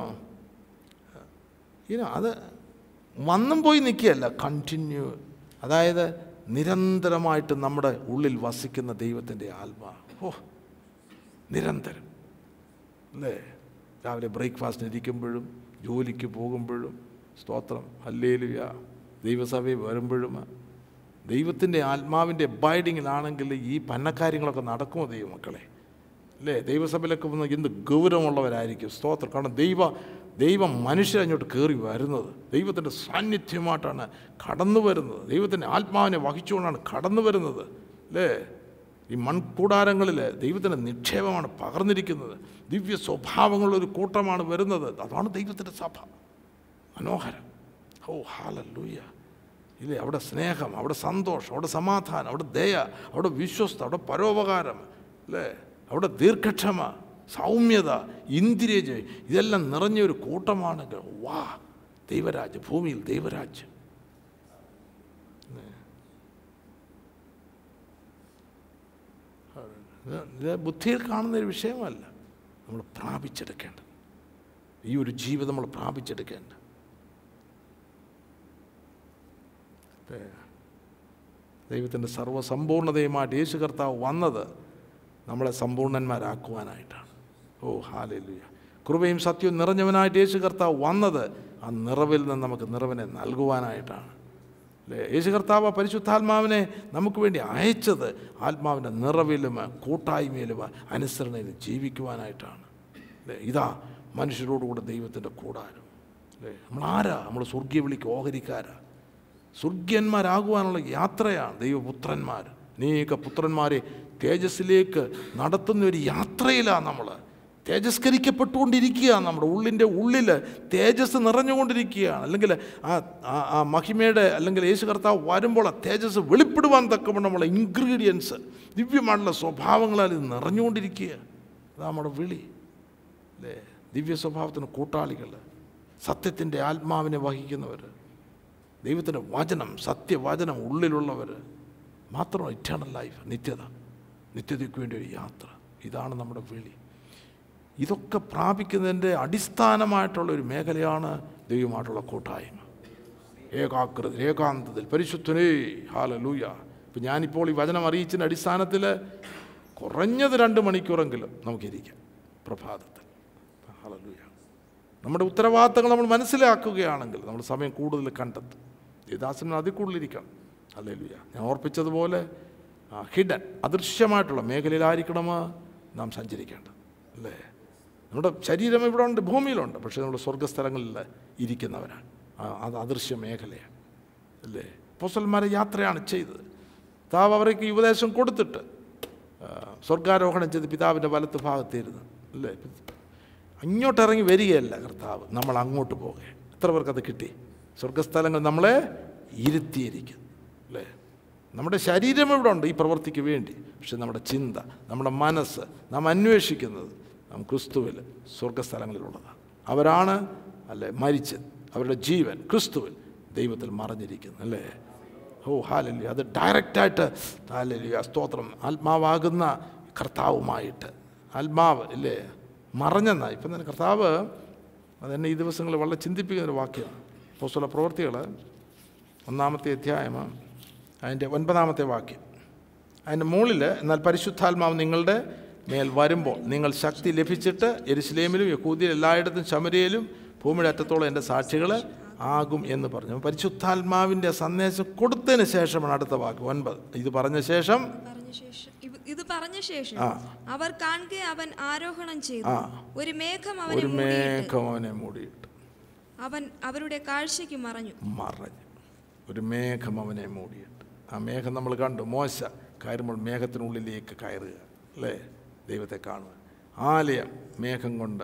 യുനോ അത് വന്നും പോയി നിൽക്കുകയല്ല കണ്ടിന്യൂ അതായത് നിരന്തരമായിട്ട് നമ്മുടെ ഉള്ളിൽ വസിക്കുന്ന ദൈവത്തിൻ്റെ ആത്മാ ഓ നിരന്തരം അല്ലേ രാവിലെ ബ്രേക്ക്ഫാസ്റ്റിന് ഇരിക്കുമ്പോഴും ജോലിക്ക് പോകുമ്പോഴും സ്തോത്രം ഹല്ലേലുയ ദൈവസഭയിൽ വരുമ്പോഴും ദൈവത്തിൻ്റെ ആത്മാവിൻ്റെ ബൈഡിങ്ങിലാണെങ്കിൽ ഈ പന്നക്കാര്യങ്ങളൊക്കെ നടക്കുമോ ദൈവമക്കളെ അല്ലേ ദൈവസഭയിലൊക്കെ വന്ന് എന്ത് ഗൗരവമുള്ളവരായിരിക്കും സ്തോത്രം കാരണം ദൈവ ദൈവം മനുഷ്യരെ അങ്ങോട്ട് കയറി വരുന്നത് ദൈവത്തിൻ്റെ സാന്നിധ്യമായിട്ടാണ് കടന്നു വരുന്നത് ദൈവത്തിൻ്റെ ആത്മാവിനെ വഹിച്ചുകൊണ്ടാണ് കടന്നു വരുന്നത് അല്ലേ ഈ മൺകൂടാരങ്ങളിൽ ദൈവത്തിൻ്റെ നിക്ഷേപമാണ് പകർന്നിരിക്കുന്നത് ദിവ്യ സ്വഭാവങ്ങളുള്ളൊരു കൂട്ടമാണ് വരുന്നത് അതാണ് ദൈവത്തിൻ്റെ സഭ മനോഹരം ഓ ഹാലൂയ ഇല്ലേ അവിടെ സ്നേഹം അവിടെ സന്തോഷം അവിടെ സമാധാനം അവിടെ ദയ അവിടെ വിശ്വസ്ത അവിടെ പരോപകാരം അല്ലേ അവിടെ ദീർഘക്ഷമ സൗമ്യത ഇന്ദ്രിയജയം ഇതെല്ലാം നിറഞ്ഞ ഒരു കൂട്ടമാണ് വാ ദൈവരാജ്യം ഭൂമിയിൽ ദൈവരാജ്യം ഇത് ഇത് ബുദ്ധിയിൽ കാണുന്ന ഒരു വിഷയമല്ല നമ്മൾ പ്രാപിച്ചെടുക്കേണ്ടത് ഈ ഒരു ജീവിതം നമ്മൾ പ്രാപിച്ചെടുക്കേണ്ട ദൈവത്തിൻ്റെ സർവ്വസമ്പൂർണതയുമായിട്ട് യേശു കർത്താവ് വന്നത് നമ്മളെ സമ്പൂർണ്ണന്മാരാക്കുവാനായിട്ടാണ് ഓ ഹാലലുയ കൃപയും സത്യവും നിറഞ്ഞവനായിട്ട് യേശു കർത്താവ് വന്നത് ആ നിറവിൽ നിന്ന് നമുക്ക് നിറവിനെ നൽകുവാനായിട്ടാണ് അല്ലേ യേശു കർത്താവ് പരിശുദ്ധാത്മാവിനെ നമുക്ക് വേണ്ടി അയച്ചത് ആത്മാവിൻ്റെ നിറവിലും കൂട്ടായ്മയിലും അനുസരണയിലും ജീവിക്കുവാനായിട്ടാണ് അല്ലേ ഇതാ മനുഷ്യരോടുകൂടെ ദൈവത്തിൻ്റെ കൂടാരം അല്ലേ നമ്മളാരാ നമ്മൾ സ്വർഗീയ വിളിക്ക് ഓഹരിക്കാരാ സ്വർഗ്യന്മാരാകുവാനുള്ള യാത്രയാണ് ദൈവപുത്രന്മാർ അനേക പുത്രന്മാരെ തേജസ്സിലേക്ക് നടത്തുന്ന ഒരു യാത്രയിലാണ് നമ്മൾ തേജസ്കരിക്കപ്പെട്ടുകൊണ്ടിരിക്കുക നമ്മുടെ ഉള്ളിൻ്റെ ഉള്ളിൽ തേജസ് നിറഞ്ഞുകൊണ്ടിരിക്കുകയാണ് അല്ലെങ്കിൽ ആ ആ- ആ മഹിമയുടെ അല്ലെങ്കിൽ യേശു കർത്താവ് വരുമ്പോൾ ആ തേജസ് വെളിപ്പെടുവാൻ തക്കവണ്ണം നമ്മളെ ഇൻഗ്രീഡിയൻസ് ദിവ്യമായിട്ടുള്ള സ്വഭാവങ്ങളാൽ ഇത് നിറഞ്ഞുകൊണ്ടിരിക്കുക അതാ നമ്മുടെ വിളി അല്ലേ ദിവ്യ സ്വഭാവത്തിന് കൂട്ടാളികൾ സത്യത്തിൻ്റെ ആത്മാവിനെ വഹിക്കുന്നവർ ദൈവത്തിൻ്റെ വചനം സത്യവചനം ഉള്ളിലുള്ളവർ മാത്രം ഇറ്റേണൽ ലൈഫ് നിത്യത നിത്യതയ്ക്ക് വേണ്ടി ഒരു യാത്ര ഇതാണ് നമ്മുടെ വിളി ഇതൊക്കെ പ്രാപിക്കുന്നതിൻ്റെ അടിസ്ഥാനമായിട്ടുള്ള ഒരു മേഖലയാണ് ദൈവമായിട്ടുള്ള കൂട്ടായ്മ ഏകാഗ്രത ഏകാന്തത്തിൽ പരിശുദ്ധനേ ഹാലലൂയ ഇപ്പം ഞാനിപ്പോൾ ഈ വചനം അറിയിച്ചതിൻ്റെ അടിസ്ഥാനത്തിൽ കുറഞ്ഞത് രണ്ട് മണിക്കൂറെങ്കിലും നമുക്കിരിക്കാം പ്രഭാതത്തിൽ ഹാലലൂയ നമ്മുടെ ഉത്തരവാദിത്തങ്ങൾ നമ്മൾ മനസ്സിലാക്കുകയാണെങ്കിൽ നമ്മൾ സമയം കൂടുതൽ കണ്ടെത്തും ദേദാസൻ അതിൽ കൂടുതലിരിക്കണം അല്ലേ ലുയ ഞാൻ ഓർപ്പിച്ചതുപോലെ ഹിഡൻ അദൃശ്യമായിട്ടുള്ള മേഖലയിലായിരിക്കണം നാം സഞ്ചരിക്കേണ്ടത് അല്ലേ നമ്മുടെ ശരീരം ഇവിടെ ഉണ്ട് ഭൂമിയിലുണ്ട് പക്ഷേ നമ്മുടെ സ്വർഗ്ഗസ്ഥലങ്ങളിൽ ഇരിക്കുന്നവരാണ് ആ, അത് അദൃശ്യ മേഖലയാണ് അല്ലേ പൊസന്മാരെ യാത്രയാണ് ചെയ്തത് താവ് അവർക്ക് ഈ ഉപദേശം കൊടുത്തിട്ട് ആ, സ്വർഗാരോഹണം ചെയ്ത് പിതാവിൻ്റെ വലത്ത് ഭാഗത്തിരുന്ന് അല്ലേ അങ്ങോട്ട് ഇറങ്ങി വരികയല്ല കർത്താവ് നമ്മൾ അങ്ങോട്ട് പോകുക എത്ര പേർക്കത് കിട്ടി സ്വർഗസ്ഥലങ്ങൾ നമ്മളെ ഇരുത്തിയിരിക്കും അല്ലേ നമ്മുടെ ശരീരം ഇവിടെ ഉണ്ട് ഈ പ്രവൃത്തിക്ക് വേണ്ടി പക്ഷെ നമ്മുടെ ചിന്ത നമ്മുടെ മനസ്സ് നാം അന്വേഷിക്കുന്നത് നാം ക്രിസ്തുവിൽ സ്വർഗസ്ഥലങ്ങളിലുള്ളതാണ് അവരാണ് അല്ലേ മരിച്ചത് അവരുടെ ജീവൻ ക്രിസ്തുവിൽ ദൈവത്തിൽ മറഞ്ഞിരിക്കുന്നു അല്ലേ ഓ ഹാലല്ലി അത് ഡയറക്റ്റായിട്ട് ഹാലല്ലി സ്തോത്രം ആത്മാവാകുന്ന കർത്താവുമായിട്ട് ആത്മാവ് ഇല്ലേ മറഞ്ഞെന്നാ ഇപ്പം തന്നെ കർത്താവ് അതെന്നെ ഈ ദിവസങ്ങളിൽ വളരെ ചിന്തിപ്പിക്കുന്ന ഒരു വാക്യമാണ് പോസ്തുല പ്രവൃത്തികൾ ഒന്നാമത്തെ അധ്യായം അതിൻ്റെ ഒൻപതാമത്തെ വാക്യം അതിൻ്റെ മുകളിൽ എന്നാൽ പരിശുദ്ധാത്മാവ് നിങ്ങളുടെ മേൽ വരുമ്പോൾ നിങ്ങൾ ശക്തി ലഭിച്ചിട്ട് എരുസലേമിലും യഹൂദിയിൽ എല്ലായിടത്തും ശമരിയിലും ഭൂമിയുടെ അറ്റത്തോളം എൻ്റെ സാക്ഷികൾ ആകും എന്ന് പറഞ്ഞു പരിശുദ്ധാത്മാവിൻ്റെ സന്ദേശം കൊടുത്തതിന് ശേഷമാണ് അടുത്ത വാക്ക് ഒൻപത് ഇത് പറഞ്ഞ ശേഷം പറഞ്ഞ ശേഷം ഇവ- ഇത് പറഞ്ഞ ശേഷം ആ. അവർ കാണുക അവൻ ആരോഹണം ചെയ്തു ആ. ഒരു മേഘം അവനെ ഒരു മൂടിയിട്ട് മേഘം അവനെ മൂടിയിട്ട് അവൻ അവരുടെ കാഴ്ചയ്ക്ക് മറഞ്ഞു മറഞ്ഞു ഒരു മേഘം അവനെ മൂടിയിട്ട് ആ മേഘം നമ്മൾ കണ്ടു മോശ കയറുമ്പോൾ മേഘത്തിനുള്ളിലേക്ക് കയറുക അല്ലേ ദൈവത്തെ കാണുക ആലയം മേഘം കൊണ്ട്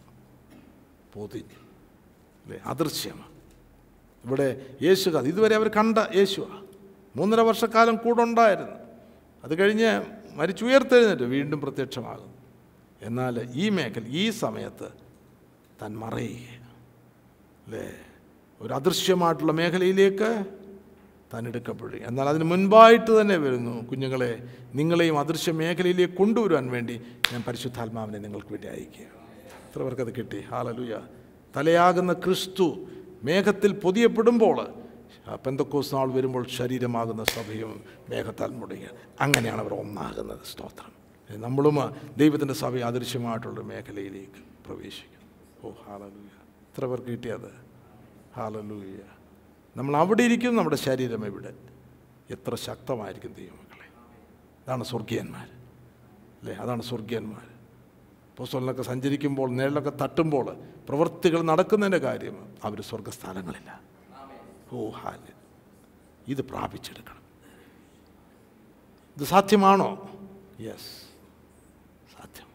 പൊതിഞ്ഞു അല്ലേ അദൃശ്യമാണ് ഇവിടെ യേശു കഥ ഇതുവരെ അവർ കണ്ട യേശുവാ മൂന്നര വർഷക്കാലം കൂടെ ഉണ്ടായിരുന്നു അത് കഴിഞ്ഞ് മരിച്ചുയർത്തെഴുന്നേറ്റ് വീണ്ടും പ്രത്യക്ഷമാകും എന്നാൽ ഈ മേഖല ഈ സമയത്ത് താൻ മറയുക അല്ലേ ഒരു അദൃശ്യമായിട്ടുള്ള മേഖലയിലേക്ക് താൻ എടുക്കപ്പെടുക എന്നാൽ അതിന് മുൻപായിട്ട് തന്നെ വരുന്നു കുഞ്ഞുങ്ങളെ നിങ്ങളെയും അദൃശ്യ മേഖലയിലേക്ക് കൊണ്ടുവരുവാൻ വേണ്ടി ഞാൻ പരിശുദ്ധാത്മാവിനെ നിങ്ങൾക്ക് വേണ്ടി അയക്കുക എത്ര പേർക്കത് കിട്ടി ഹാലലുയ തലയാകുന്ന ക്രിസ്തു മേഘത്തിൽ പൊതിയപ്പെടുമ്പോൾ പെന്തക്കോസ് നാൾ വരുമ്പോൾ ശരീരമാകുന്ന സഭയും മേഘത്താൽ മുടിയുക അങ്ങനെയാണ് അവർ ഒന്നാകുന്നത് സ്തോത്രം നമ്മളും ദൈവത്തിൻ്റെ സഭ അദൃശ്യമായിട്ടുള്ള മേഖലയിലേക്ക് പ്രവേശിക്കും ഓ ഹാലലുയ എത്ര പേർക്ക് കിട്ടിയത് ഹാലലൂയ നമ്മൾ അവിടെ ഇരിക്കും നമ്മുടെ ശരീരം ഇവിടെ എത്ര ശക്തമായിരിക്കും ദൈവമക്കളെ അതാണ് സ്വർഗീയന്മാർ അല്ലേ അതാണ് സ്വർഗീയന്മാർ പുസ്തകങ്ങളൊക്കെ സഞ്ചരിക്കുമ്പോൾ നേരിലൊക്കെ തട്ടുമ്പോൾ പ്രവൃത്തികൾ നടക്കുന്നതിൻ്റെ കാര്യം അവർ സ്വർഗസ്ഥാനങ്ങളില്ല ഓ ഹാല് ഇത് പ്രാപിച്ചെടുക്കണം ഇത് സാധ്യമാണോ യെസ് സാധ്യം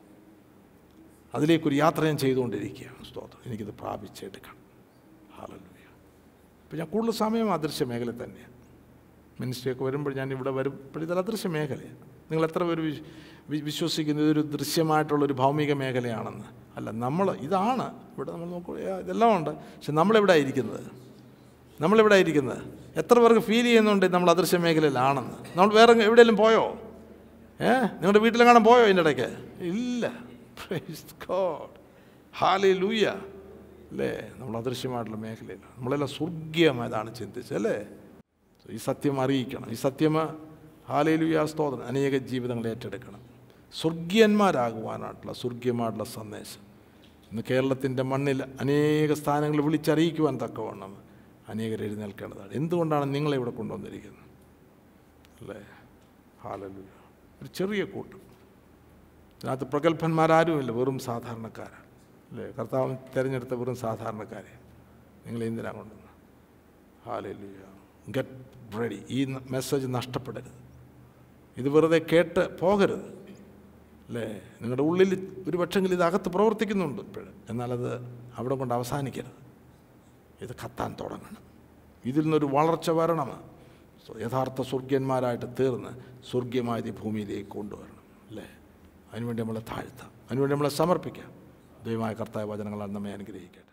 അതിലേക്കൊരു യാത്ര ഞാൻ ചെയ്തുകൊണ്ടിരിക്കുകയാണ് സ്തോത്രം എനിക്കിത് പ്രാപിച്ചെടുക്കണം ഹാലലൂയ ഇപ്പം ഞാൻ കൂടുതൽ സമയം അദൃശ്യ മേഖല തന്നെയാണ് മിനിസ്ട്രിയൊക്കെ വരുമ്പോൾ ഞാൻ ഇവിടെ വരുമ്പോൾ ഇതൊരു അദൃശ്യ മേഖലയാണ് നിങ്ങൾ എത്ര പേര് വിശ്- വി- വിശ്വസിക്കുന്നു ഇതൊരു ദൃശ്യമായിട്ടുള്ളൊരു ഭൗമിക മേഖലയാണെന്ന് അല്ല നമ്മൾ ഇതാണ് ഇവിടെ നമ്മൾ നോക്കുക ഇതെല്ലാം ഉണ്ട് പക്ഷെ നമ്മളെവിടെ ഇരിക്കുന്നത് നമ്മളെവിടെ ഇരിക്കുന്നത് എത്ര പേർക്ക് ഫീൽ ചെയ്യുന്നുണ്ട് നമ്മൾ അദൃശ്യ മേഖലയിലാണെന്ന് നമ്മൾ വേറെ എവിടെയെങ്കിലും പോയോ ഏ നിങ്ങളുടെ വീട്ടിലെങ്ങാനും പോയോ ഇതിൻ്റെ ഇടയ്ക്ക് ഇല്ല പ്രൈസ് ഗോഡ് ഹാലി ലൂയ അല്ലേ നമ്മൾ അദൃശ്യമായിട്ടുള്ള മേഖലയിൽ നമ്മളെല്ലാം സ്വർഗീയമായതാണ് ചിന്തിച്ചത് അല്ലേ ഈ സത്യം അറിയിക്കണം ഈ സത്യം ഹാലയിലുയ സ്തോത്രം അനേക ജീവിതങ്ങൾ ഏറ്റെടുക്കണം സ്വർഗീയന്മാരാകുവാനായിട്ടുള്ള സ്വർഗീയമായിട്ടുള്ള സന്ദേശം ഇന്ന് കേരളത്തിൻ്റെ മണ്ണിൽ അനേക സ്ഥാനങ്ങൾ വിളിച്ചറിയിക്കുവാൻ തക്കവണ്ണം അനേകർ എഴുന്നേൽക്കേണ്ടതാണ് എന്തുകൊണ്ടാണ് നിങ്ങളെ ഇവിടെ കൊണ്ടുവന്നിരിക്കുന്നത് അല്ലേ ഹാലലുയ ഒരു ചെറിയ കൂട്ടം ഇതിനകത്ത് പ്രഗത്ഭന്മാരാരുമില്ല വെറും സാധാരണക്കാരാണ് അല്ലേ കർത്താവ് തിരഞ്ഞെടുത്ത വെറും സാധാരണക്കാരെ നിങ്ങൾ എന്തിനാ കൊണ്ടുവന്നത് ഹാലലുയ ഗെറ്റ് റെഡി ഈ മെസ്സേജ് നഷ്ടപ്പെടരുത് ഇത് വെറുതെ കേട്ട് പോകരുത് അല്ലേ നിങ്ങളുടെ ഉള്ളിൽ ഒരു പക്ഷെങ്കിൽ ഇത് അകത്ത് പ്രവർത്തിക്കുന്നുണ്ട് ഇപ്പോഴും എന്നാലത് അവിടെ കൊണ്ട് അവസാനിക്കരുത് ഇത് കത്താൻ തുടങ്ങണം ഇതിൽ നിന്നൊരു വളർച്ച വരണം യഥാർത്ഥ സ്വർഗീയന്മാരായിട്ട് തീർന്ന് സ്വർഗീയമായത് ഈ ഭൂമിയിലേക്ക് കൊണ്ടുവരണം അല്ലേ അതിനുവേണ്ടി നമ്മളെ താഴ്ത്താം അതിനുവേണ്ടി നമ്മളെ സമർപ്പിക്കാം ദൈവമായ കർത്തായ വചനങ്ങളാൽ നമ്മെ അനുഗ്രഹിക്കാം